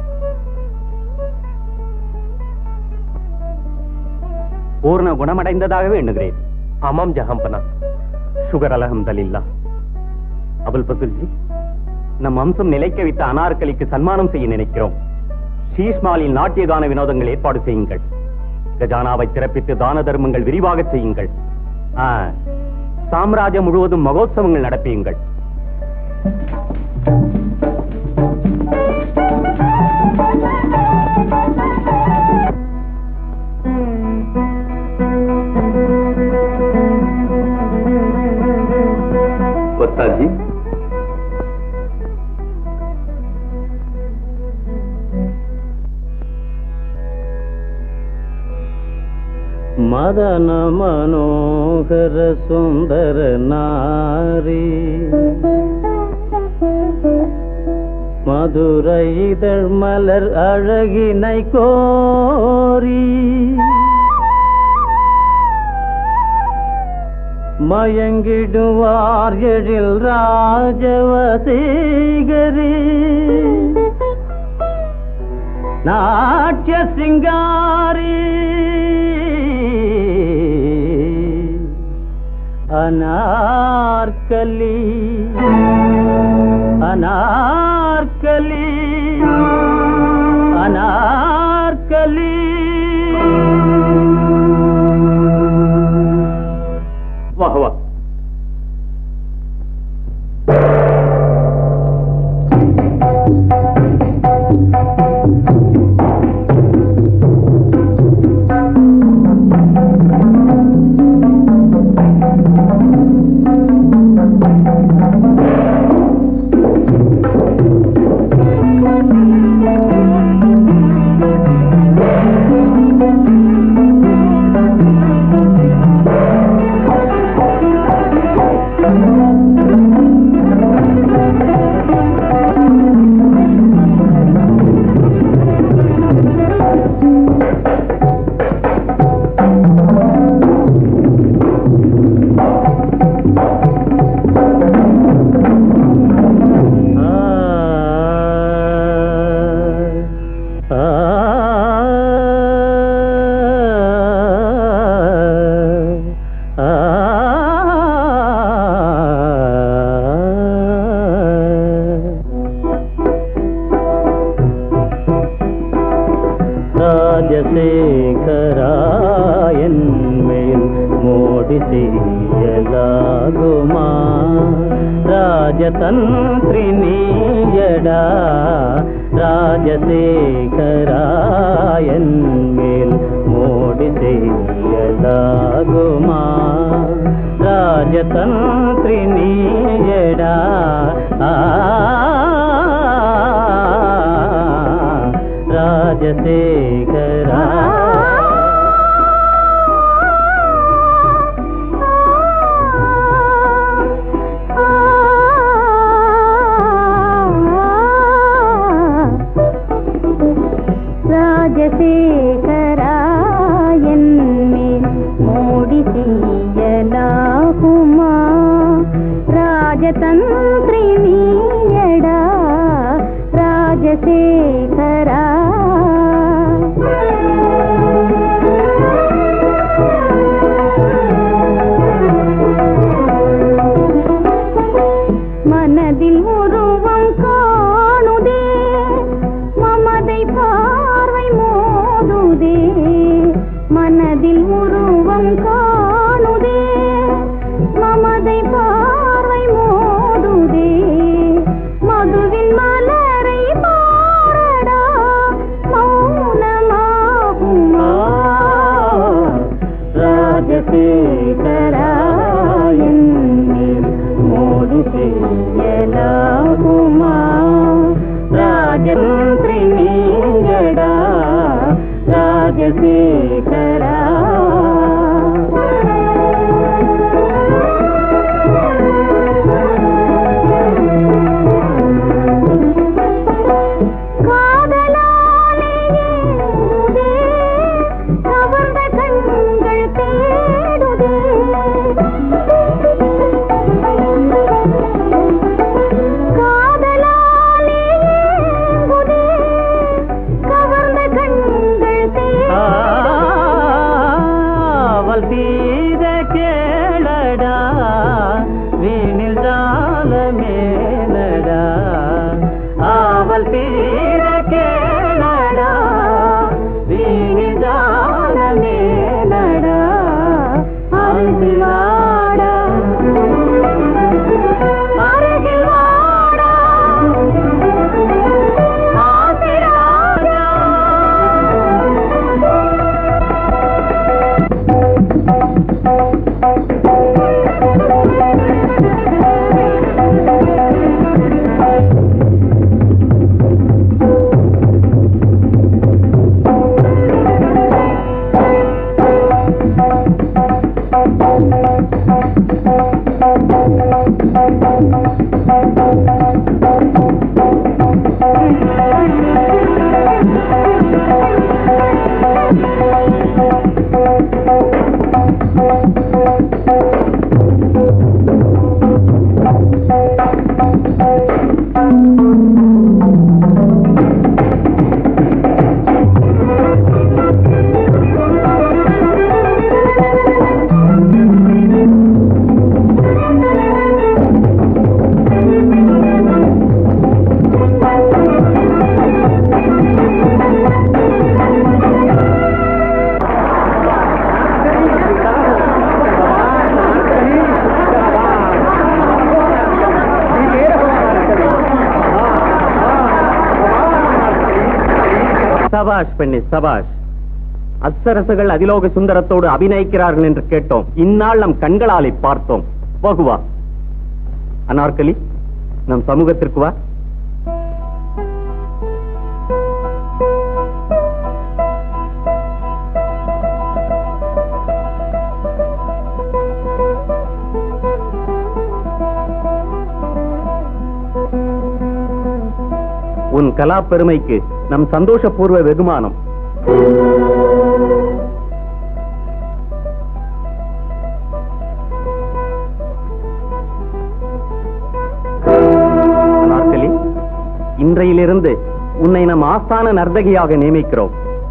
பூர்ண குணமடைந்ததாகவே எண்ணுகிறேன் ஆமாம் ஜஹம்பனா சுகர் அலஹம்தலில்லா அபுல் பசுல்ஜி நம் அம்சம் நிலைக்க வைத்த அனார்கலிக்கு சன்மானம் செய்ய நினைக்கிறோம் ஷீஷ்மாலில் நாட்டியகான வினோதங்கள் ஏற்பாடு செய்யுங்கள் கஜானாவை திறப்பித்து தான தர்மங்கள் விரிவாக செய்யுங்கள் ஆ, சாம்ராஜ்யம் முழுவதும் மகோத்சவங்கள் நடப்பியுங்கள் ஒத்தாஜி மதன மனோகர சுந்தர நாரி மதுரை இதழ் மலர் அழகினை கோரி மயங்கிடுவார் எழில் ராஜவசீகரி நாட்டிய சிங்காரி அனார்கலி அனார்கலி அனார்கலி வாக வா ராஜசேகராயன் மேல் மோடி செய்யலாகுமா ராஜதந்திரி நீயடா ராஜசேகராயன் மேல் மோடி செய்யலாகுமா ராஜதந்திரி நீயடா ஆ ராஜசேகரா ராஜசேகராயன் மேல் மோடி செய்யலாகுமா ராஜதந்திரி நீயடா ராஜசேகரா மனதில் உருவம் காணுதே மமதை பார்வை மோதுதே மனதில் உருவம் காணுதே மமதை பார்வை மோதுதே சபாஷ் பெண்ணே சபாஷ் அச்சரசுகள் அதிலோக சுந்தரத்தோடு அபிநயிக்கிறார்கள் என்று கேட்டோம் இந்நாள் நம் கண்களாலே பார்த்தோம் வகுவா அனார்கலி நம் சமூகத்திற்கு வா உன் கலா பெருமைக்கு நம் சந்தோஷபூர்வ வெகுமானம் அனார்கலி இன்றையிலிருந்து உன்னை நம் ஆஸ்தான நர்த்தகியாக நியமிக்கிறோம்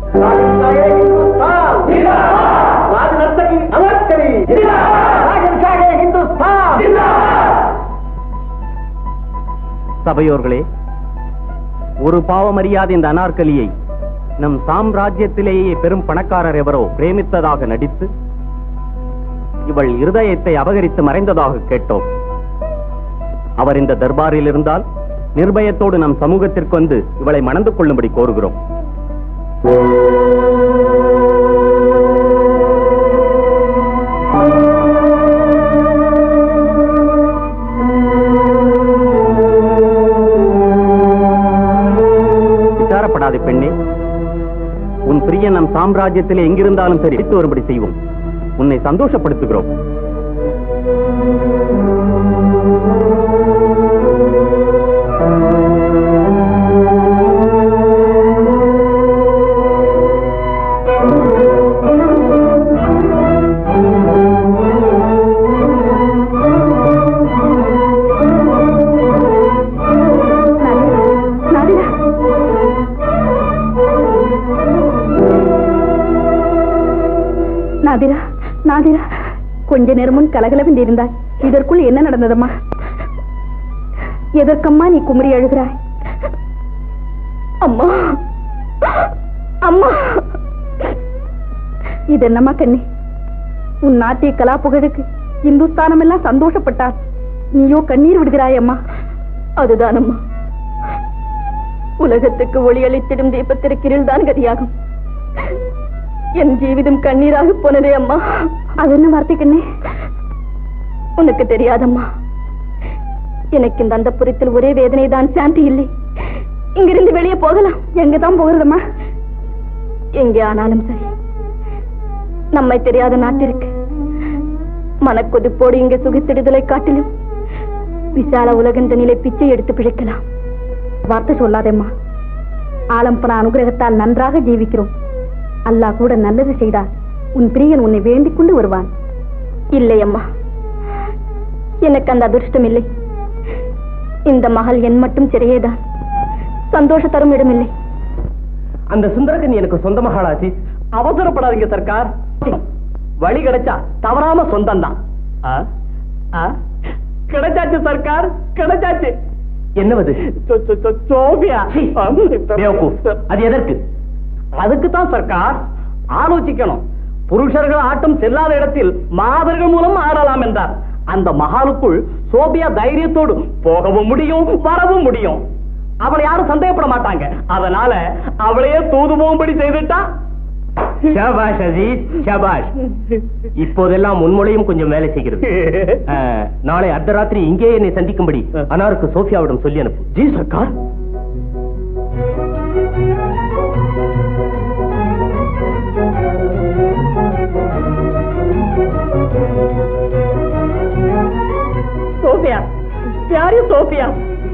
சபையோர்களே ஒரு பாவமறியாத இந்த அனார்கலியை நம் சாம்ராஜ்யத்திலேயே பெரும் பணக்காரர் எவரோ பிரேமித்ததாக நடித்து இவள் இருதயத்தை அபகரித்து மறைந்ததாக கேட்டோம் அவர் இந்த தர்பாரில் இருந்தால் நிர்பயத்தோடு நம் சமூகத்திற்கு வந்து இவளை மணந்து கொள்ளும்படி கோருகிறோம் விசாரப்படாதே பெண்ணே உன் பிரியன் நம் சாம்ராஜ்யத்திலே எங்கிருந்தாலும் சரி எடுத்து வரும்படி செய்வோம் உன்னை சந்தோஷப்படுத்துகிறோம் நாதிரா நாதிரா நாதிரா கொஞ்ச நேரம் முன் கலகலவென்று இருந்தாய் இதற்குள் என்ன நடந்ததம்மா எதற்கம்மா நீ குமரி அழுகிறாய் அம்மா அம்மா இது என்னம்மா கண்ணி உன் நாட்டிய கலா புகழுக்கு இந்துஸ்தானம் எல்லாம் சந்தோஷப்பட்டார் நீயோ கண்ணீர் விடுகிறாய் அம்மா அதுதான் அம்மா உலகத்துக்கு ஒளியளித்திடும் தீபத்திற்கு இருள்தான் கதியாகும் என் ஜீவிதம் கண்ணீராக போனதே அம்மா அது என்ன வார்த்தை கண்ணே உனக்கு தெரியாதம்மா எனக்கு இந்த அந்த புறத்தில் ஒரே வேதனை தான் சாந்தி இல்லை இங்கிருந்து வெளியே போகலாம் எங்க தான் போகிறதம்மா எங்கே ஆனாலும் சரி நம்மை தெரியாத நாட்டிற்கு மனக்கொதிப்போடு இங்கே சுகித்திடுதலை காட்டிலும் விசால உலகந்த நிலை பிச்சை எடுத்து பிழைக்கலாம் வார்த்தை சொல்லாதேம்மா ஆலம்பன அனுகிரகத்தால் நன்றாக ஜீவிக்கிறோம் அல்லாஹ் கூட நல்லது செய்தார் உன் பிரியன் உன்னை வேண்டிக் கொண்டு வருவான் இல்லை அம்மா எனக்கு அந்த அதிர்ஷ்டம் இல்லை இந்த மகள் என் மட்டும் சிறையேதான் சந்தோஷ தரும் இடமில்லை அந்த சுந்தரகன் எனக்கு சொந்த மகாளாச்சு அவசரப்படாதீங்க சர்க்கார் வழி கிடைச்சா தவறாம சொந்தம் தான் கிடைச்சாச்சு சர்க்கார் கிடைச்சாச்சு என்னவது சோ- சோ- சோ- சோபியா பேவக்கூஃப். அது எதற்கு அதுக்கு தான் சர்க்கார் ஆலோசிக்கணும் புருஷர்கள் ஆட்டம் செல்லாத இடத்தில் மாதர்கள் மூலம் ஆடலாம் என்றார் அந்த மகாலுக்குள் சோபியா தைரியத்தோடு போகவும் முடியும் வரவும் முடியும் அவளை யாரும் சந்தேகப்பட மாட்டாங்க அதனால அவளையே தூது போகும்படி செய்துட்டா ஷபாஷ் அஜீஸ் ஷபாஷ் இப்போதெல்லாம் முன்மொழியும் கொஞ்சம் வேலை செய்கிறது அஹ், நாளை அர்த்தராத்திரி இங்கே என்னை சந்திக்கும்படி அனாருக்கு சோஃபியாவிடம் சொல்லி அனுப்பு ஜி சர்க்கார் யாரு சோபியா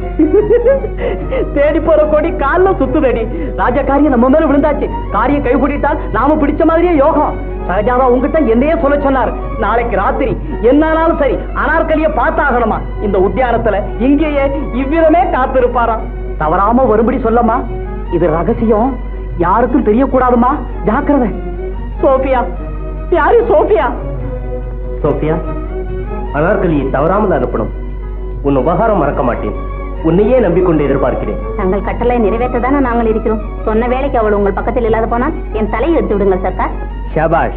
தேடி போற கொடி கால்ல சுத்துதடி ராஜ காரியம் நம்ம மேல விழுந்தாச்சு காரியம் கை கூட்டிட்டால் நாம பிடிச்ச மாதிரியே யோகம் சகஜாவா உங்ககிட்ட என்னையே சொல்ல சொன்னார் நாளைக்கு ராத்திரி என்னாலும் சரி அனார்கலிய பார்த்தாகணுமா இந்த உத்தியானத்துல இங்கேயே இவ்விதமே காத்திருப்பாராம் தவறாம வரும்படி சொல்லமா இது ரகசியம் யாருக்கும் தெரியக்கூடாதுமா ஜாக்கிரதை சோபியா யாரு சோபியா சோபியா அனார்கலியை தவறாமல் அனுப்பணும் உன் உபகாரம் மறக்க மாட்டேன் உன்னையே நம்பிக்கொண்டு எதிர்பார்க்கிறேன் தங்கள் கட்டளை நிறைவேற்றதானே நாங்கள் இருக்கிறோம் சொன்ன வேலைக்கு அவள் உங்கள் பக்கத்தில் இல்லாத போனால் என் தலையை எடுத்து விடுங்கள் சர்க்கார் ஷபாஷ்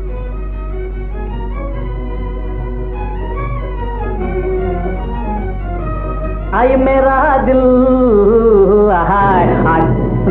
आय मेरा दिल हाय हाय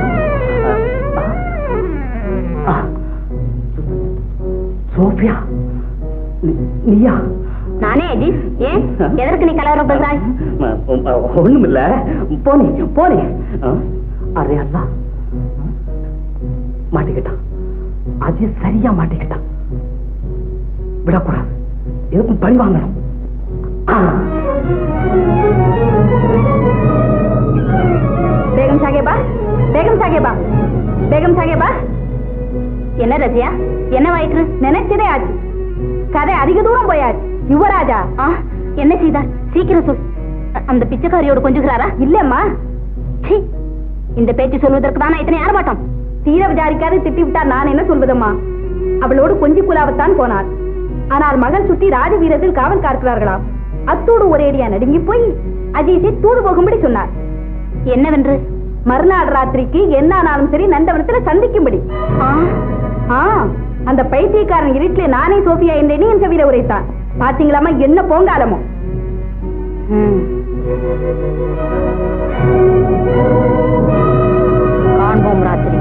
சோபியா நீயா நானே அஜித் ஏன் எதற்கு நீ கலவரப்படுகிறாய் ஒண்ணும் இல்ல போனே போனே அரே அல்லா மாட்டிக்கிட்டான் அது சரியா மாட்டிக்கிட்டான் விடக்கூடாது எதுக்கும் பழி வாங்கணும் ஆ. பேகம் சாகேபா பேகம் சாகேபா பேகம் சாகேபா என்ன ரஜியா என்னவாயிற்று நினைச்சதே ஆச்சு கதை அதிக தூரம் போயாச்சு யுவராஜா ஆ என்ன செய்தார் சீக்கிரம் சொல் அ- அந்த பிச்சைக்காரியோடு கொஞ்சுகிறாரா இல்லம்மா சீ இந்த பேச்சு சொல்வதற்கு தானே இத்தனை ஆர்ப்பாட்டம் தீர விசாரிக்காது திட்டி விட்டார் நான் என்ன சொல்வதம்மா அவளோடு கொஞ்சி குலாவத்தான் போனார் ஆனால் மகள் சுற்றி ராஜ வீரர்கள் காவல் காக்கிறார்களாம் அத்தோடு ஒரேடியா நடுங்கி போய் அஜீஷை தூது போகும்படி சொன்னார் என்னவென்று மறுநாள் ராத்திரிக்கு என்ன ஆனாலும் சரி நந்தவனத்துல சந்திக்கும்படி ஆ, அந்த பைத்தியக்காரன் இருட்டிலே நானே சோபியா என்றேனே என் செவியில உரைத்தான் பாத்தீங்களாமா என்ன போங்காலமோ ம். காண்போம் ராத்திரி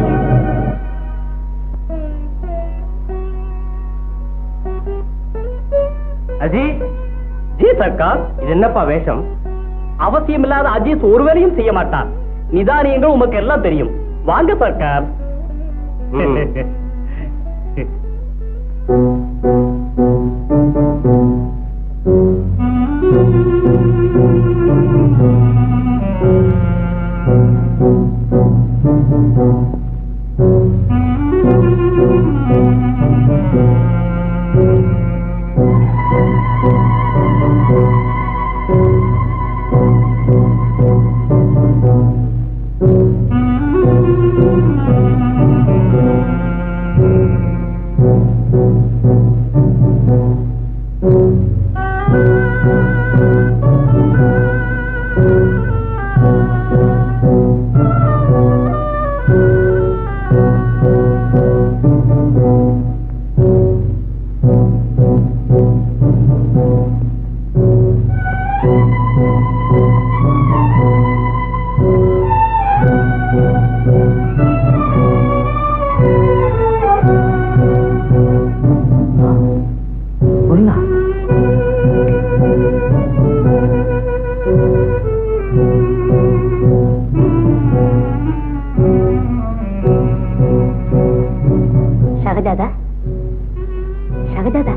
அஜித் ஜி சர்க்கார் இது என்னப்பா வேஷம் அவசியம் இல்லாத அஜீஸ் ஒரு வேலையும் செய்ய மாட்டார் நிதானியங்கள் உமக்கு எல்லாம் தெரியும் வாங்க சர்க்கார் ம். உள்ள ஷகஜாதா ஷகஜாதா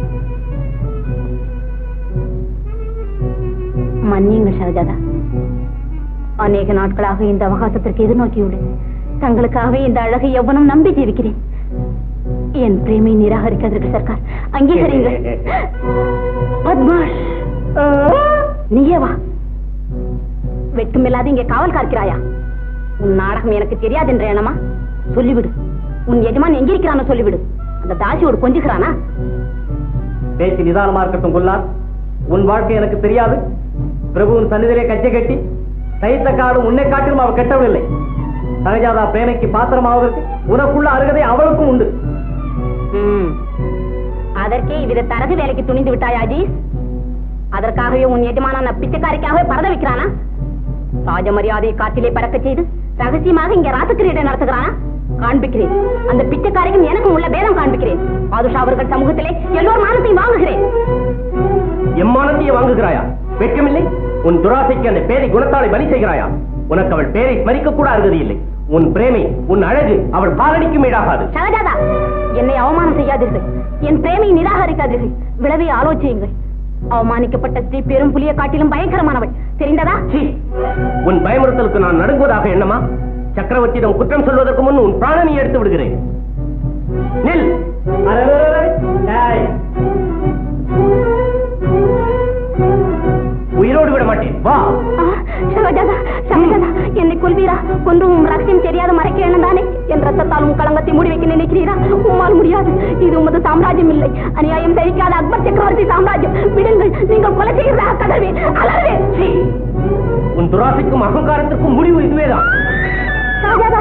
மன்னியுங்கள் ஷகஜாதா அநேக நாட்களாக இந்த அவகாசத்திற்கு எதிர்நோக்கியுள்ளேன் தங்களுக்காகவே இந்த அழகை எவ்வளவு நம்பி ஜீவிக்கிறேன் என் பிரேமை நிராகரிக்காதீர்கள் சர்க்கார் அங்கீகரிங்கள் பத்மாஷ் நீயே வா வெட்கமில்லாத இங்கே காவல் காக்கிறாயா உன் நாடகம் எனக்கு தெரியாது என்ற எண்ணமா சொல்லிவிடு உன் எஜமான் எங்கிருக்கிறானோ சொல்லிவிடு அந்த தாசியோடு கொஞ்சுகிறானா பேச்சு நிதானமா இருக்கட்டும் கொல்லார் உன் வாழ்க்கை எனக்கு தெரியாது பிரபுவின் சன்னிதிலே கச்சை கட்டி சைத்த காடும் உன்னை காட்டிலும் அவள் கெட்டவில்லை சகஜாதா பிரேமைக்கு பாத்திரமாவதற்கு உனக்குள்ள அருகதை அவளுக்கும் உண்டு ம். அதற்கே இவ்வித தரகு வேலைக்கு துணிந்து விட்டாய் அஜீஸ் அதற்காகவே உன் எஜமானான பிச்சைக்காரிக்காகவே பரத வைக்கிறானா ராஜ மரியாதையை காற்றிலே பறக்கச் செய்து ரகசியமாக இங்க ராசக்கிரீடை நடத்துகிறானா காண்பிக்கிறேன் அந்த பிச்சைக்காரிக்கும் எனக்கும் உள்ள பேதம் காண்பிக்கிறேன் பாதுஷா அவர்கள் சமூகத்திலே எல்லோர் மானத்தையும் வாங்குகிறேன் எம்மானத்தையே வாங்குகிறாயா வெட்கமில்லை உன் துராசைக்கு அந்த பேரை குணத்தாலை பலி செய்கிறாயா உனக்கு அவள் பேரை ஸ்மரிக்க கூட அருகதி இல்லை உன் பிரேமை உன் அழகு அவள் பாலனிக்கும் ஈடாகாது சகஜாதா என்னை அவமானம் செய்யாதீர்கள் என் பிரேமையை நிராகரிக்காதீர்கள் விளைவை ஆலோசியுங்கள் அவமானிக்கப்பட்ட ஸ்ரீ பெரும் புலியை காட்டிலும் பயங்கரமானவள் தெரிந்ததா சீ! உன் பயமுறுத்தலுக்கு நான் நடுங்குவதாக எண்ணமா சக்கரவர்த்தியிடம் குற்றம் சொல்வதற்கு முன் உன் பிராணனை எடுத்து விடுகிறேன் நில் அரரரரரை. டேய். உயிரோடு விட மாட்டேன் வா ஆ, சகஜாதா சகஜாதா என்னை கொல்வீரா கொன்று உம் ரகசியம் தெரியாத மறைக்க எண்ணந்தானே என் ரத்தத்தால் உன் களங்கத்தை மூடி வைக்க நினைக்கிறீரா உம்மால் முடியாது இது உமது சாம்ராஜ்யம் இல்லை அநியாயம் சகிக்காத அக்பர் சக்கரவர்த்தி சாம்ராஜ்யம் விடுங்கள் நீங்கள் கொலை செய்கிறதாக கதர்வேன் அலர்வேன் சீ! உன் துராசைக்கும் அகங்காரத்திற்கும் முடிவு இதுவேதான் ஷாஜாதா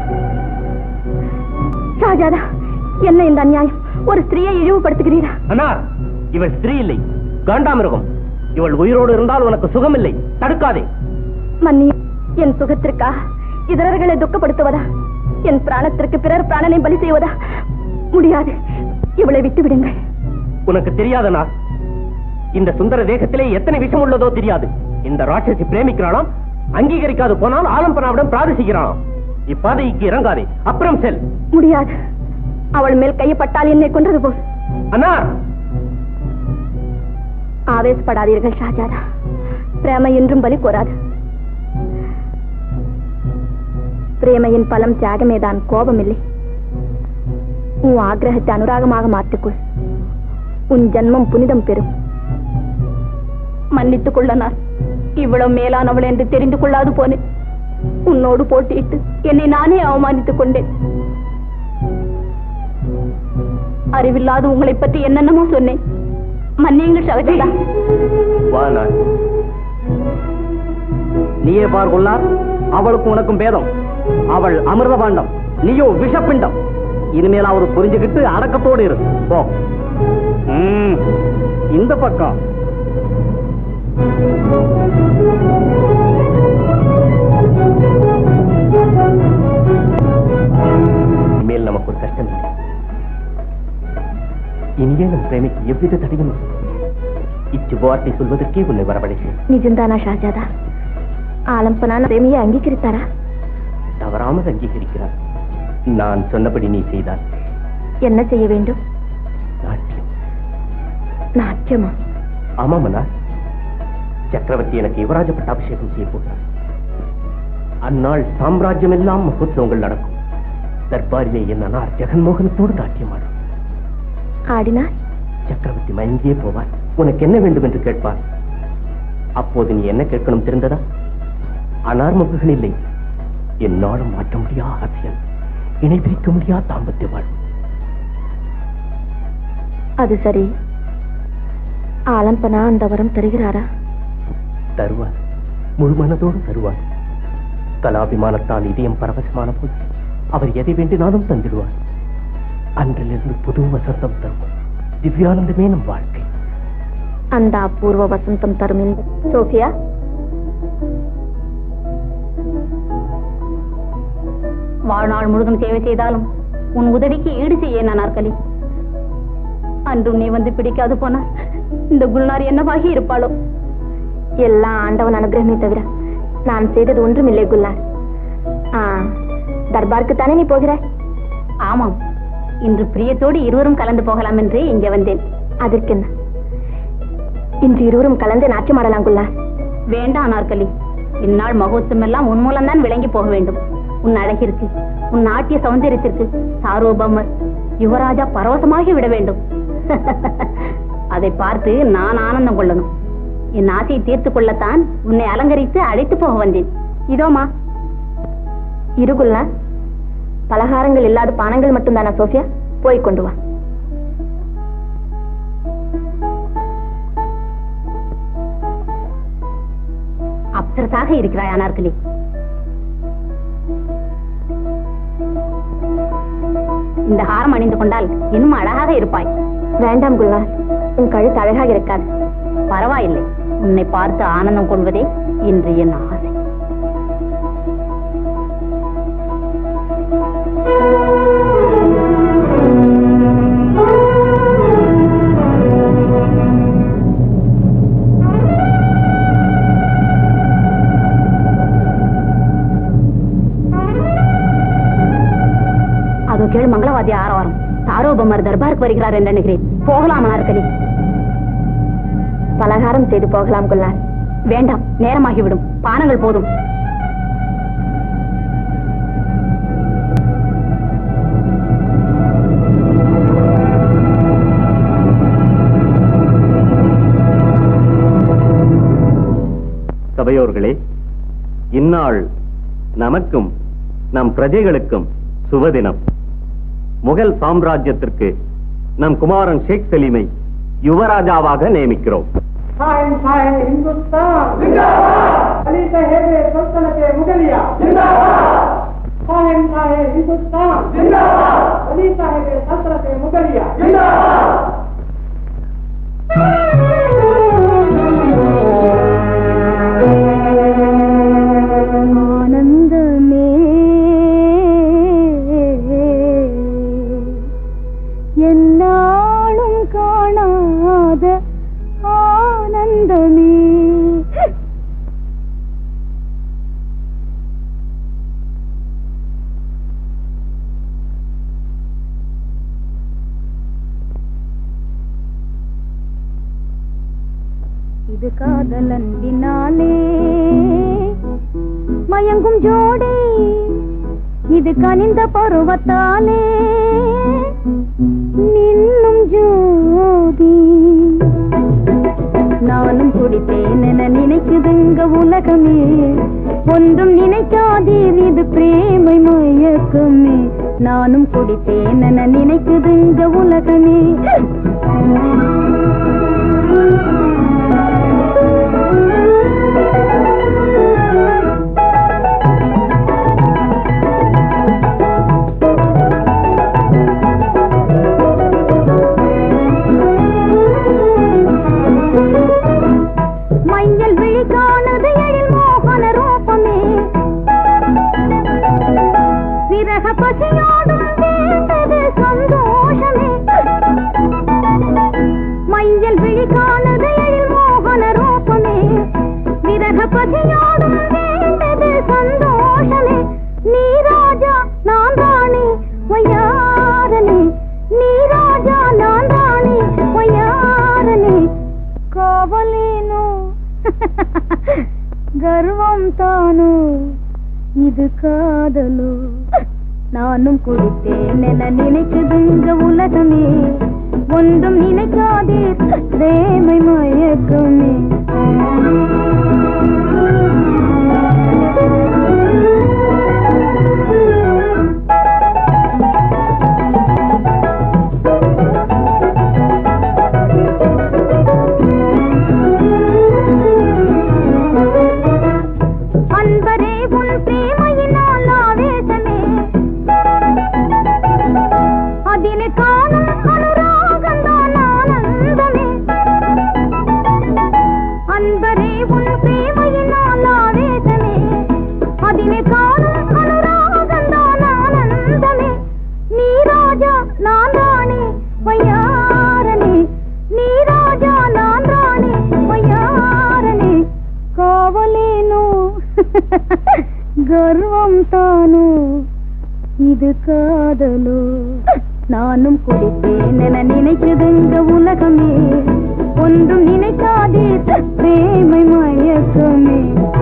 ஷாஜாதா என்ன இந்த அநியாயம் ஒரு ஸ்திரீயை இழிவுபடுத்துகிறீரா அனார் இவள் ஸ்திரீ இல்லை காண்டாமிருகம் இவள் உயிரோடு இருந்தால் உனக்கு சுகமில்லை தடுக்காதே மன்னி என் சுகத்திற்காக இதரர்களை துக்கப்படுத்துவதா என் பிராணத்திற்கு பிறர் பிராணனை பலி செய்வதா முடியாது இவளை விட்டு விடுங்கள் உனக்கு தெரியாத நாள் இந்த சுந்தர தேகத்திலே எத்தனை விஷம் உள்ளதோ தெரியாது இந்த ராட்சசி பிரேமிக்கிறாளாம் அங்கீகரிக்காது போனால் ஆலம்பனாவிடம் பிரார்த்திக்கிறாளாம் இப்பாதைக்கு இறங்காதே அப்புறம் செல் முடியாது அவள் மேல் கையப்பட்டால் என்னை கொன்றது போல் அனார் ஆவேசப்படாதீர்கள் ஷாஜாதா பிரேமை என்றும் பலி கோராது பிரேமையின் பலம் தியாகமேதான் கோபமில்லை உன் ஆக்கிரகத்தை அனுராகமாக மாற்றிக்கொள் உன் ஜன்மம் புனிதம் பெறும் மன்னித்துக் கொள்ள நான் இவ்வளவு மேலானவள் என்று தெரிந்து கொள்ளாது போனேன் உன்னோடு போட்டியிட்டு என்னை நானே அவமானித்துக் கொண்டேன் அறிவில்லாத உங்களை பற்றி என்னென்னமோ சொன்னேன் மன்னியுங்கள் சகஜதா வா நான் நீயே பார் கொள்ளார் அவளுக்கும் உனக்கும் பேதம் அவள் அமிர்த பாண்டம் நீயோ விஷப்பிண்டம் இனிமேல் அவர் புரிஞ்சுக்கிட்டு அடக்கத்தோடு இரு போ ம், இந்த பக்கம் இனிமேல் நமக்கு ஒரு கஷ்டம் இல்லை இனியே நம் பிரேமிக்கு எவ்வித தடையும் இல்லை. இச்சுபவார்த்தை சொல்வதற்கே உன்னை வரவழைத்தேன் நிஜம்தானா ஷாஜாதா ஆலம்பனான பிரேமியை அங்கீகரித்தாரா தவறாமல் அங்கீகரிக்கிறார் நான் சொன்னபடி நீ செய்தால் என்ன செய்ய வேண்டும் நாட்டியம் நாட்டியமா ஆமாமண்ணா சக்கரவர்த்தி எனக்கு யுவராஜ பட்டாபிஷேகம் செய்ய போகிறார் அந்நாள் சாம்ராஜ்யம் எல்லாம் மகோத்சவங்கள் நடக்கும் தர்பாரிலே என் அனார் ஜெகன்மோகனத்தோடு நாட்டியமாடும் ஆடினார் சக்கரவர்த்தி மயங்கியே போவார் உனக்கு என்ன வேண்டும் என்று கேட்பார் அப்போது நீ என்ன கேட்கணும் தெரிந்ததா அனார்முகங்கள் இல்லை என்னாலும் மாற்ற முடியா அரசியல் இணை பிரிக்க முடியா தாம்பத்திய வாழ்வு அது சரி ஆலம்பனா அந்த வரம் தருகிறாரா தருவார் முழு மனதோடு தருவார் கலாபிமானத்தால் இதயம் பரவசமான போது அவர் எதை வேண்டினாலும் தந்திடுவார் அன்றிலிருந்து புது வசந்தம் தரும் திவ்யானந்தமே நம் வாழ்க்கை அந்த அபூர்வ வசந்தம் தரும் இந்த சோஃபியா வாழ்நாள் முழுதும் சேவை செய்தாலும் உன் உதவிக்கு ஈடு செய்ய நான் நாற்களி அன்றும் நீ வந்து பிடிக்காது போனால் இந்த குல்நார் என்னவாகி இருப்பாளோ எல்லாம் ஆண்டவன் அனுகிரகமே தவிர நான் செய்தது ஒன்றும் இல்லை குல்லார் ஆ தர்பாருக்கு தானே நீ போகிறாய் ஆமாம் இன்று பிரியத்தோடு இருவரும் கலந்து போகலாம் என்று இங்கே வந்தேன் அதற்கென்ன இன்று இருவரும் கலந்து நாட்டியமாடலாம் குல்லார் வேண்டாம் நாற்களி இந்நாள் மகோத்சவம் எல்லாம் உன் மூலம்தான் விளங்கி போக வேண்டும் உன் அழகிற்கு உன் நாட்டிய சௌந்தரியத்திற்கு சாரோபமர் யுவராஜா பரவசமாகி விட வேண்டும் அதை பார்த்து நான் ஆனந்தம் கொள்ளணும் என் ஆசையை தீர்த்துக் கொள்ளத்தான் உன்னை அலங்கரித்து அழைத்து போக வந்தேன் இதோமா இரு குல்லார் பலகாரங்கள் இல்லாத பானங்கள் மட்டும்தானா சோஃபியா போய் கொண்டு வா அப்சரசாக இருக்கிறாய் அனார்களே இந்த ஹாரம் அணிந்து கொண்டால் இன்னும் அழகாக இருப்பாய் வேண்டாம் குல்லார் உன் கழுத்து அழகாக இருக்காது பரவாயில்லை உன்னை பார்த்து ஆனந்தம் கொள்வதே இன்று என் ஆசை அதோ கேள் மங்களவாதி ஆரவாரம் தாரோபமர் தர்பாருக்கு வருகிறார் என்று நினைக்கிறேன் போகலாம் அனார்களே பலகாரம் செய்து போகலாம் குல்லால் வேண்டாம் நேரமாகிவிடும் பானங்கள் போதும் சபையோர்களே இந்நாள் நமக்கும் நம் பிரஜைகளுக்கும் சுபதினம் முகல் சாம்ராஜ்யத்திற்கு நம் குமாரன் ஷேக் சலீமை யுவராஜாவாக நியமிக்கிறோம் ஆனந்தமே என்னாலும் காணாத ஆனந்தமே இது காதல் அன்பினாலே மயங்கும் ஜோடி இது கனிந்த பருவத்தாலே நின்னும் ஜோதி நானும் குடித்தேன் என நினைக்குதுங்க உலகமே ஒன்றும் நினைக்காதீர் இது பிரேமை மயக்கமே நானும் குடித்தேன் என நினைக்குதுங்க உலகமே மையல் விழி காணது எழில் மோகன ரூபமே விரக பசியோடும் வேண்டது சந்தோஷமே மையல் விழி காணது எழில் மோகன ரூபமே விரக பசியோடும் வேண்டது சந்தோஷமே நீ ராஜா நான் ராணி ஒய்யாரனே நீ ராஜா நான் ராணி ஒய்யாரனே కావలేను గర్వం తాను இது காதலோ நானும் குடித்தேன் என நினைக்குதுங்க உலகமே ஒன்றும் நினைக்காதே பிரேமை மயக்கமே அன்பரே உன் பிரேமையினால் ஆவேசமே அதிலே காணும் அனுராகந்தான் ஆனந்தமே அன்பரே உன் பிரேமையினால் ஆவேசமே அதிலே காணும் அனுராகந்தான் ஆனந்தமே நீ ராஜா நான் ராணி வையாரனே நீ ராஜா நான் ராணி వైయారని కావలేను గర్వం తాను இது காதலோ நானும் குடித்தேன் என நினைக்குதுங்க உலகமே ஒன்றும் நினைக்காதே பிரேமை மயக்கமே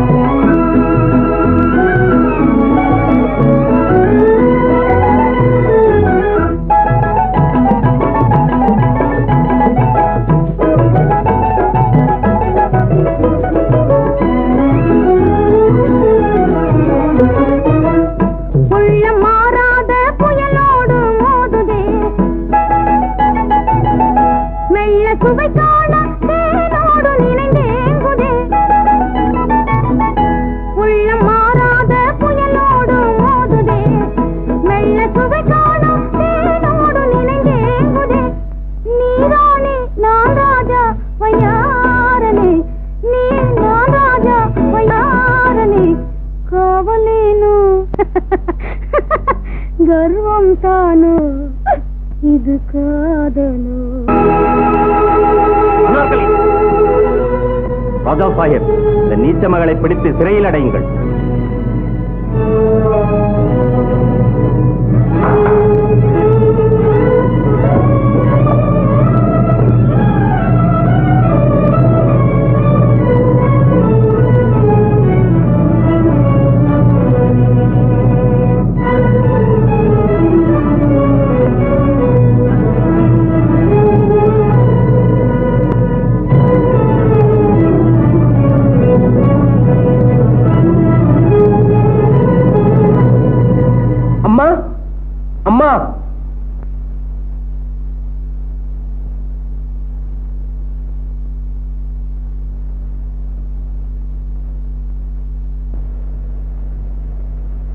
உள்ள மாறாத புயலோடு மோதுதே மெல்ல சுவை காண தேனோடு நினைந்தேங்குதே உள்ள மாறாத புயலோடு மோதுதே மெல்ல சுவை காண தேனோடு நினைந்தேங்குதே நீராணி நான் ராஜா வையாரனே நீ நான் ராஜா வையாரனே కావలేను గర్వం తాను ఇది కాదను ராஜா சாஹிப் இந்த நீச்ச மகளை பிடித்து சிறையில் அடையுங்கள் ஆ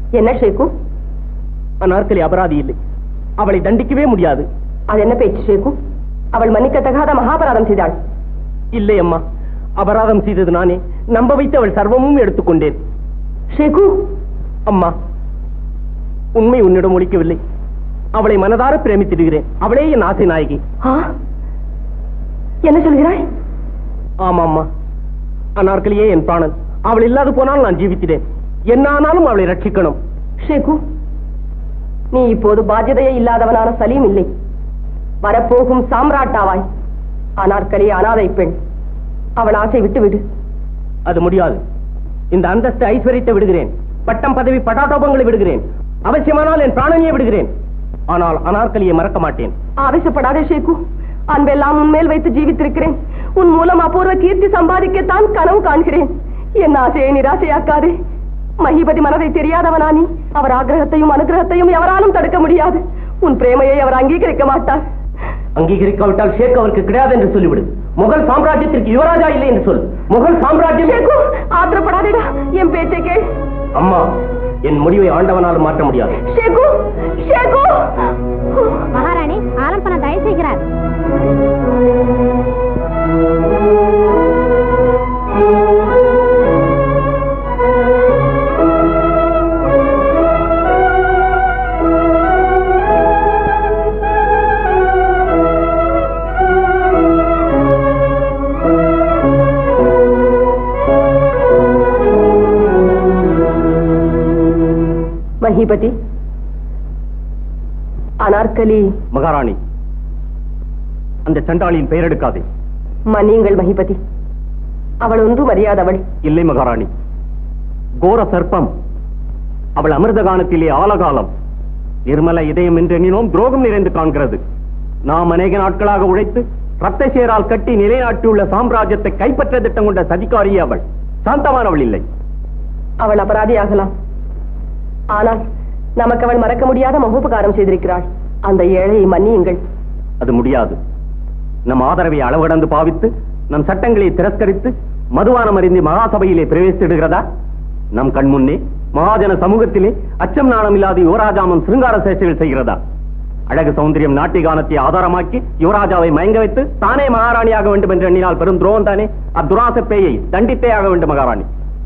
என்ன ஷேக்கு அனார்கலி அபராதி இல்லை அவளை தண்டிக்கவே முடியாது அது என்ன பேச்சு ஷேக்கு அவள் மன்னிக்கத்தகாத மகாபராதம் செய்தாள் இல்லை அம்மா அபராதம் செய்தது நானே நம்ப வைத்து அவள் சர்வமும் எடுத்துக்கொண்டேன் ஷேகு அம்மா உண்மை உன்னிடம் ஒழிக்கவில்லை அவளை மனதார பிரேமித்திடுகிறேன் அவளே என் ஆசை நாயகி ஆ? என்ன சொல்கிறாய் ஆமா அம்மா அனார்கலியே என் பிராணன் அவள் இல்லாது போனால் நான் ஜீவித்திடேன் என்ன ஆனாலும் அவளை ரட்சிக்கணும் ஷேகு நீ இப்போது பாத்தியதையே இல்லாதவனான சலீம் இல்லை வரப்போகும் சாம்ராட்டாவாய் அனார்கலி அனாதை பெண் அவள் ஆசை விட்டு விடு அது முடியாது இந்த அந்தஸ்து ஐஸ்வர்யத்தை விடுகிறேன் பட்டம் பதவி பட்டாட்டோபங்களை விடுகிறேன் அவசியமானால் என் பிராணனையே விடுகிறேன் ஆனால் அனார்கலியை மறக்க மாட்டேன் ஆவேசப்படாதே ஷேகு அன்பெல்லாம் உன்மேல் வைத்து ஜீவித்திருக்கிறேன் உன் மூலம் அபூர்வ கீர்த்தி சம்பாதிக்கத்தான் கனவு காண்கிறேன் என் ஆசையை நிராசையாக்காதே மகிபதி மனதை தெரியாதவனா நீ அவர் ஆக்கிரகத்தையும் அனுகிரகத்தையும் எவராலும் தடுக்க முடியாது உன் பிரேமையை அவர் அங்கீகரிக்க மாட்டார் அங்கீகரிக்காவிட்டால் ஷேக் அவருக்கு கிடையாது என்று சொல்லிவிடு முகல் சாம்ராஜ்யத்திற்கு யுவராஜா இல்லை என்று சொல் முகல் சாம்ராஜ்யம் ஷேகு ஆத்திரப்படாதேடா என் பேச்சை கேள் அம்மா என் முடிவை ஆண்டவனாலும் மாற்ற முடியாது ஷேகு ஷேகு மகாராணி ஆலம்பன தயவு செய்கிறார் மகிபதி அனார்கலி மகாராணி அந்த சண்டாளியின் பெயர் எடுக்காதே மன்னியுங்கள் மகிபதி அவள் ஒன்றும் அறியாதவள் இல்லை மகாராணி கோர சர்ப்பம் அவள் அமிர்த காலத்திலே ஆலகாலம் நிர்மல இதயம் என்று எண்ணினோம் துரோகம் நிறைந்து காண்கிறது நாம் அநேக நாட்களாக உழைத்து ரத்த சேரால் கட்டி நிலைநாட்டியுள்ள சாம்ராஜ்யத்தை கைப்பற்ற திட்டம் கொண்ட சதிகாரியே அவள் சாந்தமானவள் இல்லை அவள் அபராதியாகலாம் ஆனால் நமக்கு அவள் மறக்க முடியாத மகோபகாரம் செய்திருக்கிறாள் அந்த ஏழையை மன்னியுங்கள் அது முடியாது நம் ஆதரவை அளவுகடந்து பாவித்து நம் சட்டங்களை திரஸ்கரித்து மதுவானம் அறிந்து மகாசபையிலே பிரவேசித்திடுகிறதா நம் கண்முன்னே மகாஜன சமூகத்திலே அச்சம் நாணம் இல்லாத யுவராஜாமன் சிருங்கார சேஷ்டைகள் செய்கிறதா அழகு சௌந்தரியம் நாட்டிய கானத்தை ஆதாரமாக்கி யுவராஜாவை மயங்க வைத்து தானே மகாராணியாக வேண்டும் என்று எண்ணினால் பெரும் துரோகம் தானே அத்துராச பேயை தண்டித்தே ஆக வேண்டும் மகாராணி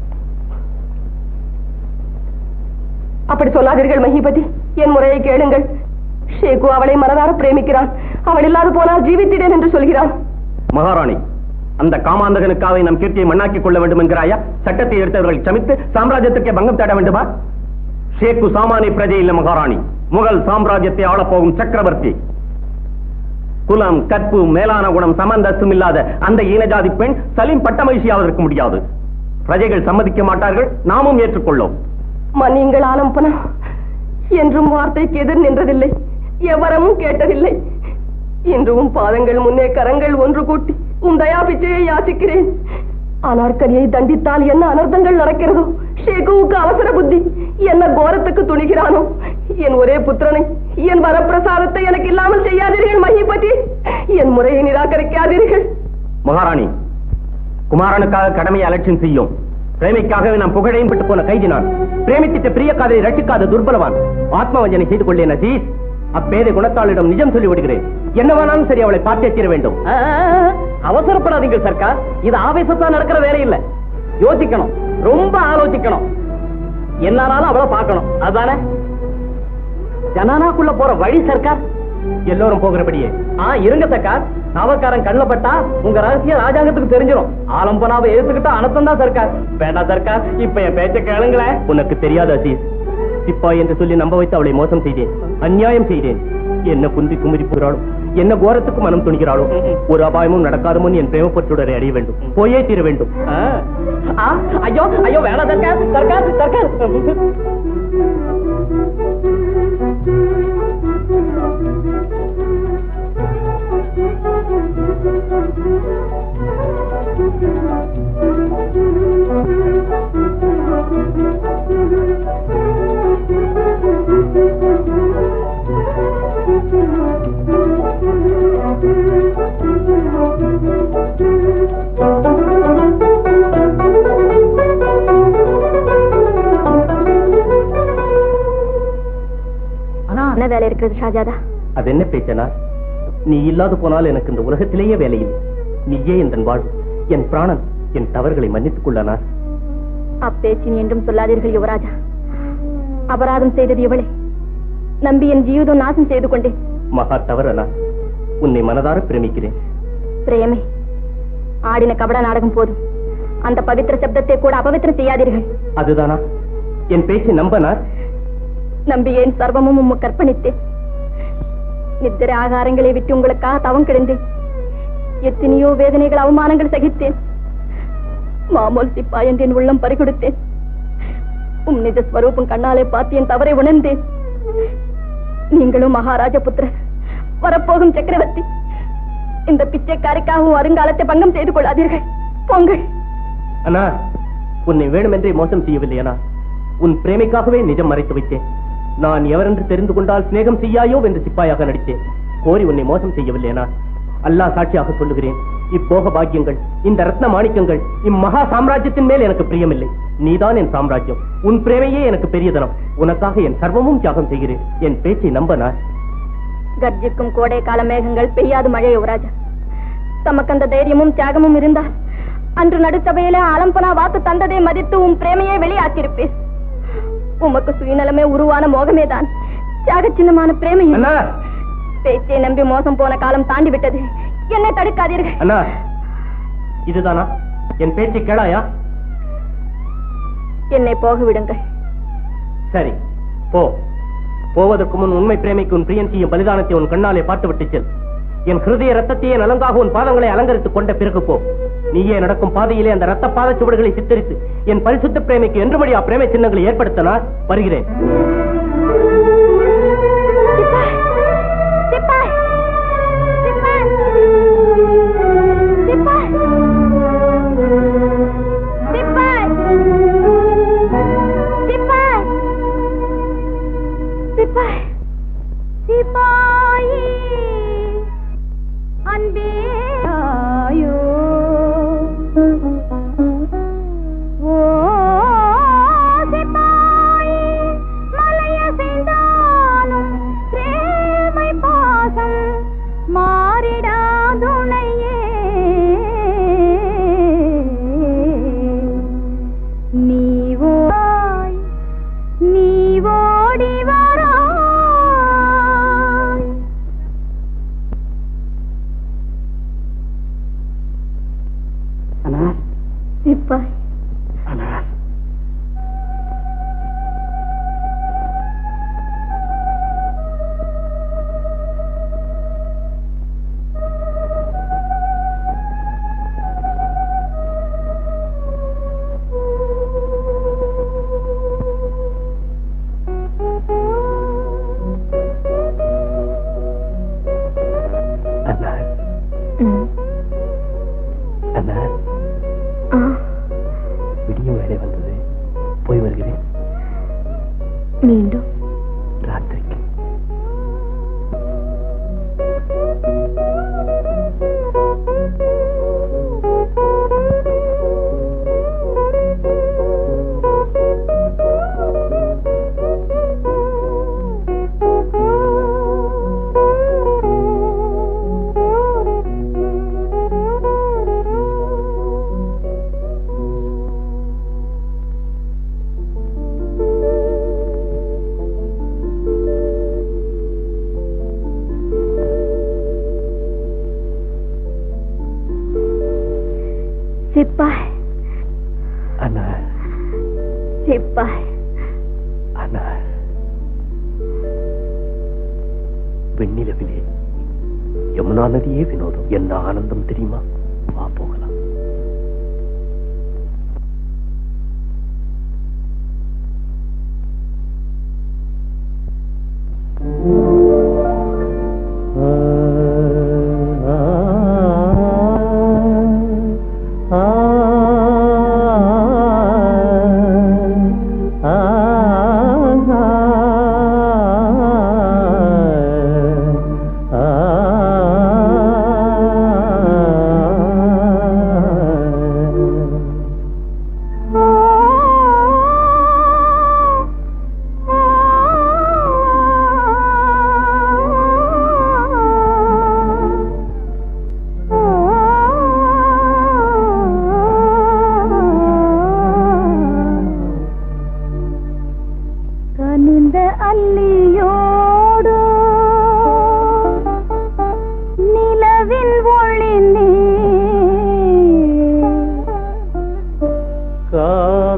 அப்படி சொல்லாதீர்கள் மகிபதி என் முறையை கேளுங்கள் ஷேகு அவளை மனதார பிரேமிக்கிறான் அவள் இல்லாது போனால் ஜீவித்திடேன் என்று சொல்கிறான் மகாராணி அந்த காமாந்தகனுக்காக நம் கீர்த்தியை மண்ணாக்கிக் கொள்ள வேண்டும் என்கிறாயா சட்டத்தை எடுத்தவர்கள் சமித்து சாம்ராஜ்யத்துக்கே பங்கம் தேட வேண்டுமா ஷேக்கு சாமானிய பிரஜை இல்ல மகாராணி முகல் சாம்ராஜ்யத்தை ஆளப்போகும் சக்கரவர்த்தி குலம் கற்பு மேலான குணம் சமந்தஸ்தும் இல்லாத அந்த ஈனஜாதி பெண் சலீம் பட்டமகிழ்ச்சியாவதற்கு முடியாது பிரஜைகள் சம்மதிக்க மாட்டார்கள் நாமும் ஏற்றுக்கொள்ளோம் மன்னியுங்கள் ஆலம்பனா என்றும் வார்த்தைக்கு எதிர் நின்றதில்லை எவரமும் கேட்டதில்லை இன்று உன் பாதங்கள் முன்னே கரங்கள் ஒன்று கூட்டி உன் தயா பிச்சையை யாசிக்கிறேன் அனார்கலியை தண்டித்தால் என்ன அனர்த்தங்கள் நடக்கிறதோ ஷேகுவுக்கு அவசர புத்தி என்ன கோரத்துக்கு துணிகிறானோ என் ஒரே புத்திரனை என் வரப்பிரசாதத்தை எனக்கு இல்லாமல் செய்யாதீர்கள் மகிபதி என் முறையை நிராகரிக்காதீர்கள் மகாராணி குமாரனுக்காக கடமையை அலட்சியம் செய்யும் பிரேமிக்காகவே நாம் புகழையும் விட்டு போன கைதி நான் பிரேமித்திட்ட பிரிய காதலை ரட்சிக்காத துர்பலவான் ஆத்மவஞ்சனை செய்து கொள்ளேன் அசீஸ் அப்பேதை குணத்தாளிடம் நிஜம் சொல்லி விடுகிறேன் என்னவானாலும் சரி அவளை பார்த்தே தீர வேண்டும் அவசரப்படாதீங்க சர்க்கார் இது ஆவேசத்தா நடக்கிற வேலை இல்ல யோசிக்கணும் ரொம்ப ஆலோசிக்கணும் என்னாலும் அவளை பார்க்கணும் அதானே ஜனானாக்குள்ள போற வழி சர்க்கார் எல்லோரும் போகிறபடியே ஆ இருங்க சர்க்கார் நவக்காரன் கண்ணில் பட்டா உங்க ரகசியம் ராஜாங்கத்துக்கு தெரிஞ்சிடும் ஆலம்பனாவை எதிர்த்துக்கிட்டா அனத்தம் தான் சர்க்கார் வேண்டாம் சர்க்கார் இப்ப என் பேச்ச கேளுங்களேன் உனக்கு தெரியாது அசீஸ் சிப்பா என்று சொல்லி நம்ப வைத்து அவளை மோசம் செய்தேன் அநியாயம் செய்தேன் என்ன குந்தி குமிரி போகிறாளோ என்ன கோரத்துக்கு மனம் துணிகிறாளோ ஒரு அபாயமும் நடக்காத முன் என் பிரேமப்பற்றுடரை அடைய வேண்டும் போயே தீர வேண்டும் ஐயோ ஐயோ வேணாம் சர்க்கார் சர்க்கார் சர்க்கார் வேலை இருக்கிறது ஷாஜாதா அது என்ன பேச்சனா நீ இல்லாது போனால் எனக்கு இந்த உலகத்திலேயே வேலையில்லை நீயே என் வாழ்வு என் பிராணன் என் தவறுகளை மன்னித்துக் கொள்ளனா அப்பேச்சின் என்றும் சொல்லாதீர்கள் யுவராஜா அபராதம் செய்தது இவளே நம்பி என் ஜீவிதம் நாசம் செய்து கொண்டேன் மகா தவறனா உன்னை மனதார பிரமிக்கிறேன் பிரேமே ஆடின கபட நாடகம் போதும் அந்த பவித்திர சப்தத்தை கூட அபவித்திரம் செய்யாதீர்கள் அதுதானா என் பேச்சை நம்பனா நம்பி ஏன் சர்வமும் உம்முக்கு கற்பணித்தேன் நித்திரை ஆகாரங்களை விட்டு உங்களுக்காக தவம் கிடந்தேன் எத்தனையோ வேதனைகள் அவமானங்கள் சகித்தேன் மாமூல் சிப்பா என்று என் உள்ளம் பறிகொடுத்தேன் உம் நிஜ ஸ்வரூபம் கண்ணாலே பார்த்து என் தவறை உணர்ந்தேன் நீங்களும் மகாராஜ புத்திரர் வரப்போகும் சக்கரவர்த்தி இந்த பிச்சைக்காரிக்காகவும் வருங்காலத்தை பங்கம் செய்து கொள்ளாதீர்கள் போங்கள் அண்ணா உன்னை வேணுமென்றே மோசம் செய்யவில்லை அண்ணா உன் பிரேமைக்காகவே நிஜம் மறைத்து வைத்தேன் நான் எவரென்று தெரிந்து கொண்டால் சிநேகம் செய்யாயோ என்று சிப்பாயாக நடித்தேன் கோரி உன்னை மோசம் செய்யவில்லை அண்ணா அல்லாஹ் சாட்சியாக சொல்லுகிறேன் இப்போக பாக்கியங்கள் இந்த ரத்ன மாணிக்கங்கள் இம்மகா சாம்ராஜ்யத்தின் மேல் எனக்கு பிரியமில்லை நீதான் என் சாம்ராஜ்யம் உன் பிரேமையே எனக்கு பெரியதனம் உனக்காக என் சர்வமும் தியாகம் செய்கிறேன் என் பேச்சை நம்பனா கர்ஜிக்கும் கோடை கால மேகங்கள் பெய்யாது மழை யுவராஜா தமக்கு அந்த தைரியமும் தியாகமும் இருந்தால் அன்று நடுச்சபையிலே அலம்பனா வாக்கு தந்ததை மதித்து உன் பிரேமையை வெளியாக்கியிருப்பேன் உமக்கு சுயநலமே உருவான மோகமே தான் தியாக சின்னமான பிரேமை அண்ணா பேச்சை நம்பி மோசம் போன காலம் தாண்டி விட்டது என்னை தடுக்காதீர்கள் அண்ணா இதுதானா என் பேச்சை கேளாயா என்னை போக விடுங்கள் சரி போ போவதற்கு முன் உண்மை பிரேமைக்கு உன் பிரியன் செய்யும் பலிதானத்தை உன் கண்ணாலே பார்த்து விட்டு செல் என் ஹிருதய ரத்தத்தையே நலங்காக உன் பாதங்களை அலங்கரித்துக் கொண்ட பிறகு போ நீயே நடக்கும் பாதையிலே அந்த ரத்த பாத சுவடுகளை சித்தரித்து என் பரிசுத்த பிரேமைக்கு என்றுமடி பிரேமை சின்னங்களை ஏற்படுத்தினா வருகிறேன் சிப்பாய்! சிப்பாய்! சிப்பாய்! சிப்பாய்! சிப்பாய்! சிப்பாய்! சிப்பாயி அன்பே ஆயோ ஓ சிப்பாயி மலையசைந்தாலும் பிரேமை பாசம் மாறிடாதுணையே நீ ஓய் நீ ஓடி வராய் சிப்பாய் அண்ணா ம். அண்ணா ஆ, விடியும் வேலை வந்தது போய் வருகிறேன் மீண்டும் ராத்திரிக்கு சிப்பாய் அண்ணா சிப்பாய் அண்ணா வெண்ணிலவிலே யமுனா நதியே வினோதம் என்ன ஆனந்தம் தெரியுமா வா போகலாம் ஆ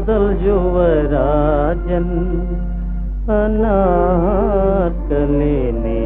காதல் யுவராஜன் அநாற்கலினே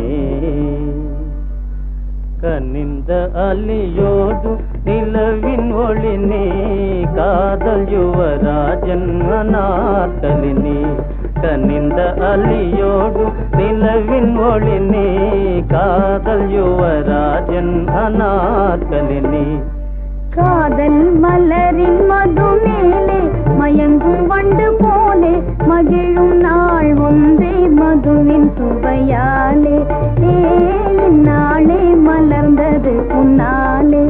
கனிந்த அலியோடு நிலவின் ஒளினே காதல் யுவராஜன் அநாற்கலினே கனிந்த அலியோடு நிலவின் ஒளினே காதல் யுவராஜன் அநாற்கலினே காதல் மலரின் மது மேலே மயங்கும் வண்டு போலே மகிழும் நாள் ஒன்றே மதுவின் சுவையாலே ஏழு நாளே மலர்ந்தது உன்னாலே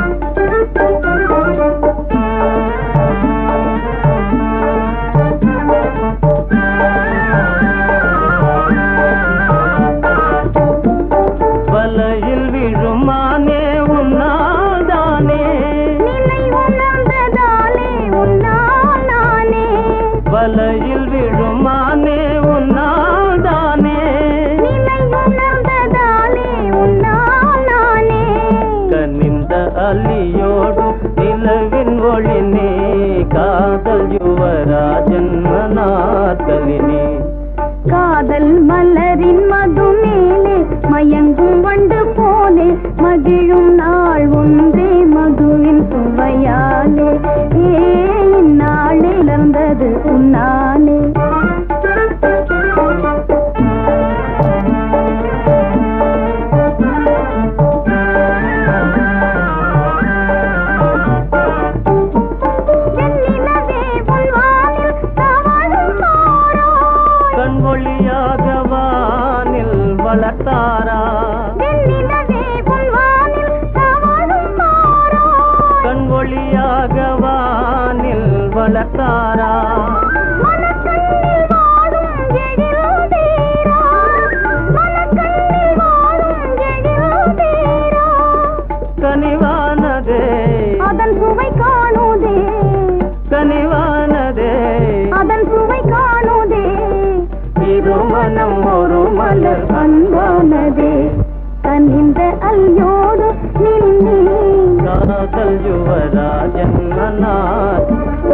வலையில் விழுமானே உன்னால்தானே நிலை உணர்ந்ததாலே உன்னால் நானே வலையில் விழுமானே உன்னால்தானே நிலை உணர்ந்ததாலே உன்னால் நானே கனிந்த அலியோடு நிலவின் ஒளினே காதல் யுவராஜன் அநாற்கலினே காதல் மலரின் மது மேலே மயங்கும் வண்டு போலே மகிழும் நாள் ஒன்றே மதுவின் சுவையாலே ஏழு நாளிலிருந்தது உன்னாலே வெண்ணிலவே உன் வானில் தவழும் மாறாய். கண் ஒளியாக வானில் வளர்த்தாரா வெண்ணிலவே உன் வானில் தவழும் மாறாய். கண் ஒளியாக வானில் வளர்த்தாரா மனக்கண்ணில் வாழும் எழில் தீரா. மனக்கண்ணில் வாழும் எழில் தீரா. கனிவானதே அதன் சுவை காணுதே கனிவானதே அதன் சுவை காணுதே இருமனம் ஒரு மலர் அன்பானதே கனிந்த அல்யோடு நின்னே காதல் யுவராஜன் அநாத்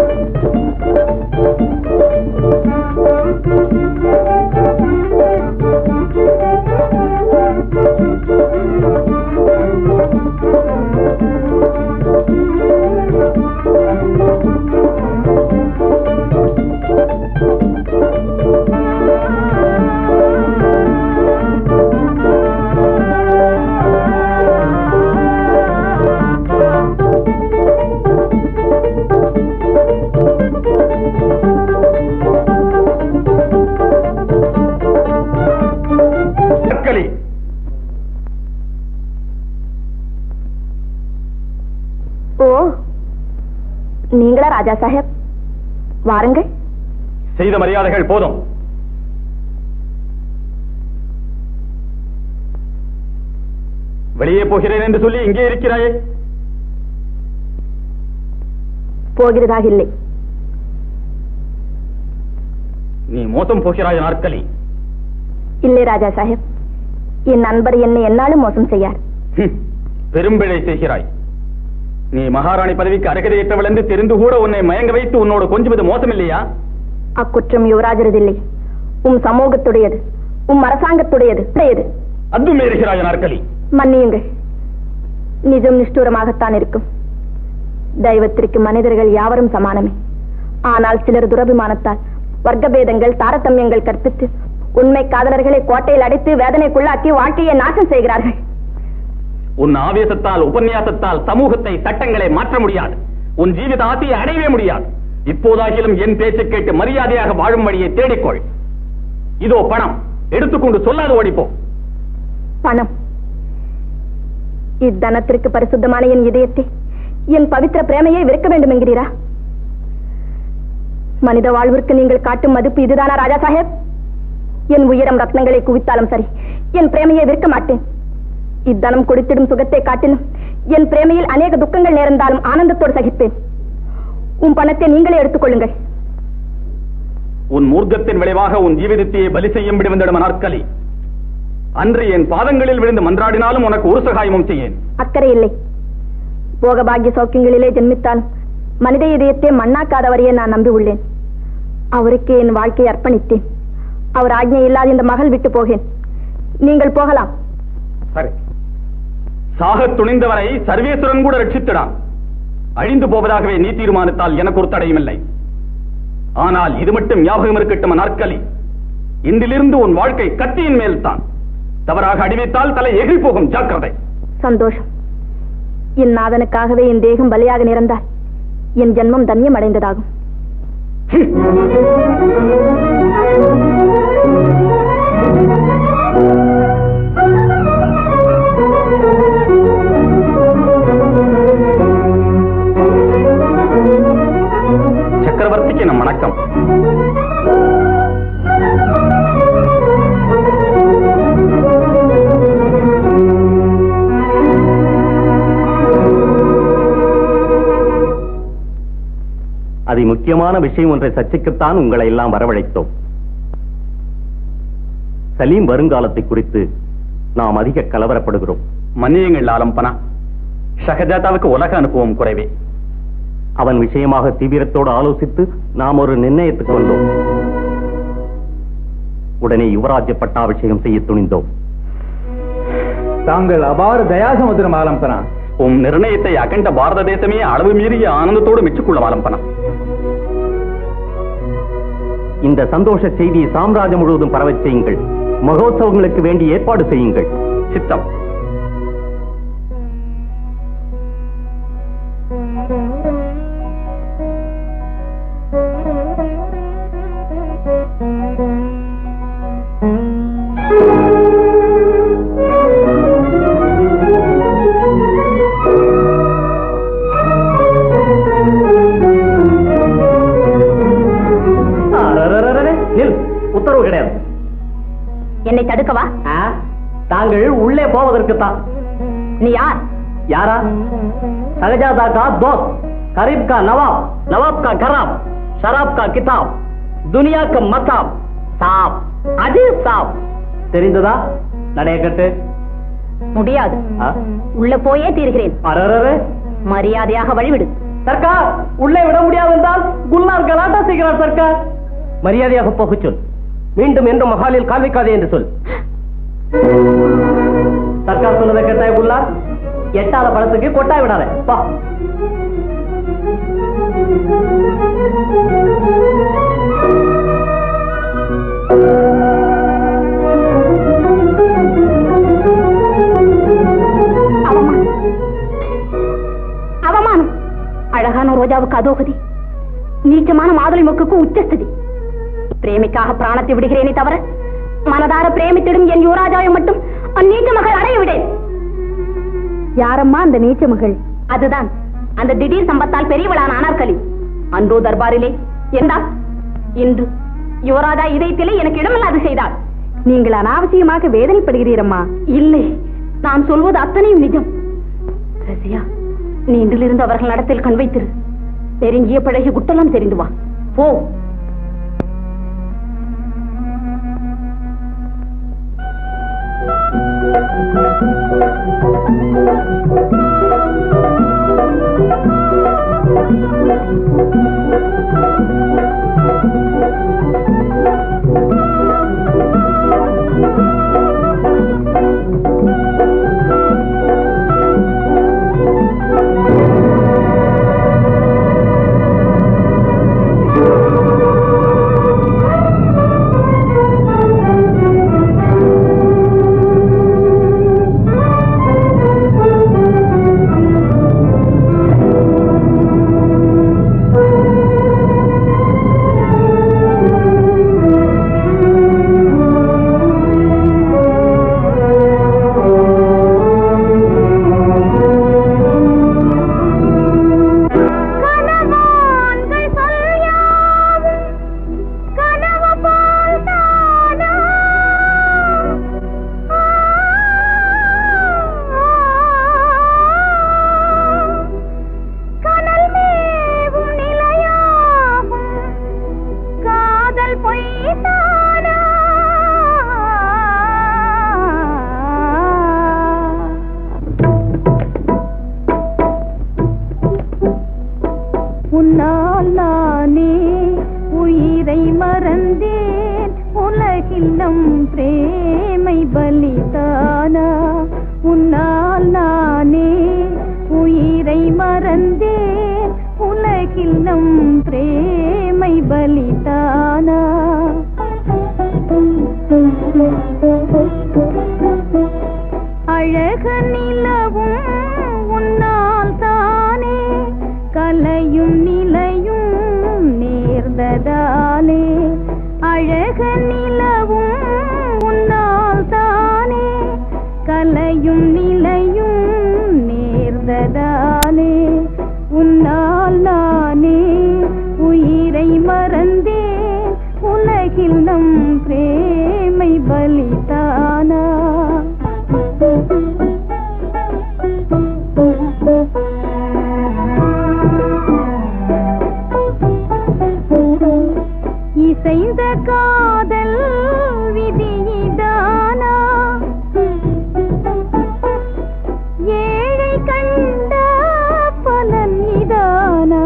தற்கொலை ஓ நீங்களா ராஜா சாஹேப் வாருங்கள் செய்த மரியாதைகள் போதும் வெளியே போகிறேன் என்று சொல்லி இங்கே இருக்கிறாயே போகிறதாக இல்லை நீ மோசம் போகிறாய் நாற்கலி இல்லை ராஜா சாஹேப் என் நண்பர் என்னை என்னாலும் மோசம் செய்யார் ஹம், பெரும்பிழை செய்கிறாய் நீ மகாராணி பதவிக்கு அருகதையற்றவள் என்று தெரிந்து கூட உன்னை மயங்க வைத்து உன்னோடு கொஞ்சுவது மோசம் இல்லையா அக்குற்றம் யுவராஜரதில்லை உம் சமூகத்துடையது உம் அரசாங்கத்துடையது உடையது அத்தும் மீறுகிறாய் நாற்கலி மன்னியுங்கள் நிஜம் நிஷ்டூரமாகத்தான் இருக்கும் தெய்வத்திற்கு மனிதர்கள் யாவரும் சமானமே ஆனால் சிலர் துரபிமானத்தால் வர்க்கபேதங்கள் தாரதமியங்கள் கற்பித்து உண்மை காதலர்களை கோட்டையில் அடைத்து வேதனைக்குள்ளாக்கி வாழ்க்கையை நாசம் செய்கிறார்கள் உன் ஆவேசத்தால் உபன்யாசத்தால் சமூகத்தை சட்டங்களை மாற்ற முடியாது உன் ஜீவித ஆசையை அடையவே முடியாது இப்போதாகிலும் என் பேச்சை கேட்டு மரியாதையாக வாழும் வழியை தேடிக்கொள் இதோ பணம் எடுத்துக்கொண்டு சொல்லாது ஓடிப்போ பணம் இத்தனத்திற்கு பரிசுத்தமான என் இதயத்தை என் பவித்திர பிரேமையை விற்க வேண்டும் என்கிறீரா மனித வாழ்விற்கு நீங்கள் காட்டும் மதிப்பு இதுதானா ராஜா சாஹேப் என் உயரம் ரத்னங்களை குவித்தாலும் சரி என் பிரேமையை விற்க மாட்டேன் இத்தனம் கொடுத்திடும் சுகத்தை காட்டிலும் என் பிரேமையில் அநேக துக்கங்கள் நேர்ந்தாலும் ஆனந்தத்தோடு சகிப்பேன் உன் பணத்தை நீங்களே எடுத்துக்கொள்ளுங்கள் உன் மூர்க்கத்தின் விளைவாக உன் ஜீவிதத்தையே பலி செய்யும்படி வந்திடும் நாற்கலி அன்று என் பாதங்களில் விழுந்து மன்றாடினாலும் உனக்கு ஒரு சகாயமும் செய்யேன் அக்கறை இல்லை போக பாக்கிய சௌக்கியங்களிலே ஜென்மித்தாலும் மனித இதயத்தை மண்ணாக்காதவரையே நான் நம்பி உள்ளேன் அவருக்கு என் வாழ்க்கையை அர்ப்பணித்தேன் அவர் ஆజ్ఞை இல்லாத இந்த மகள் விட்டு போகேன் நீங்கள் போகலாம் சரி சாகத் துணிந்தவரை சர்வேஸ்வரன் கூட ரட்சித்திடான் அழிந்து போவதாகவே நீ தீர்மானித்தால் எனக்கு ஒரு தடையும் இல்லை ஆனால் இது மட்டும் ஞாபகம் இருக்கட்டும் நாற்கலி இன்றிலிருந்து உன் வாழ்க்கை கத்தியின் மேல் தான் தவறாக அடிவைத்தால் தலை எகிரி போகும் ஜாக்கிரதை சந்தோஷம் என் நாதனுக்காகவே என் தேகம் பலியாக நிறந்தால் என் ஜென்மம் தன்யம் அடைந்ததாகும் சக்கரவர்த்திக்கு நம் வணக்கம் அதி முக்கியமான விஷயம் ஒன்றை சர்ச்சைக்குத்தான் உங்களை எல்லாம் வரவழைத்தோம் சலீம் வருங்காலத்தை குறித்து நாம் அதிக கலவரப்படுகிறோம் மன்னியுங்கள் ஆலம்பனா ஷஹஜாதாவுக்கு உலக அனுபவம் குறைவே அவன் விஷயமாக தீவிரத்தோடு ஆலோசித்து நாம் ஒரு நிர்ணயத்துக்கு வந்தோம் உடனே யுவராஜ்ய பட்டாபிஷேகம் செய்ய துணிந்தோம் தாங்கள் அபார தயாசமுத்திரம் ஆலம்பனா உம் நிர்ணயத்தை அகண்ட பாரத தேசமே அளவு மீறிய ஆனந்தத்தோடு மெச்சுக்கொள்ளும் ஆலம்பனா இந்த சந்தோஷ செய்தியை சாம்ராஜ்யம் முழுவதும் பரவச் செய்யுங்கள் மகோத்சவங்களுக்கு வேண்டி ஏற்பாடு செய்யுங்கள் சித்தம் அரரரரரே, நில் உத்தரவு கிடையாது என்னை தடுக்கவா ஆ, தாங்கள் உள்ளே போவதற்குத்தான் நீ யார் யாரா சகஜாதா கா தோஸ்த் கரீப் கா நவாப் நவாப் கா கராப் ஷராப் கா கிதாப் துனியா கா மசாப் சாப் அது சாப் தெரிந்ததா நடையக்கட்டு முடியாது ஆ? உள்ள போயே தீர்கிறேன் அரரரே மரியாதையாக வழிவிடு சர்க்கார் உள்ளே விட முடியாது என்றால் குல்னார் கலாட்டா செய்கிறார் சர்க்கார் மரியாதையாக போகச் சொல் மீண்டும் என்று மகாலில் கால் வைக்காதே என்று சொல் சர்க்கார் சொன்னதை கேட்டாய் குல்லார் எட்டாத பழத்துக்கு கொட்டாய் விடாதே பா அவமானம் அவமானம் அழகான ரோஜாவுக்கு அதோகதி நீச்சமான மாதுளை மொக்குக்கு உச்சஸ்ததி பிரேமிக்காக பிராணத்தை விடுகிறேனே தவிர மனதார பிரேமித்திடும் என் யுவராஜாவை மட்டும் அந்நீச்ச மகள் அடைய விடேன் யாரம்மா அந்த நீச்ச மகள் அதுதான் அந்த திடீர் சம்பத்தால் பெரியவளான அனார்கலி அன்றோ தர்பாரிலே என்றா இன்று யுவராஜா இதயத்திலே எனக்கு இடமில்லாது செய்தாள் நீங்கள் அனாவசியமாக வேதனைப்படுகிறீரம்மா இல்லை நான் சொல்வது அத்தனையும் நிஜம் ரசியா நீ இன்றிலிருந்து அவர்கள் நடத்தில் கண் வைத்திரு நெருங்கிய பழகி குட்டெல்லாம் தெரிந்து வா போ ஆ உன்னால் நானே உயிரை மறந்தேன் உலகில் நம் பிரேமை பலிதானா உன்னால் நானே உயிரை மறந்தேன் உலகில் நம் பிரேமை பலிதானா அழக நிலவும் உன்னால் தானே கலையும் நிலையும் நேர்ந்ததாலே அழக நிலவும் உன்னால் தானே கலையும் நிலையும் நேர்ந்ததாலே உன்னால் நானே உயிரை மறந்தேன் உலகில் நம் பிரேமை பலிதானா இசைந்த காதல் விதியிதானா ஏழை கண்ட பலன் இதானா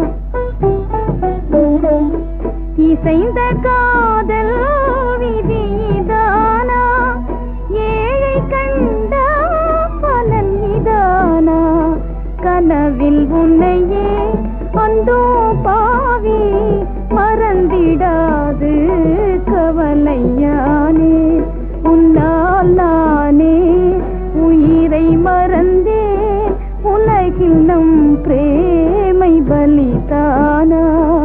இசைந்த காதல் விதியிதானா ஏழை கண்ட பலன் இதானா கனவில் உன்னையே அந்தோ பாவி மறந்திடாது கவலையானே உன்னால் நானே உயிரை மறந்தேன் உலகில் நம் பிரேமை பலிதானா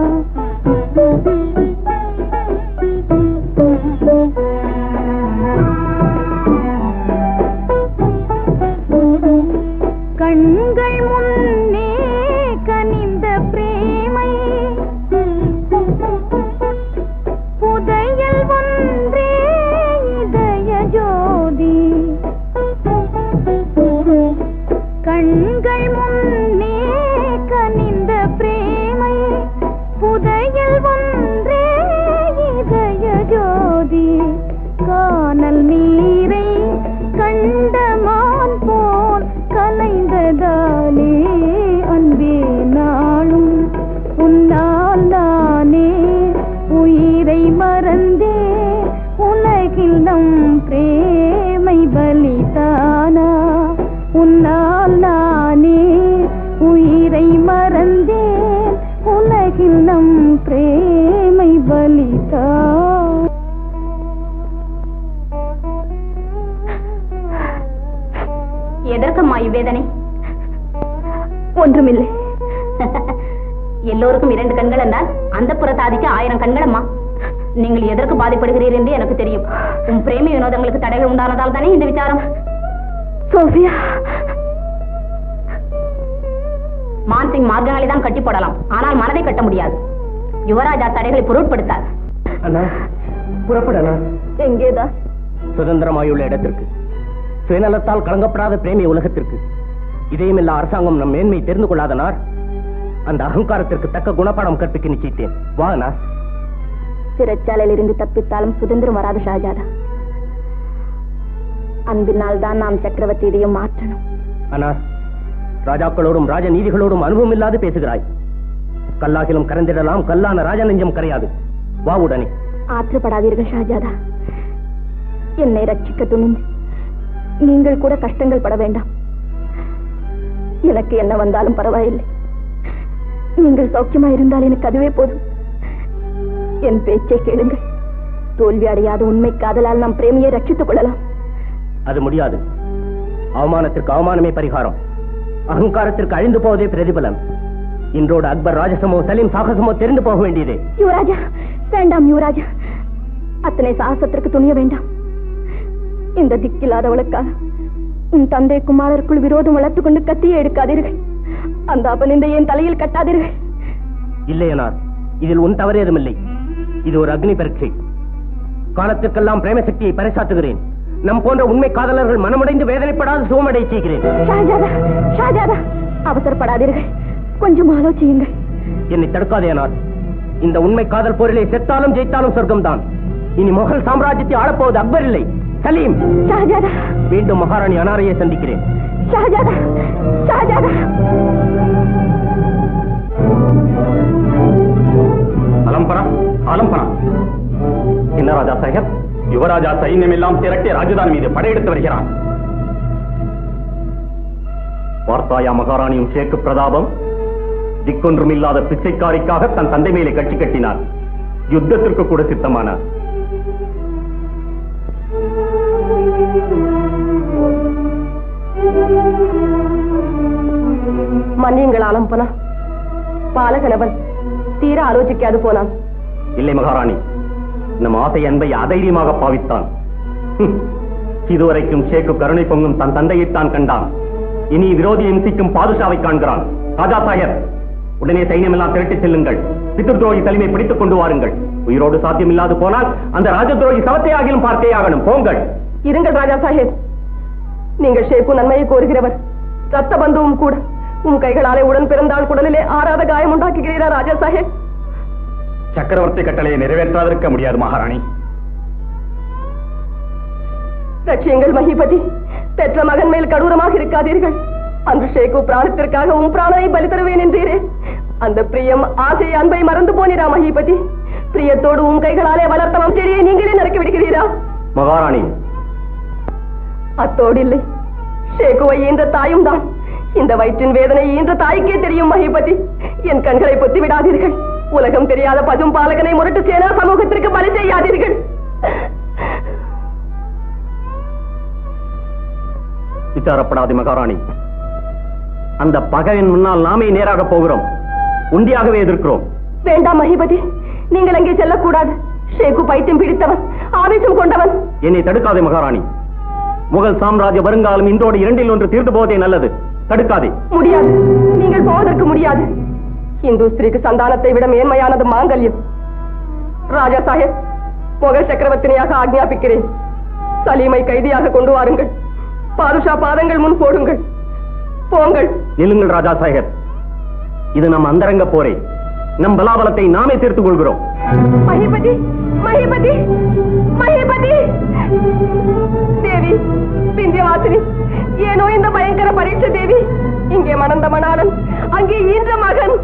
கண்கள் முன்னே கனிந்த பிரேமை புதையல் ஒன்றே இதய ஜோதி கண்கள் முன்னே கனிந்த பிரேமை புதையல் ஒன்றே இதய ஜோதி காணல் நீரை கண்டமான் போல் கலைந்ததாலே அன்பே நாளும் உன்னால் நானே உயிரை மறந்தே உலகில் நம் பிரேமை பலிதானா உன்னால் நானே உயிரை மறந்தேன் உலகில் நம் பிரேமை பலிதா எதற்கம்மா இவ்வேதனை ஒன்றுமில்லை எல்லோருக்கும் இரண்டு கண்கள் என்றால் அந்த புறத்தாதிக்கு ஆயிரம் கண்கள் அம்மா நீங்கள் எதற்கு பாதிப்படுகிறீர் என்று எனக்கு தெரியும் உன் பிரேம வினோதங்களுக்கு தடைகள் உண்டானதால் தானே இந்த விசாரம் சோஃபியா மான்சிங் மார்க்கங்களை தான் கட்டி போடலாம் ஆனால் மனதை கட்ட முடியாது யுவராஜா தடைகளை பொருட்படுத்தார் அண்ணா புறப்படண்ணா எங்கேதான் சுதந்திரமாயுள்ள இடத்திற்கு சுயநலத்தால் கலங்கப்படாத பிரேமிய உலகத்திற்கு இதயமில்லா அரசாங்கம் நம் மேன்மை தெரிந்து கொள்ளாதனார் அந்த அகங்காரத்திற்கு தக்க குணப்பாடம் கற்பிக்க நிச்சயித்தேன் வா அண்ணா சிறைச்சாலையில் இருந்து தப்பித்தாலும் சுதந்திரம் வராது ஷாஜாதா அன்பினால் தான் நாம் சக்கரவர்த்தி இதையும் மாற்றணும் அண்ணா ராஜாக்களோடும் ராஜ நீதிகளோடும் அனுபவம் இல்லாது பேசுகிறாய் கல்லாகிலும் கரைந்திடலாம் கல்லான ராஜ நெஞ்சம் கரையாது வா உடனே ஆத்திரப்படாதீர்கள் ஷாஜாதா என்னை ரட்சிக்க துணிந்து நீங்கள் கூட கஷ்டங்கள் பட வேண்டாம் எனக்கு என்ன வந்தாலும் பரவாயில்லை நீங்கள் சௌக்கியமா இருந்தால் எனக்கு அதுவே போதும் என் பேச்சை கேளுங்கள் தோல்வி அடையாத உண்மை காதலால் நாம் பிரேமியை ரட்சித்துக் கொள்ளலாம் அது முடியாது அவமானத்திற்கு அவமானமே பரிகாரம் அகங்காரத்திற்கு அழிந்து போவதே பிரதிபலன் இன்றோடு அக்பர் ராஜசமோ சலீம் சாகசமோ தெரிந்து போக வேண்டியதே யுவராஜா வேண்டாம் யுவராஜா அத்தனை சாகசத்திற்கு துணிய வேண்டாம் இந்த திக்கில்லாதவளுக்காக உன் தந்தை குமாரருக்குள் விரோதம் வளர்த்துக் கொண்டு கத்தியை எடுக்காதீர்கள் அந்த அபனிந்த என் தலையில் கட்டாதீர்கள் இல்லையனார் இதில் உன் தவறு ஏதுமில்லை இது ஒரு அக்னி பரீட்சை காலத்திற்கெல்லாம் பிரேம சக்தியை பறைசாற்றுகிறேன் நம் போன்ற உண்மை காதலர்கள் மனமுடைந்து வேதனைப்படாது சுகமடை செய்கிறேன் ஷாஜாதா ஷாஜாதா அவசரப்படாதீர்கள் கொஞ்சம் ஆலோசியுங்கள் என்னை தடுக்காதேனார் இந்த உண்மை காதல் போரிலே செத்தாலும் ஜெயித்தாலும் சொர்க்கம்தான் இனி முகல் சாம்ராஜ்யத்தை ஆளப்போவது அக்பர் இல்லை சலீம் ஷாஜாதா மீண்டும் மகாராணி அனாரையை சந்திக்கிறேன் ஷாஜாதா ஷாஜாதா யுவராஜா சைன்யம் எல்லாம் திரட்டி ராஜதானி மீது படையெடுத்து வருகிறான் பார்த்தாயா மகாராணியும் ஷேக்கு பிரதாபம் திக்கொன்றும் இல்லாத பிச்சைக்காரிக்காக தன் தந்தை மேலே கட்சி கட்டினார் யுத்தத்திற்கு கூட சித்தமானார் மன்னியுங்கள் ஆலம்பனா பாலகனவன் தீர ஆலோசிக்காது போனான் இல்லை மகாராணி நம் ஆசை அன்பை அதைரியமாக பாவித்தான் ஹம். இதுவரைக்கும் ஷேக்கு கருணை பொங்கும் தன் தந்தையைத்தான் கண்டான் இனி விரோதியை இம்சிக்கும் பாதுஷாவை காண்கிறான் ராஜா சாயர் உடனே சைன்யம் எல்லாம் திரட்டிச் செல்லுங்கள் பித்ருத்ரோகி தலைமை பிடித்துக் கொண்டு வாருங்கள் உயிரோடு சாத்தியமில்லாது போனால் அந்த ராஜதுரோகி சவத்தை ஆகிலும் பார்த்தே ஆகணும் போங்கள் இருங்கள் ராஜா சாஹேப் நீங்கள் ஷேக்கு நன்மையை கோருகிறவர் ரத்த பந்துவும் கூட உம் கைகளாலே உடன் பிறந்தால் குடலிலே ஆறாத காயம் உண்டாக்குகிறீரா ராஜா சாஹேப் சக்கரவர்த்தி கட்டளையை நிறைவேற்றாதிருக்க முடியாது மகாராணி ரட்சியங்கள் மகிபதி பெற்ற மகன் மேல் கடூரமாக இருக்காதீர்கள் அன்று ஷேக்கு பிராணத்திற்காக உம் பிராணனை பலி தருவேன் என்றீரே அந்த பிரியம் ஆசை அன்பை மறந்து போனீரா மகிபதி பிரியத்தோடு உம் கைகளாலே வளர்த்த வம்செடியை நீங்களே நறுக்கி விடுகிறீரா மகாராணி அத்தோடு இல்லை ஷேகுவை ஈன்ற தாயும் தான் இந்த வயிற்றின் வேதனை ஈன்ற தாய்க்கே தெரியும் மகிபதி என் கண்களை பொத்தி விடாதீர்கள் உலகம் தெரியாத பசும் பாலகனை முரட்டு சேனா சமூகத்திற்கு பலி செய்யாதீர்கள் விசாரப்படாது மகாராணி அந்த பகையின் முன்னால் நாமே நேராக போகிறோம் உண்டியாகவே எதிர்க்கிறோம் வேண்டாம் மகிபதி நீங்கள் அங்கே செல்லக்கூடாது ஷேகு பைத்தியம் பிடித்தவன் ஆவேசம் கொண்டவன் என்னை தடுக்காதே மகாராணி முகல் சாம்ராஜ்ய வருங்காலம் இன்றோடு இரண்டில் ஒன்று தீர்ந்து போவதே நல்லது தடுக்காதே முடியாது நீங்கள் போவதற்கு முடியாது இந்து ஸ்திரீக்கு சந்தானத்தை விட மேன்மையானது மாங்கல்யம் ராஜா சாஹேப் முகல் சக்கரவர்த்தினியாக ஆக்ஞாபிக்கிறேன் சலீமை கைதியாக கொண்டு வாருங்கள் பாதுஷா பாதங்கள் முன் போடுங்கள் போங்கள் நில்லுங்கள் ராஜா சாஹேப் இது நம் அந்தரங்க போரே நம் பலாபலத்தை நாமே தீர்த்துக் கொள்கிறோம் மகிபதி மகிபதி மகிபதி தேவி பிந்தியவாசினி ஏனோ இந்த பயங்கர பரீட்சை தேவி இங்கே மணந்த மணாளன் அங்கே ஈன்ற மகன்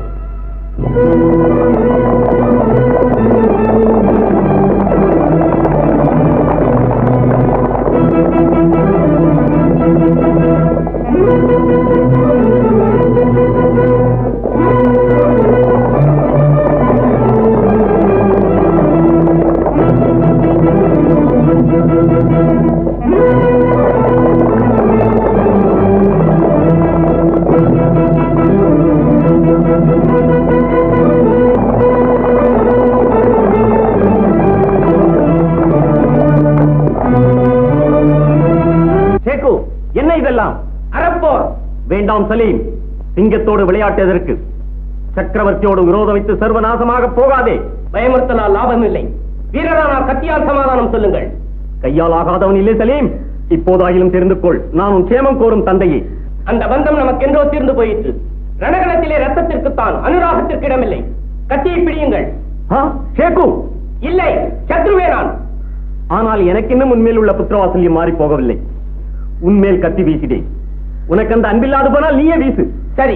சேக்கு என்ன இதெல்லாம் அறப்போர் வேண்டாம் சலீம் சிங்கத்தோடு விளையாட்டு எதற்கு சக்கரவர்த்தியோடு விரோதம் வைத்து சர்வநாசமாக போகாதே பயமுறுத்தலால் லாபம் இல்லை வீரரானால் கத்தியால் சமாதானம் சொல்லுங்கள் கையால் ஆகாதவன் இல்லை சலீம் இப்போதாகிலும் தெரிந்து கொள் நான் உன் சேமம் கோரும் தந்தையே அந்த பந்தம் நமக்கென்றோ தீர்ந்து போயிற்று ரணகலத்திலே ரத்தத்திற்குத்தான் அனுராகத்திற்கு இடமில்லை கத்தியை பிடியுங்கள் ஆ, சேக்கு இல்லை சத்ருவே நான் ஆனால் எனக்கு இன்னும் உன்மேல் உள்ள புத்திரவாசல்யம் மாறி போகவில்லை உன்மேல் கத்தி வீசினேன் உனக்கு அந்த அன்பில்லாது போனால் நீயே வீசு சரி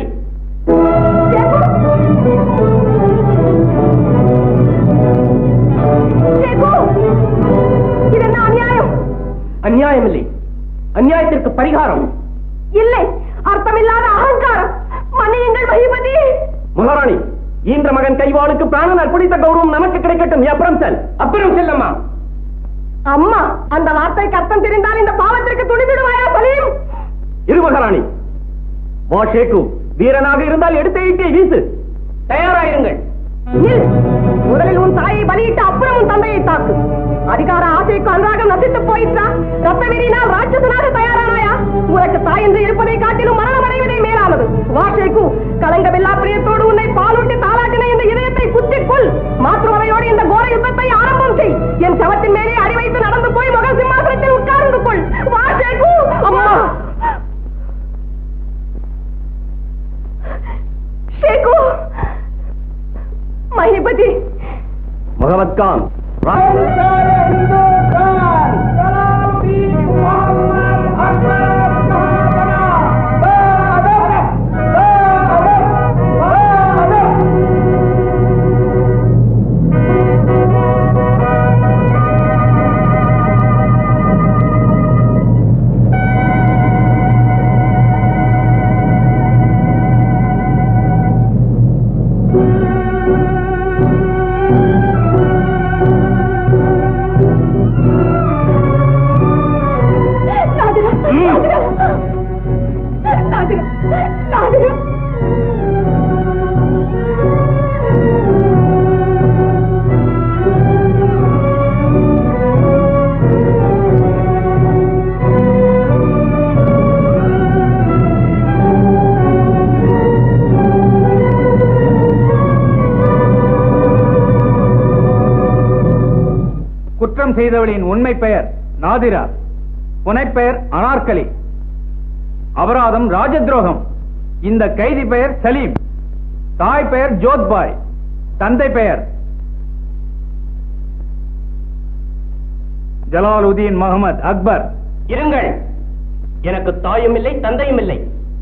ஷேகு இது என்ன அநியாயம் அநியாயம் இல்லை அநியாயத்திற்கு பரிகாரம் இல்லை அர்த்தமில்லாத அகங்காரம் மன்னியுங்கள் மகிபதி மகாராணி ஈன்ற மகன் கைவாளுக்கு பிராணன் அர்ப்பணித்த கௌரவம் நமக்கு கிடைக்கட்டும் நீ அப்புறம் செல் அப்புறம் செல்லம்மா அம்மா அந்த வார்த்தைக்கு அர்த்தம் தெரிந்தால் இந்த பாவத்திற்கு துணிவிடுவாயா சலீம் இரு மகாராணி வா ஷேக்கு வீரனாக இருந்தால் எடுத்து ஈட்டை வீசு தயாராயிருங்கள் நில். முதலில் உன் தாயை பலியிட்டு அப்புறம் உன் தந்தையை தாக்கு அதிகார ஆசைக்கு அன்றாக நசித்து போயிற்றா ரத்த வெறியினால் ராட்சசனாக தயாரானாயா உனக்கு தாய் என்று இருப்பதை காட்டிலும் மரணம் அடைவதே மேலானது வாஷேக்கு கலங்கமில்லா பிரியத்தோடு உன்னை பாலூட்டி தாளாட்டின இந்த இதயத்தை குத்திக்கொள் மாற்றுவதையோடு இந்த கோர யுத்தத்தை ஆரம்பம் செய் என் சவத்தின் மேலே அடி வைத்து நடந்து போய் மகள் சிம்மாசனத்தில் உட்கார்ந்து கொள் வாஷேக்கு அம்மா ஷேகு மகிபதி மகமத் கான் ஆ குற்றம் செய்தவளின் உண்மை பெயர் நாதிரா புனைப்பெயர் அனார்கலி அபராதம் ராஜத்ரோகம் இந்த கைதி பெயர் சலீம் தாய் பெயர் ஜோத்பாய் தந்தை பெயர் ஜலாலுதீன் முகமது அக்பர் இருங்கள் எனக்கு தாயும் இல்லை தந்தையும் இல்லை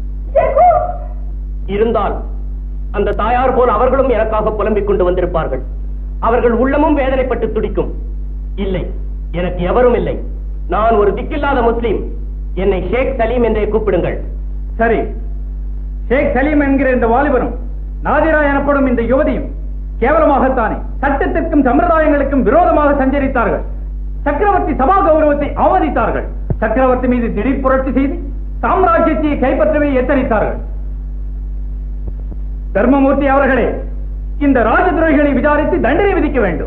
இருந்தால் அந்த தாயார் போல் அவர்களும் எனக்காக புலம்பிக் கொண்டு வந்திருப்பார்கள் அவர்கள் உள்ளமும் வேதனைப்பட்டு துடிக்கும் இல்லை எனக்கு எவரும் இல்லை நான் ஒரு திக்கில்லாத முஸ்லீம் என்னை ஷேக் சலீம் என்றே கூப்பிடுங்கள் சரி ஷேக் சலீம் என்கிற இந்த வாலிபரும் நாதிரா எனப்படும் இந்த யுவதியும் கேவலமாகத்தானே சட்டத்திற்கும் சம்பிரதாயங்களுக்கும் விரோதமாக சஞ்சரித்தார்கள் சக்கரவர்த்தி சபா கௌரவத்தை அவமதித்தார்கள் சக்கரவர்த்தி மீது திடீர் புரட்சி செய்து சாம்ராஜ்யத்தை கைப்பற்றவே எத்தனித்தார்கள் தர்மமூர்த்தி அவர்களே இந்த ராஜதுரோகிகளை விசாரித்து தண்டனை விதிக்க வேண்டும்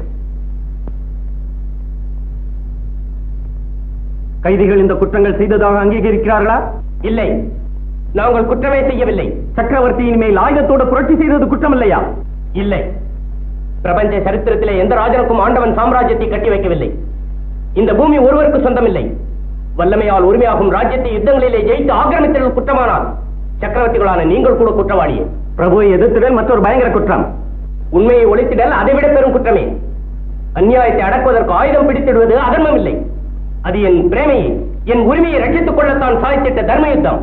கைதிகள் இந்த குற்றங்கள் செய்ததாக அங்கீகரிக்கிறார்களா இல்லை நாங்கள் குற்றமே செய்யவில்லை சக்கரவர்த்தியின் மேல் ஆயுதத்தோடு புரட்சி செய்தது குற்றம் இல்லையா இல்லை பிரபஞ்ச சரித்திரத்திலே எந்த ராஜனுக்கும் ஆண்டவன் சாம்ராஜ்யத்தை கட்டி வைக்கவில்லை இந்த பூமி ஒருவருக்கு சொந்தமில்லை வல்லமையால் உரிமையாகும் ராஜ்யத்தை யுத்தங்களிலே ஜெயித்து ஆக்கிரமித்தது குற்றமானால் சக்கரவர்த்திகளான நீங்கள் கூட குற்றவாளியே பிரபுவை எதிர்த்துடல் மற்றொரு பயங்கர குற்றம் உண்மையை ஒழித்திடல் அதைவிட பெரும் குற்றமே அநியாயத்தை அடக்குவதற்கு ஆயுதம் பிடித்திடுவது அதர்மம் இல்லை அது என் பிரேமையை என் உரிமையை ரட்சித்துக் கொள்ளத்தான் சாய்த்திட்ட தர்ம யுத்தம்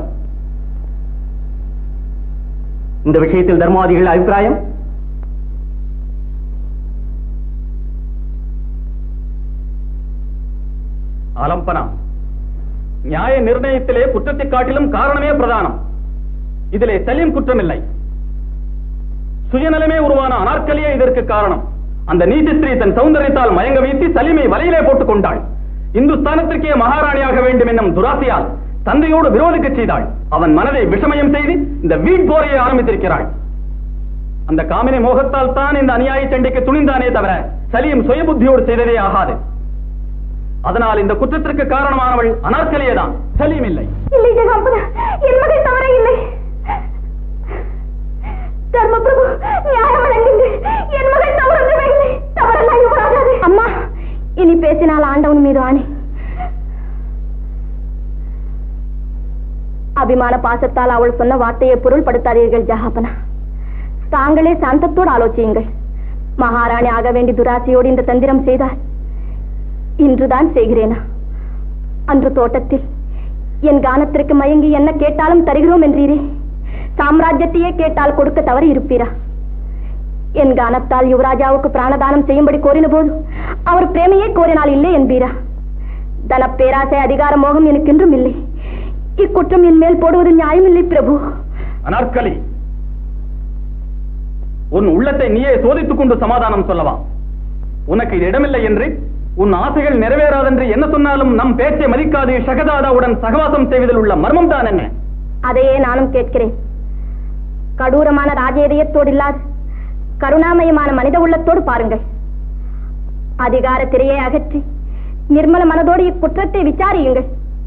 இந்த விஷயத்தில் தர்மாதிகள் அபிப்பிராயம் ஆலம்பனா நியாய நிர்ணயத்திலே குற்றத்தை காட்டிலும் காரணமே பிரதானம் இதிலே சலீம் குற்றமில்லை சுயநலமே உருவான அனார்கலியே இதற்கு காரணம் அந்த நீதிஸ்திரீ தன் சௌந்தரியத்தால் மயங்க வைத்து சலீமை வலையிலே போட்டுக் கொண்டாள் இந்துஸ்தானத்திற்கே மகாராணியாக வேண்டும் என்னும் துராசையால் தந்தையோடு விரோதிக்க செய்தாள் அவன் மனதை விஷமயம் செய்து இந்த வீண் போரையை ஆரம்பித்திருக்கிறாள் அந்த காமினி மோகத்தால் தான் இந்த அநியாய சண்டைக்கு துணிந்தானே தவிர சலீம் சுயபுத்தியோடு செய்ததே ஆகாது அதனால் இந்த குற்றத்திற்கு காரணமானவள் அனார்கலியே தான் சலீம் இல்லை இல்லை ஜெகாம்பதா என் மகள் தவறே இல்லை தர்மபிரபு நியாயம் வழங்குங்க என் மகள் தவறவே இல்லை தவறெல்லாம் யுவராஜாவே அம்மா இனி பேசினால் ஆண்டவன் மீது ஆணை அபிமான பாசத்தால் அவள் சொன்ன வார்த்தையை பொருள்படுத்தாதீர்கள் ஜஹாபனா தாங்களே சாந்தத்தோடு ஆலோசியுங்கள் மகாராணி ஆக வேண்டி துராசையோடு இந்த தந்திரம் செய்தார் இன்றுதான் செய்கிறேனா அன்று தோட்டத்தில் என் கானத்திற்கு மயங்கி என்ன கேட்டாலும் தருகிறோம் என்றீரே சாம்ராஜ்யத்தையே கேட்டால் கொடுக்க தவறி இருப்பீரா என் கானத்தால் யுவராஜாவுக்கு பிராணதானம் செய்யும்படி கோரின போது அவர் பிரேமையே கோரினால் இல்லை என்பீரா தன பேராசை அதிகார மோகம் எனக்கென்றும் இல்லை இக்குற்றம் என் மேல் போடுவது நியாயமில்லை பிரபு அனார்கலி உன் உள்ளத்தை நீயே சோதித்துக் கொண்டு சமாதானம் சொல்லவா உனக்கு இது இடமில்லை என்று உன் ஆசைகள் நிறைவேறாதென்று என்ன சொன்னாலும் நம் பேச்சை மதிக்காது ஷகதாதாவுடன் சகவாசம் செய்வதில் உள்ள மர்மம் தான் என்ன அதையே நானும் கேட்கிறேன் கடூரமான ராஜேதயத்தோடு இல்லாது கருணாமயமான மனித உள்ளத்தோடு பாருங்கள் அதிகார திரையை அகற்றி நிர்மல மனதோடு இக்குற்றத்தை விசாரியுங்கள்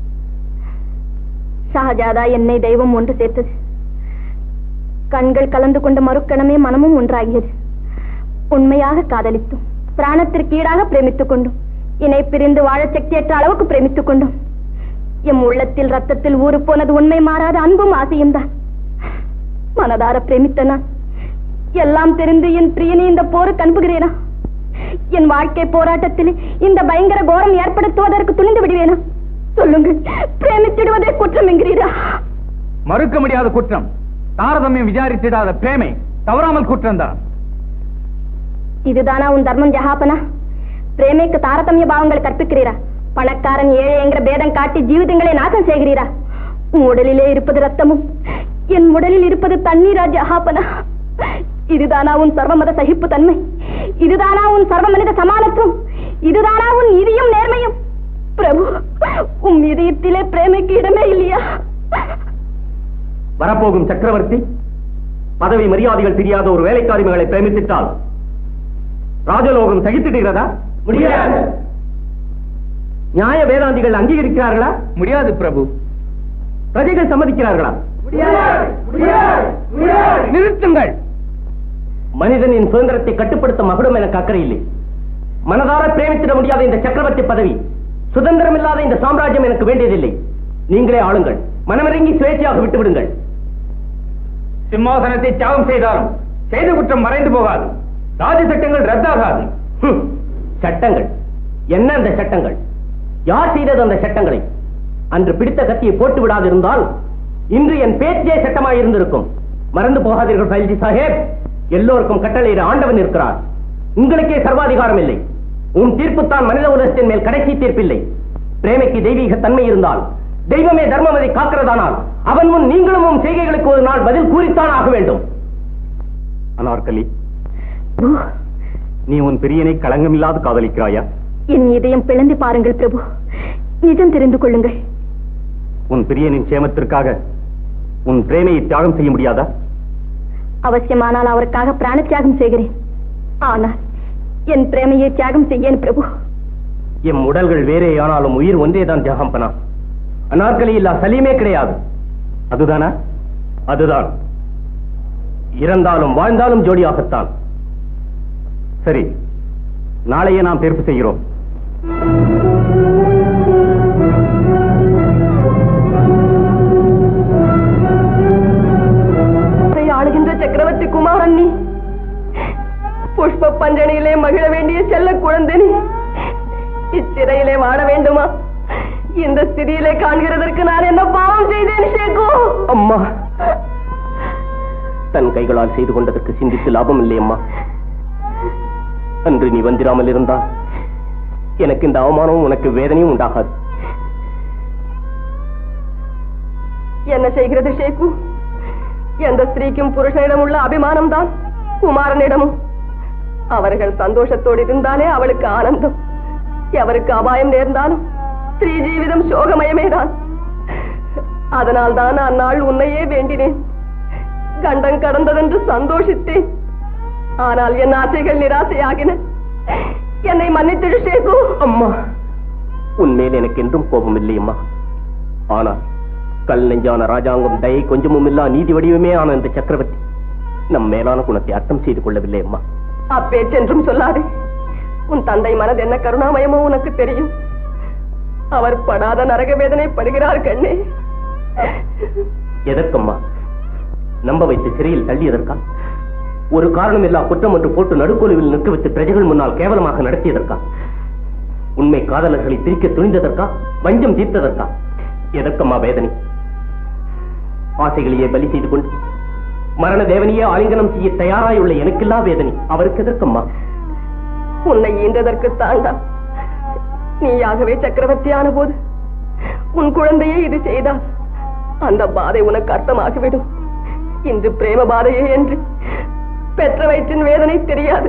ஷாஜாதா என்னை தெய்வம் ஒன்று சேர்த்தது கண்கள் கலந்து கொண்ட மறுக்கணமே மனமும் ஒன்றாகியது உண்மையாக காதலித்தோம் பிராணத்திற்கு ஈடாக பிரேமித்துக் கொண்டோம் இணை பிரிந்து வாழச் சக்தியற்ற அளவுக்கு பிரேமித்துக் கொண்டோம் எம் உள்ளத்தில் ரத்தத்தில் ஊறு போனது உண்மை மாறாத அன்பும் ஆசையும் தான் மனதார பிரேமித்த நான் எல்லாம் தெரிந்து என் பிரியனை இந்த போருக்கு அனுப்புகிறேனா என் வாழ்க்கை போராட்டத்தில் இந்த பயங்கர கோரம் ஏற்படுத்துவதற்கு துணிந்து விடுவேனா சொல்லுங்கள் பிரேமித்திடுவதே குற்றம் என்கிறீரா மறுக்க முடியாத குற்றம் தாரதமியம் விசாரித்திடாத பிரேமை தவறாமல் குற்றம்தான் இதுதானா உன் தர்மம் ஜஹாபனா பிரேமைக்கு தாரதமிய பாவங்கள் கற்பிக்கிறீரா பணக்காரன் ஏழை என்கிற பேதம் காட்டி ஜீவிதங்களை நாசம் செய்கிறீரா உன் உடலிலே இருப்பது ரத்தமும் என் உடலில் இருப்பது தண்ணீரா ஜஹாபனா இதுதானா உன் சர்வமத சகிப்பு தன்மை இதுதானா உன் சர்வ மனித சமானத்துவம் இதுதானா உன் இதயம் நேர்மையும் பிரபு உன் இதயத்திலே பிரேமைக்கு இடமே இல்லையா வரப்போகும் சக்கரவர்த்தி பதவி மரியாதைகள் தெரியாத ஒரு வேலைக்காரி மகளை பிரேமித்திட்டால் ராஜலோகம் சகித்திடுகிறதா முடியாது நியாய வேதாந்திகள் அங்கீகரிக்கிறார்களா முடியாது பிரபு பிரஜைகள் சம்மதிக்கிறார்களா நிறுத்துங்கள் மனிதனின் சுதந்திரத்தை கட்டுப்படுத்த மகுடம் எனக்கு அக்கறை இல்லை மனதார பிரேமித்திட முடியாத இந்த சக்கரவர்த்தி பதவி சுதந்திரம் இல்லாத இந்த சாம்ராஜ்யம் எனக்கு வேண்டியதில்லை நீங்களே ஆளுங்கள் மனமிறங்கி சுயேட்சையாக விட்டு விடுங்கள் சிம்மாசனத்தை தியாகம் செய்தாலும் செய்த குற்றம் மறைந்து போகாது ராஜ சட்டங்கள் ரத்தாகாது ஹம், சட்டங்கள் என்ன அந்த சட்டங்கள் யார் செய்தது அந்த சட்டங்களை அன்று பிடித்த கத்தியை போட்டு விடாதிருந்தால் இன்று என் பேச்சே சட்டமாய் இருந்திருக்கும் மறந்து போகாதீர்கள் பைல்ஜி சாஹேப் எல்லோருக்கும் கட்டளையிட ஆண்டவன் இருக்கிறார் உங்களுக்கே சர்வாதிகாரம் இல்லை உன் தீர்ப்புத்தான் மனித உலகத்தின் மேல் கடைசி தீர்ப்பில்லை பிரேமைக்கு தெய்வீக தன்மை இருந்தால் தெய்வமே தர்மம் அதை காக்கிறதானால் அவன் முன் நீங்களும் உன் செய்கைகளுக்கு ஒரு நாள் பதில் கூறித்தான் ஆக வேண்டும் அனார்கலி நீ உன் பிரியனை களங்கமில்லாது காதலிக்கிறாயா என் இதயம் பிளந்து பாருங்கள் பிரபு நிஜம் தெரிந்து கொள்ளுங்கள் உன் பிரியனின் சேமத்திற்காக உன் பிரேமையை தியாகம் செய்ய முடியாதா அவசியமானால் அவருக்காக பிராண தியாகம் செய்கிறேன் ஆனால் என் பிரேமையை தியாகம் செய்யேன் பிரபு எம் உடல்கள் வேறே ஆனாலும் உயிர் ஒன்றேதான் தியாகம் பண்ணா அனார்கலி இல்லா சலீமே கிடையாது அதுதானா அதுதான் இறந்தாலும் வாழ்ந்தாலும் ஜோடியாகத்தான் சரி நாளையே நாம் தீர்ப்பு செய்கிறோம் அதை ஆளுகின்ற சக்கரவர்த்தி குமாரன் நீ புஷ்ப பஞ்சனையிலே மகிழ வேண்டிய செல்ல குழந்தை நீ இச்சிறையிலே வாட வேண்டுமா இந்த ஸ்திதியிலே காண்கிறதற்கு நான் என்ன பாவம் செய்தேன் ஷேகு அம்மா தன் கைகளால் செய்து கொண்டதற்கு சிந்தித்து லாபம் இல்லை அம்மா அன்று நீ வந்திராமல் இருந்தால் எனக்கு இந்த அவமானமும் உனக்கு வேதனையும் உண்டாகாது என்ன செய்கிறது ஷேகு எந்த ஸ்திரீக்கும் புருஷனிடம் உள்ள அபிமானம் தான் குமாரனிடமும் அவர்கள் சந்தோஷத்தோடு இருந்தாலே அவளுக்கு ஆனந்தம் எவருக்கு அபாயம் நேர்ந்தாலும் ஸ்திரீ ஜீவிதம் சோகமயமேதான் அதனால் தான் அந்நாள் உன்னையே வேண்டினேன் கண்டம் கடந்ததென்று சந்தோஷித்தேன் ஆனால் என் ஆசைகள் நிராசையாகின என்னை மன்னித்திடு ஷேகு அம்மா உன்மேல் எனக்கு என்றும் கோபம் இல்லை அம்மா ஆனால் கல் நெஞ்சான ராஜாங்கம் தயை கொஞ்சமும் இல்லா நீதி வடிவமே ஆன இந்த சக்கரவர்த்தி நம் மேலான குணத்தை அர்த்தம் செய்து கொள்ளவில்லை அம்மா அப்பேச்சென்றும் சொல்லாதே உன் தந்தை மனது என்ன கருணாமயமோ உனக்கு தெரியும் அவர் படாத நரக வேதனை படுகிறார் கண்ணே எதற்கம்மா நம்ப வைத்து சிறையில் தள்ளியதற்கா ஒரு காரணம் இல்லா குற்றம் ஒன்று போட்டு நடுக்கோலுவில் நிற்க வைத்து பிரஜைகள் முன்னால் கேவலமாக நடத்தியதற்கா உண்மை காதலர்களை திரிக்க துணிந்ததற்கா வஞ்சம் தீர்த்ததற்கா எதற்கம்மா வேதனை ஆசைகளையே பலி செய்து கொண்டு மரண தேவனையே ஆலிங்கனம் செய்ய தயாராயுள்ள எனக்கில்லா வேதனை அவருக்கு எதற்கம்மா உன்னை ஈன்றதற்கு தாண்டா நீயாகவே சக்கரவர்த்தியான போது உன் குழந்தையே இது செய்தால் அந்த பாதை உனக்கு அர்த்தமாகிவிடும் இன்று பிரேம பாதையே என்று பெற்ற வயிற்றின் வேதனை தெரியாது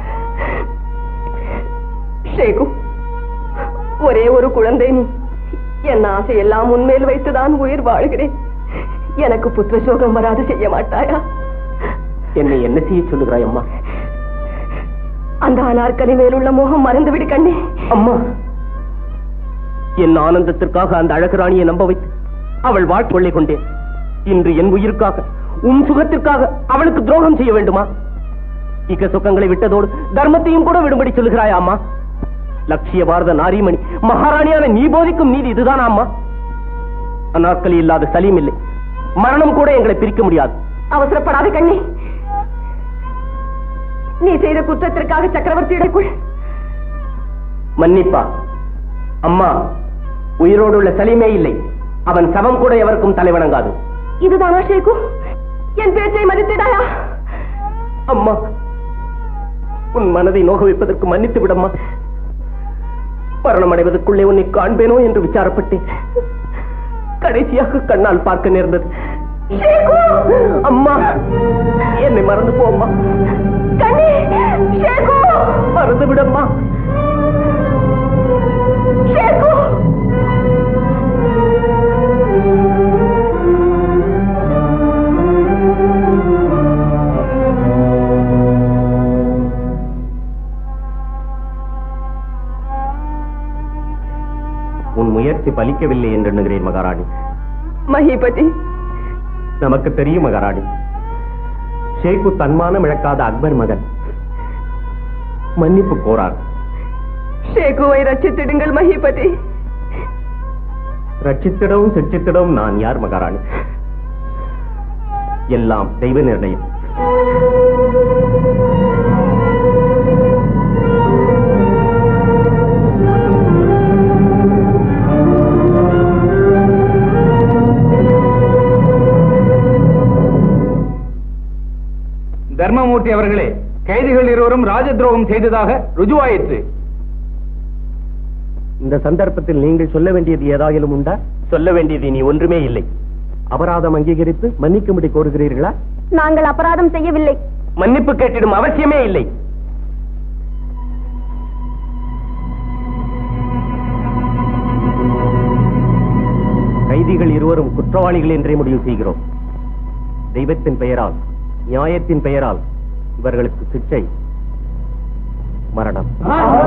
ஷேகு ஒரே ஒரு குழந்தை நீ என் ஆசை எல்லாம் உன்மேல் வைத்துதான் உயிர் வாழ்கிறேன் எனக்கு புத்திர சோகம் வராது செய்ய மாட்டாயா என்னை என்ன செய்ய சொல்லுகிறாய் அம்மா அந்த அனார்கலி மேலுள்ள மோகம் மறந்துவிடு கண்ணே அம்மா என் ஆனந்தத்திற்காக அந்த அழகுராணியை நம்ப வைத்து அவள் வாழ்க்கொள்ளை கொண்டேன் இன்று என் உயிருக்காக உன் சுகத்திற்காக அவளுக்கு துரோகம் செய்ய வேண்டுமா இக்க சுகங்களை விட்டதோடு தர்மத்தையும் கூட விடும்படி சொல்லுகிறாயா அம்மா லட்சிய பாரத நாரிமணி மகாராணியான நீ போதிக்கும் நீதி இதுதான் அம்மா அந்நாட்களில் இல்லாத சலீம் இல்லை மரணம் கூட எங்களை பிரிக்க முடியாது அவசரப்படாத கண்ணே நீ செய்த குற்றத்திற்காக சக்கரவர்த்தியிடக்குள் மன்னிப்பா அம்மா உயிரோடு உள்ள சலீமே இல்லை அவன் சவம் கூட எவருக்கும் தலைவணங்காது இதுதானா ஷேகு என் பேச்சை மதித்திடாயா அம்மா உன் மனதை நோக வைப்பதற்கு மன்னித்து விடம்மா மரணம் அடைவதற்குள்ளே உன்னை காண்பேனோ என்று விசாரப்பட்டேன் கடைசியாக கண்ணால் பார்க்க நேர்ந்தது அம்மா என்னை மறந்து போம்மா கண்ணே ஷேகு மறந்து விடம்மா ஷேகு உன் முயற்சி பலிக்கவில்லை என்று எண்ணுகிறேன் மகாராணி மகிபதி நமக்கு தெரியும் மகாராணி ஷேக்கு தன்மானம் இழக்காத அக்பர் மகன் மன்னிப்பு கோரார் ஷேகுவை ரட்சித்திடுங்கள் மகிபதி ரட்சித்திடவும் சிட்சித்திடவும் நான் யார் மகாராணி எல்லாம் தெய்வ நிர்ணயம் தர்மமூர்த்தி அவர்களே கைதிகள் இருவரும் ராஜ துரோகம் செய்ததாக ருஜுவாயிற்று இந்த சந்தர்ப்பத்தில் நீங்கள் சொல்ல வேண்டியது ஏதாயிலும் உண்டா சொல்ல வேண்டியது இனி ஒன்றுமே இல்லை அபராதம் அங்கீகரித்து மன்னிக்கும்படி கோருகிறீர்களா நாங்கள் அபராதம் செய்யவில்லை மன்னிப்பு கேட்டிடும் அவசியமே இல்லை கைதிகள் இருவரும் குற்றவாளிகள் என்றே முடிவு செய்கிறோம் தெய்வத்தின் பெயரால் நியாயத்தின் பெயரால் இவர்களுக்கு சிக்ஷை மரணம்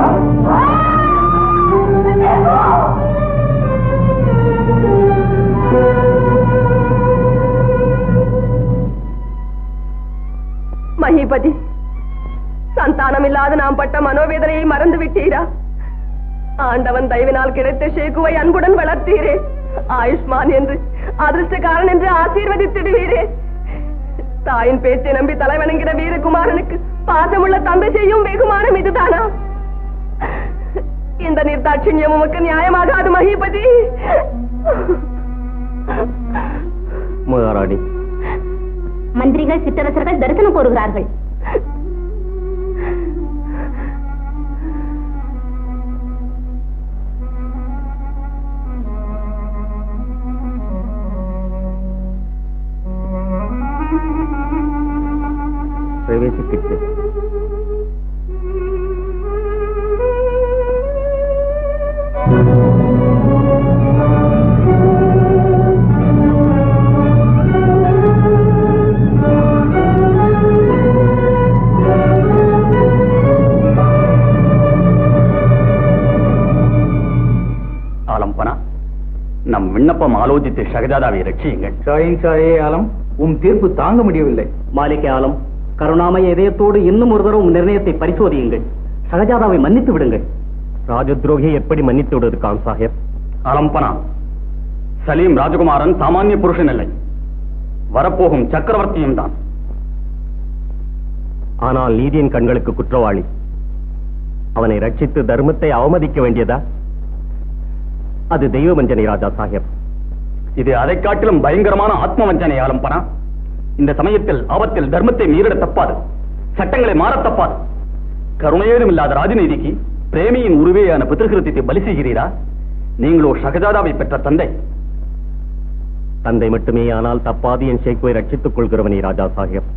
மகிபதி சந்தானமில்லாத நாம் பட்ட மனோவேதனையை மறந்து விட்டீரா ஆண்டவன் தயவினால் கிடைத்த ஷேகுவை அன்புடன் வளர்த்தீரே ஆயுஷ்மான் என்று அதிர்ஷ்டக்காரன் என்று ஆசீர்வதித்திடுவீரே தாயின் பேச்சை நம்பி தலைவணங்கிற வீரகுமாரனுக்கு பாசமுள்ள தந்தை செய்யும் வெகுமானம் இதுதானா இந்த நிர்தாட்சிணியம் உமக்கு நியாயமாகாது மகிபதி மகாராணி மந்திரிகள் சிற்றரசர்கள் தரிசனம் கோருகிறார்கள் பிரவேசிக்கிட்டு ஆலம்பனா நம் விண்ணப்பம் ஆலோசித்து ஷகஜாதாவை ரட்சியுங்கள் சாயின் சாயே ஆலம் உம் தீர்ப்பு தாங்க முடியவில்லை மாலிகை ஆலம் கருணாமய இதயத்தோடு இன்னும் ஒரு தடவை உம் நிர்ணயத்தை பரிசோதியுங்கள் சகஜாதாவை மன்னித்து விடுங்கள் ராஜத்ரோகியை எப்படி மன்னித்து விடுவது கான் சாஹேப் ஆலம்பனா சலீம் ராஜகுமாரன் சாமானிய புருஷன் இல்லை வரப்போகும் சக்கரவர்த்தியும் தான் ஆனால் நீதியின் கண்களுக்கு குற்றவாளி அவனை ரட்சித்து தர்மத்தை அவமதிக்க வேண்டியதா அது தெய்வ வஞ்சனை ராஜா சாஹேப் இது அதை காட்டிலும் பயங்கரமான ஆத்ம வஞ்சனை ஆலம்பனா இந்த சமயத்தில் ஆபத்தில் தர்மத்தை மீறிட தப்பாது சட்டங்களை மாறத் தப்பாது கருணையேதும் இல்லாத ராஜநீதிக்கு பிரேமியின் உருவேயான பித்திருக்கிருத்தியத்தை பலி செய்கிறீரா நீங்களோ ஷகஜாதாவை பெற்ற தந்தை தந்தை மட்டுமே ஆனால் தப்பாது என் ஷேக்குவை ரட்சித்துக் கொள்கிறவனே ராஜா சாஹேப்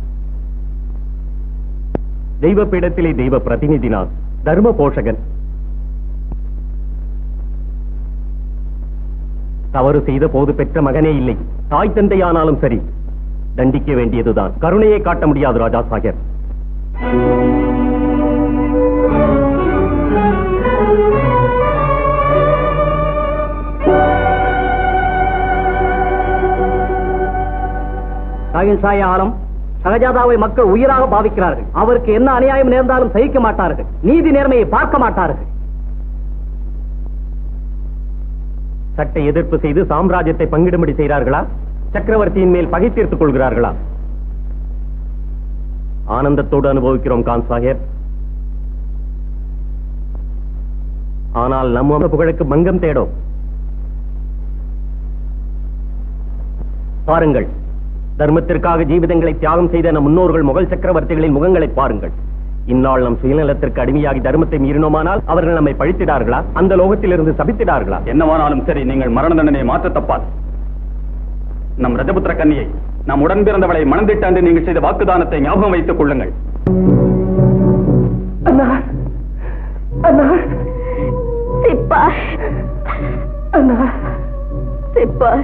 தெய்வ பீடத்திலே தெய்வ பிரதிநிதினான் தர்ம போஷகன் தவறு செய்த போது பெற்ற மகனே இல்லை தாய் தந்தையானாலும் சரி தண்டிக்க வேண்டியதுதான் கருணையை காட்ட முடியாது ராஜா சாஹேப் சாயின் சாய ஆலம் சகஜாதாவை மக்கள் உயிராக பாவிக்கிறார்கள் அவருக்கு என்ன அநியாயம் நேர்ந்தாலும் சகிக்க மாட்டார்கள் நீதி நேர்மையை பார்க்க மாட்டார்கள் சட்ட எதிர்ப்பு செய்து சாம்ராஜ்யத்தை பங்கிடும்படி செய்கிறார்களா சக்கரவர்த்தியின் மேல் பகை தீர்த்துக் கொள்கிறார்களா ஆனந்தத்தோடு அனுபவிக்கிறோம் கான் சாஹேப் ஆனால் நம்ம புகழுக்கு பங்கம் தேடும் பாருங்கள் தர்மத்திற்காக ஜீவிதங்களை தியாகம் செய்த நம் முன்னோர்கள் முகல் சக்கரவர்த்திகளின் முகங்களை பாருங்கள் இந்நாள் நம் சுயநலத்திற்கு அடிமையாகி தர்மத்தை மீறினோமானால் அவர்கள் நம்மை பழித்திடார்களா அந்த லோகத்திலிருந்து சபித்திடார்களா என்னவானாலும் சரி நீங்கள் மரண தண்டனையை மாற்ற தப்பாது நம் ரஜபுத்திர கன்னியை நம் உடன் பிறந்தவளை மணந்திட்டாண்டு நீங்கள் செய்த வாக்குதானத்தை ஞாபகம் வைத்துக் கொள்ளுங்கள் அண்ணா அண்ணா சிப்பா அண்ணா சிப்பா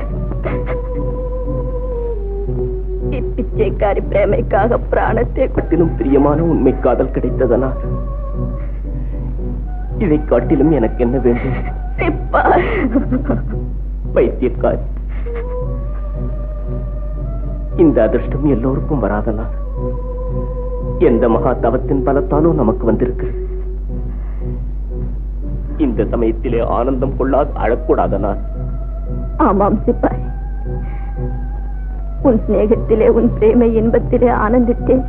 இப்பிச்சைக்காரி பிரேமைக்காக பிராணத்தை காட்டிலும் பிரியமான உண்மை காதல் கிடைத்ததனால் இதை காட்டிலும் எனக்கு என்ன வேண்டும் சிப்பா வைத்தியக்காரி இந்த அதிர்ஷ்டம் எல்லோருக்கும் வராதனால் எந்த மகா தவத்தின் பலத்தாலும் நமக்கு வந்திருக்கு இந்த சமயத்திலே ஆனந்தம் கொள்ளாது அழக்கூடாத நான் ஆமாம் சிப்பாய் உன் சிநேகத்திலே உன் பிரேமை இன்பத்திலே ஆனந்தித்தேன்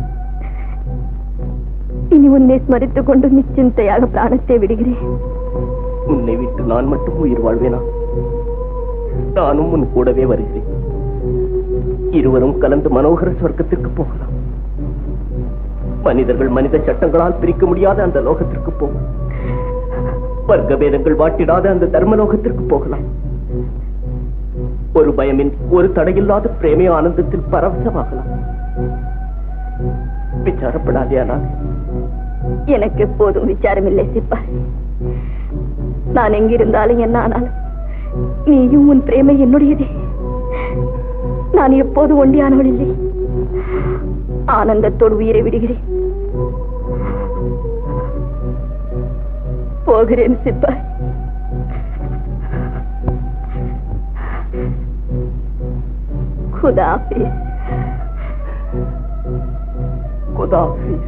இனி உன்னை ஸ்மரித்துக் கொண்டு நிச்சிந்தையாக பிராணத்தை விடுகிறேன் உன்னை விட்டு நான் மட்டும் உயிர் வாழ்வேனா நானும் உன் கூடவே வருகிறேன் இருவரும் கலந்து மனோகர சொர்க்கத்திற்கு போகலாம் மனிதர்கள் மனித சட்டங்களால் பிரிக்க முடியாத அந்த லோகத்திற்கு போகும் வர்க்க பேதங்கள் வாட்டிடாத அந்த தர்மலோகத்திற்கு போகலாம் ஒரு பயமின்றி ஒரு தடையில்லாத பிரேமை ஆனந்தத்தில் பரவசமாகலாம் விசாரப்படாதே ஆனால் எனக்கு எப்போதும் விசாரமில்லை சிப்பாய் நான் எங்கிருந்தாலும் என்ன ஆனாலும் நீயும் உன் பிரேமை என்னுடையதே நான் எப்போது ஒண்டியானவள் இல்லை ஆனந்தத்தோடு உயிரை விடுகிறேன் போகிறேன் சிப்பாய் குதாபீஸ் குதாஃபீஸ்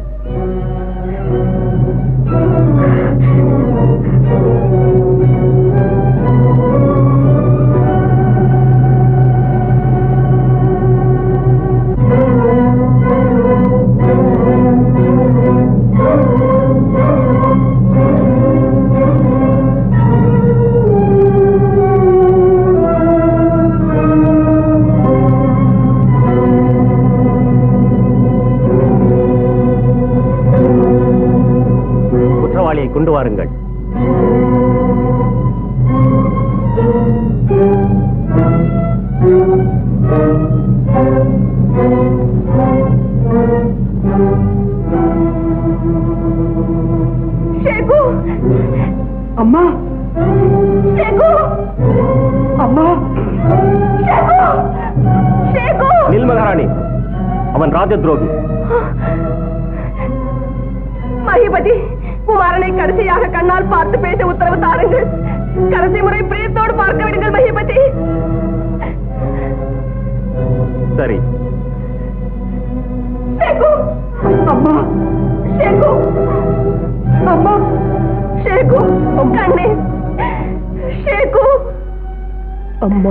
குற்றவாளியை கொண்டு வாருங்கள் ஷேகு அம்மா ஷேகு அம்மா ஷேகு ஷேகு நில் மகாராணி அவன் ராஜ துரோகி மகிபதி குமாரனை கடைசியாக கண்ணால் பார்த்து பேச உத்தரவு தாருங்கள் கடைசி முறை பிரியத்தோடு பார்க்க விடுங்கள் மகிபதி சரி ஷேகு அம்மா ஷேகு அம்மா ஷேகு கண்ணே ஷேகு அம்மா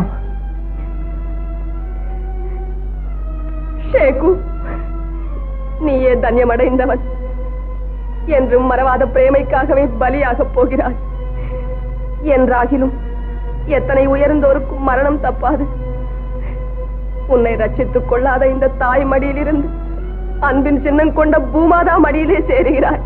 ஷேகு நீயே தன்யமடைந்தவன் என்றும் மறவாத பிரேமைக்காகவே பலியாகப் போகிறாய் என்றாகிலும் எத்தனை உயர்ந்தோருக்கும் மரணம் தப்பாது உன்னை ரட்சித்துக் கொள்ளாத இந்த தாய் மடியிலிருந்து அன்பின் சின்னம் கொண்ட பூமாதா மடியிலே சேருகிறாய்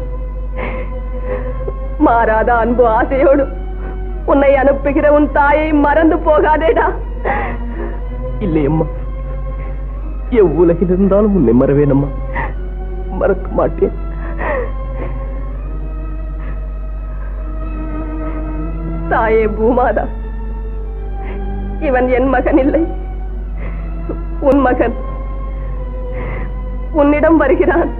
மாறாத அன்பு ஆசையோடு உன்னை அனுப்புகிற உன் தாயை மறந்து போகாதேடா இல்லை அம்மா எவ்வுலகில் இருந்தாலும் உன்னை மறவேனம்மா மறக்க மாட்டேன் தாயே பூமாதா இவன் என் மகன் இல்லை உன் மகன் உன்னிடம் வருகிறான்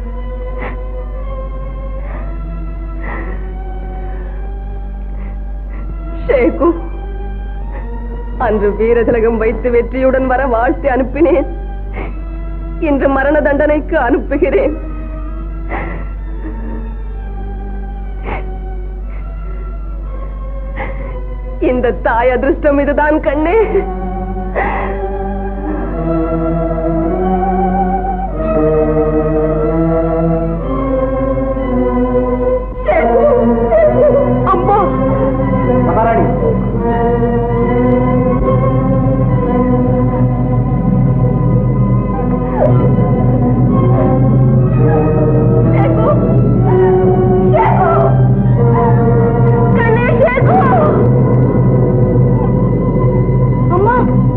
ஷேகு அன்று வீரதிலகம் வைத்து வெற்றியுடன் வர வாழ்த்தி அனுப்பினேன் இன்று மரண தண்டனைக்கு அனுப்புகிறேன் இந்த தாய் அதிர்ஷ்டம் இதுதான் கண்ணே ஷேகு, அம்மா மகாராணி ஷேகு, ஷேகு, கண்ணே ஷேகு. அம்மா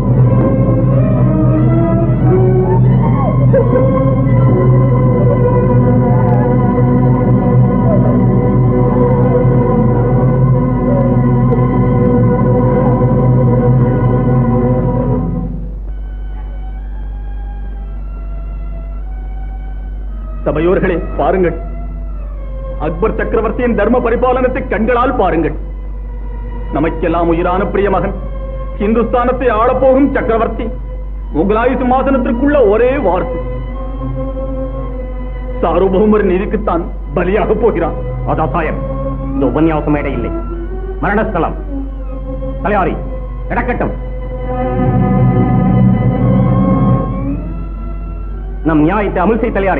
சபையோர்களே பாருங்கள் அக்பர் சக்கரவர்த்தியின் தர்ம பரிபாலனத்தை கண்களால் பாருங்கள் நமக்கெல்லாம் உயிரான பிரிய மகன் இந்துஸ்தானத்தை ஆளப்போகும் சக்கரவர்த்தி முகலாய சிம்மாசனத்திற்குள்ள ஒரே வார்த்தை சார்வபௌமர் நீதிக்குத்தான் பலியாக போகிறான் அதாசாயம் இது உபன்யாச மேடை இல்லை மரணஸ்தலம் தலையாரி நடக்கட்டும் நம் நியாயத்தை அமல் செய் தலையாரி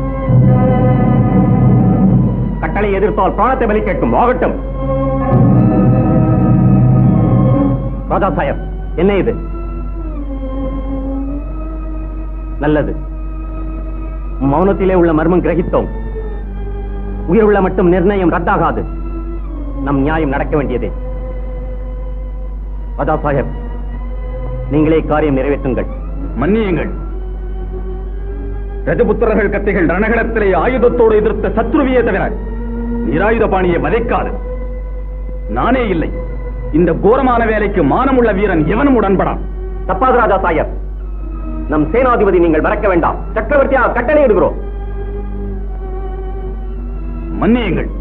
கட்டளை எதிர்த்தால் பிராணத்தை பலி கேட்கும் ஆகட்டும் ராஜா சாயப் என்ன இது நல்லது மௌனத்திலே உள்ள மர்மம் கிரகித்தோம் உயிருள்ள மட்டும் நிர்ணயம் ரத்தாகாது நம் நியாயம் நடக்க வேண்டியதே ராஜா சாஹேப் நீங்களே காரியம் நிறைவேற்றுங்கள் மன்னியுங்கள் ரஜபுத்திரர்கள் கத்திகள் ரணகளத்திலே ஆயுதத்தோடு எதிர்த்த சத்ருவியே தவிர நிராயுத பாணியை வதைக்காது நானே இல்லை இந்த கோரமான வேலைக்கு மானமுள்ள வீரன் எவனும் உடன்படான் தப்பாது ராஜா சாயர் நம் சேனாதிபதி நீங்கள் மறக்க வேண்டாம் சக்கரவர்த்தியா கட்டளை இடுகிறோம் மன்னியுங்கள்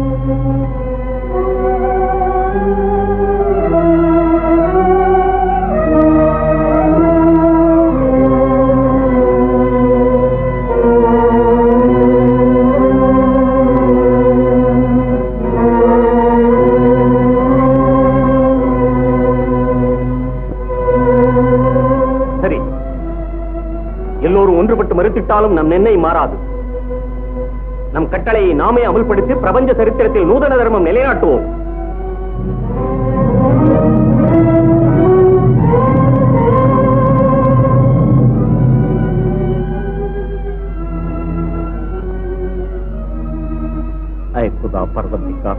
சரி எல்லோரும் ஒன்றுபட்டு மறுத்திட்டாலும் நம் நிர்ணயம் மாறாது நம் கட்டளையை நாமே அமல்படுத்தி பிரபஞ்ச சரித்திரத்தில் நூதன தர்மம் நிலைநாட்டுவோம் ஐ குதா பர்வத்திக்கா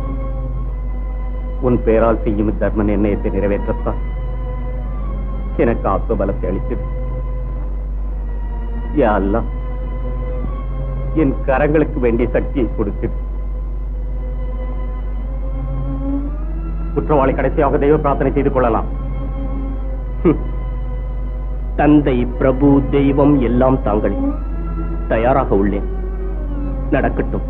உன் பேரால் செய்யும் தர்ம நிர்ணயத்தை நிறைவேற்றத்தான் எனக்கு ஆத்ம பலத்தை அளித்தது யா அல்லாஹ் என் கரங்களுக்கு வேண்டிய சக்தியை கொடுத்து குற்றவாளி கடைசியாக தெய்வ பிரார்த்தனை செய்து கொள்ளலாம் ஹம். தந்தை பிரபு தெய்வம் எல்லாம் தாங்கள் தயாராக உள்ளேன் நடக்கட்டும்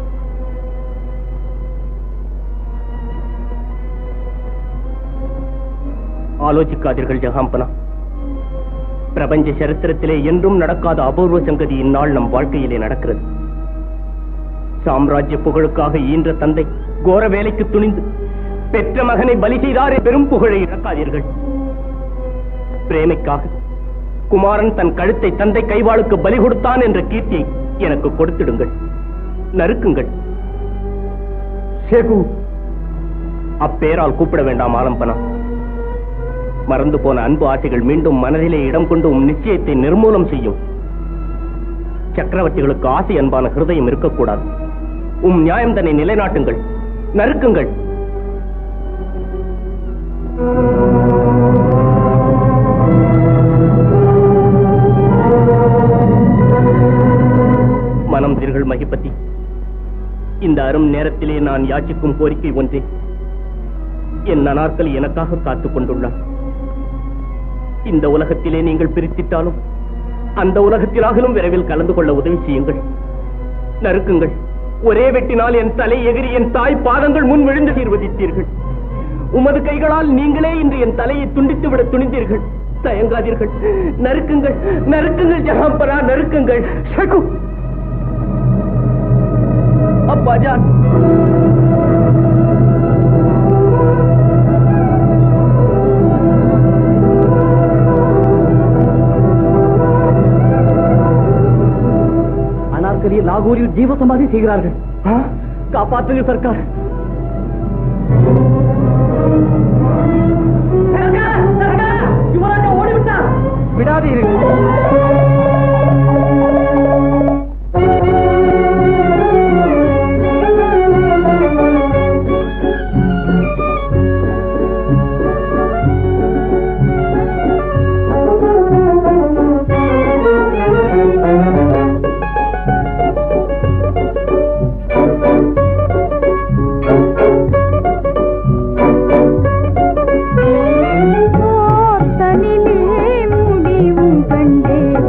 ஆலோசிக்காதீர்கள் ஜஹாம்பனா பிரபஞ்ச சரித்திரத்திலே என்றும் நடக்காத அபூர்வ சங்கதி இந்நாள் நம் வாழ்க்கையிலே நடக்கிறது சாம்ராஜ்ய புகழுக்காக ஈன்ற தந்தை கோர வேலைக்கு துணிந்து பெற்ற மகனை பலி செய்தாரே பெரும் புகழை இழக்காதீர்கள் பிரேமைக்காக குமாரன் தன் கழுத்தை தந்தை கைவாளுக்கு பலி கொடுத்தான் என்ற கீர்த்தியை எனக்கு கொடுத்திடுங்கள் நறுக்குங்கள் ஷேகு அப்பேரால் கூப்பிட வேண்டாம் ஆலம்பனா மறந்து போன அன்பு ஆசைகள் மீண்டும் மனதிலே இடம் கொண்டு உம் நிச்சயத்தை நிர்மூலம் செய்யும் சக்கரவர்த்திகளுக்கு ஆசை அன்பான ஹிருதயம் இருக்கக்கூடாது உம் நியாயம் தன்னை நிலைநாட்டுங்கள் நறுக்குங்கள் மனம் திர்கள் மகிபதி இந்த அரும் நேரத்திலே நான் யாச்சிக்கும் கோரிக்கை ஒன்றே என் நனார்கள் எனக்காக காத்துக் கொண்டுள்ளார் இந்த உலகத்திலே நீங்கள் பிரித்திட்டாலும் அந்த உலகத்திலாகலும் விரைவில் கலந்து கொள்ள உதவி செய்யுங்கள் நறுக்குங்கள் ஒரே வெட்டினால் என் தலை எகிரி என் தாய் பாதங்கள் முன் விழுந்து தீர்வதித்தீர்கள் உமது கைகளால் நீங்களே இன்று என் தலையை துண்டித்து விட துணிந்தீர்கள் தயங்காதீர்கள் நறுக்குங்கள் நறுக்குங்கள் ஜஹாம்பரா நறுக்குங்கள் ஷகு அப்பாஜான் அனார்கலியை லாகூரில் ஜீவசமாதி செய்கிறார்கள் காப்பாற்றுங்க சர்க்கார் விடாதீர்கள் தனிலே முடிவும் கண்டே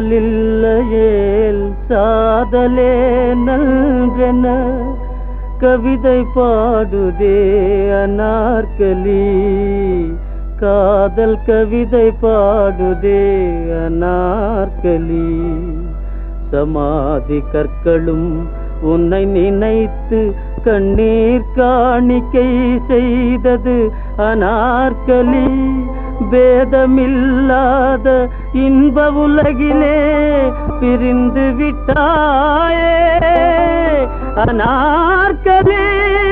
காதலில்லையேல் சாதலே நல்கென கவிதை பாடுதே அனார்கலி காதல் கவிதை பாடுதே அனார்கலி சமாதி கற்களும் உன்னை நினைத்து கண்ணீர் காணிக்கை செய்தது அனார்கலி பேதமில்லாத இன்ப உலகிலே பிரிந்து விட்டாயே அனார்கலி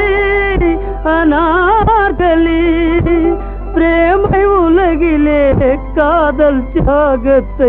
அனார்கலி பிரேமை உலகிலே காதல் தியாகத்தை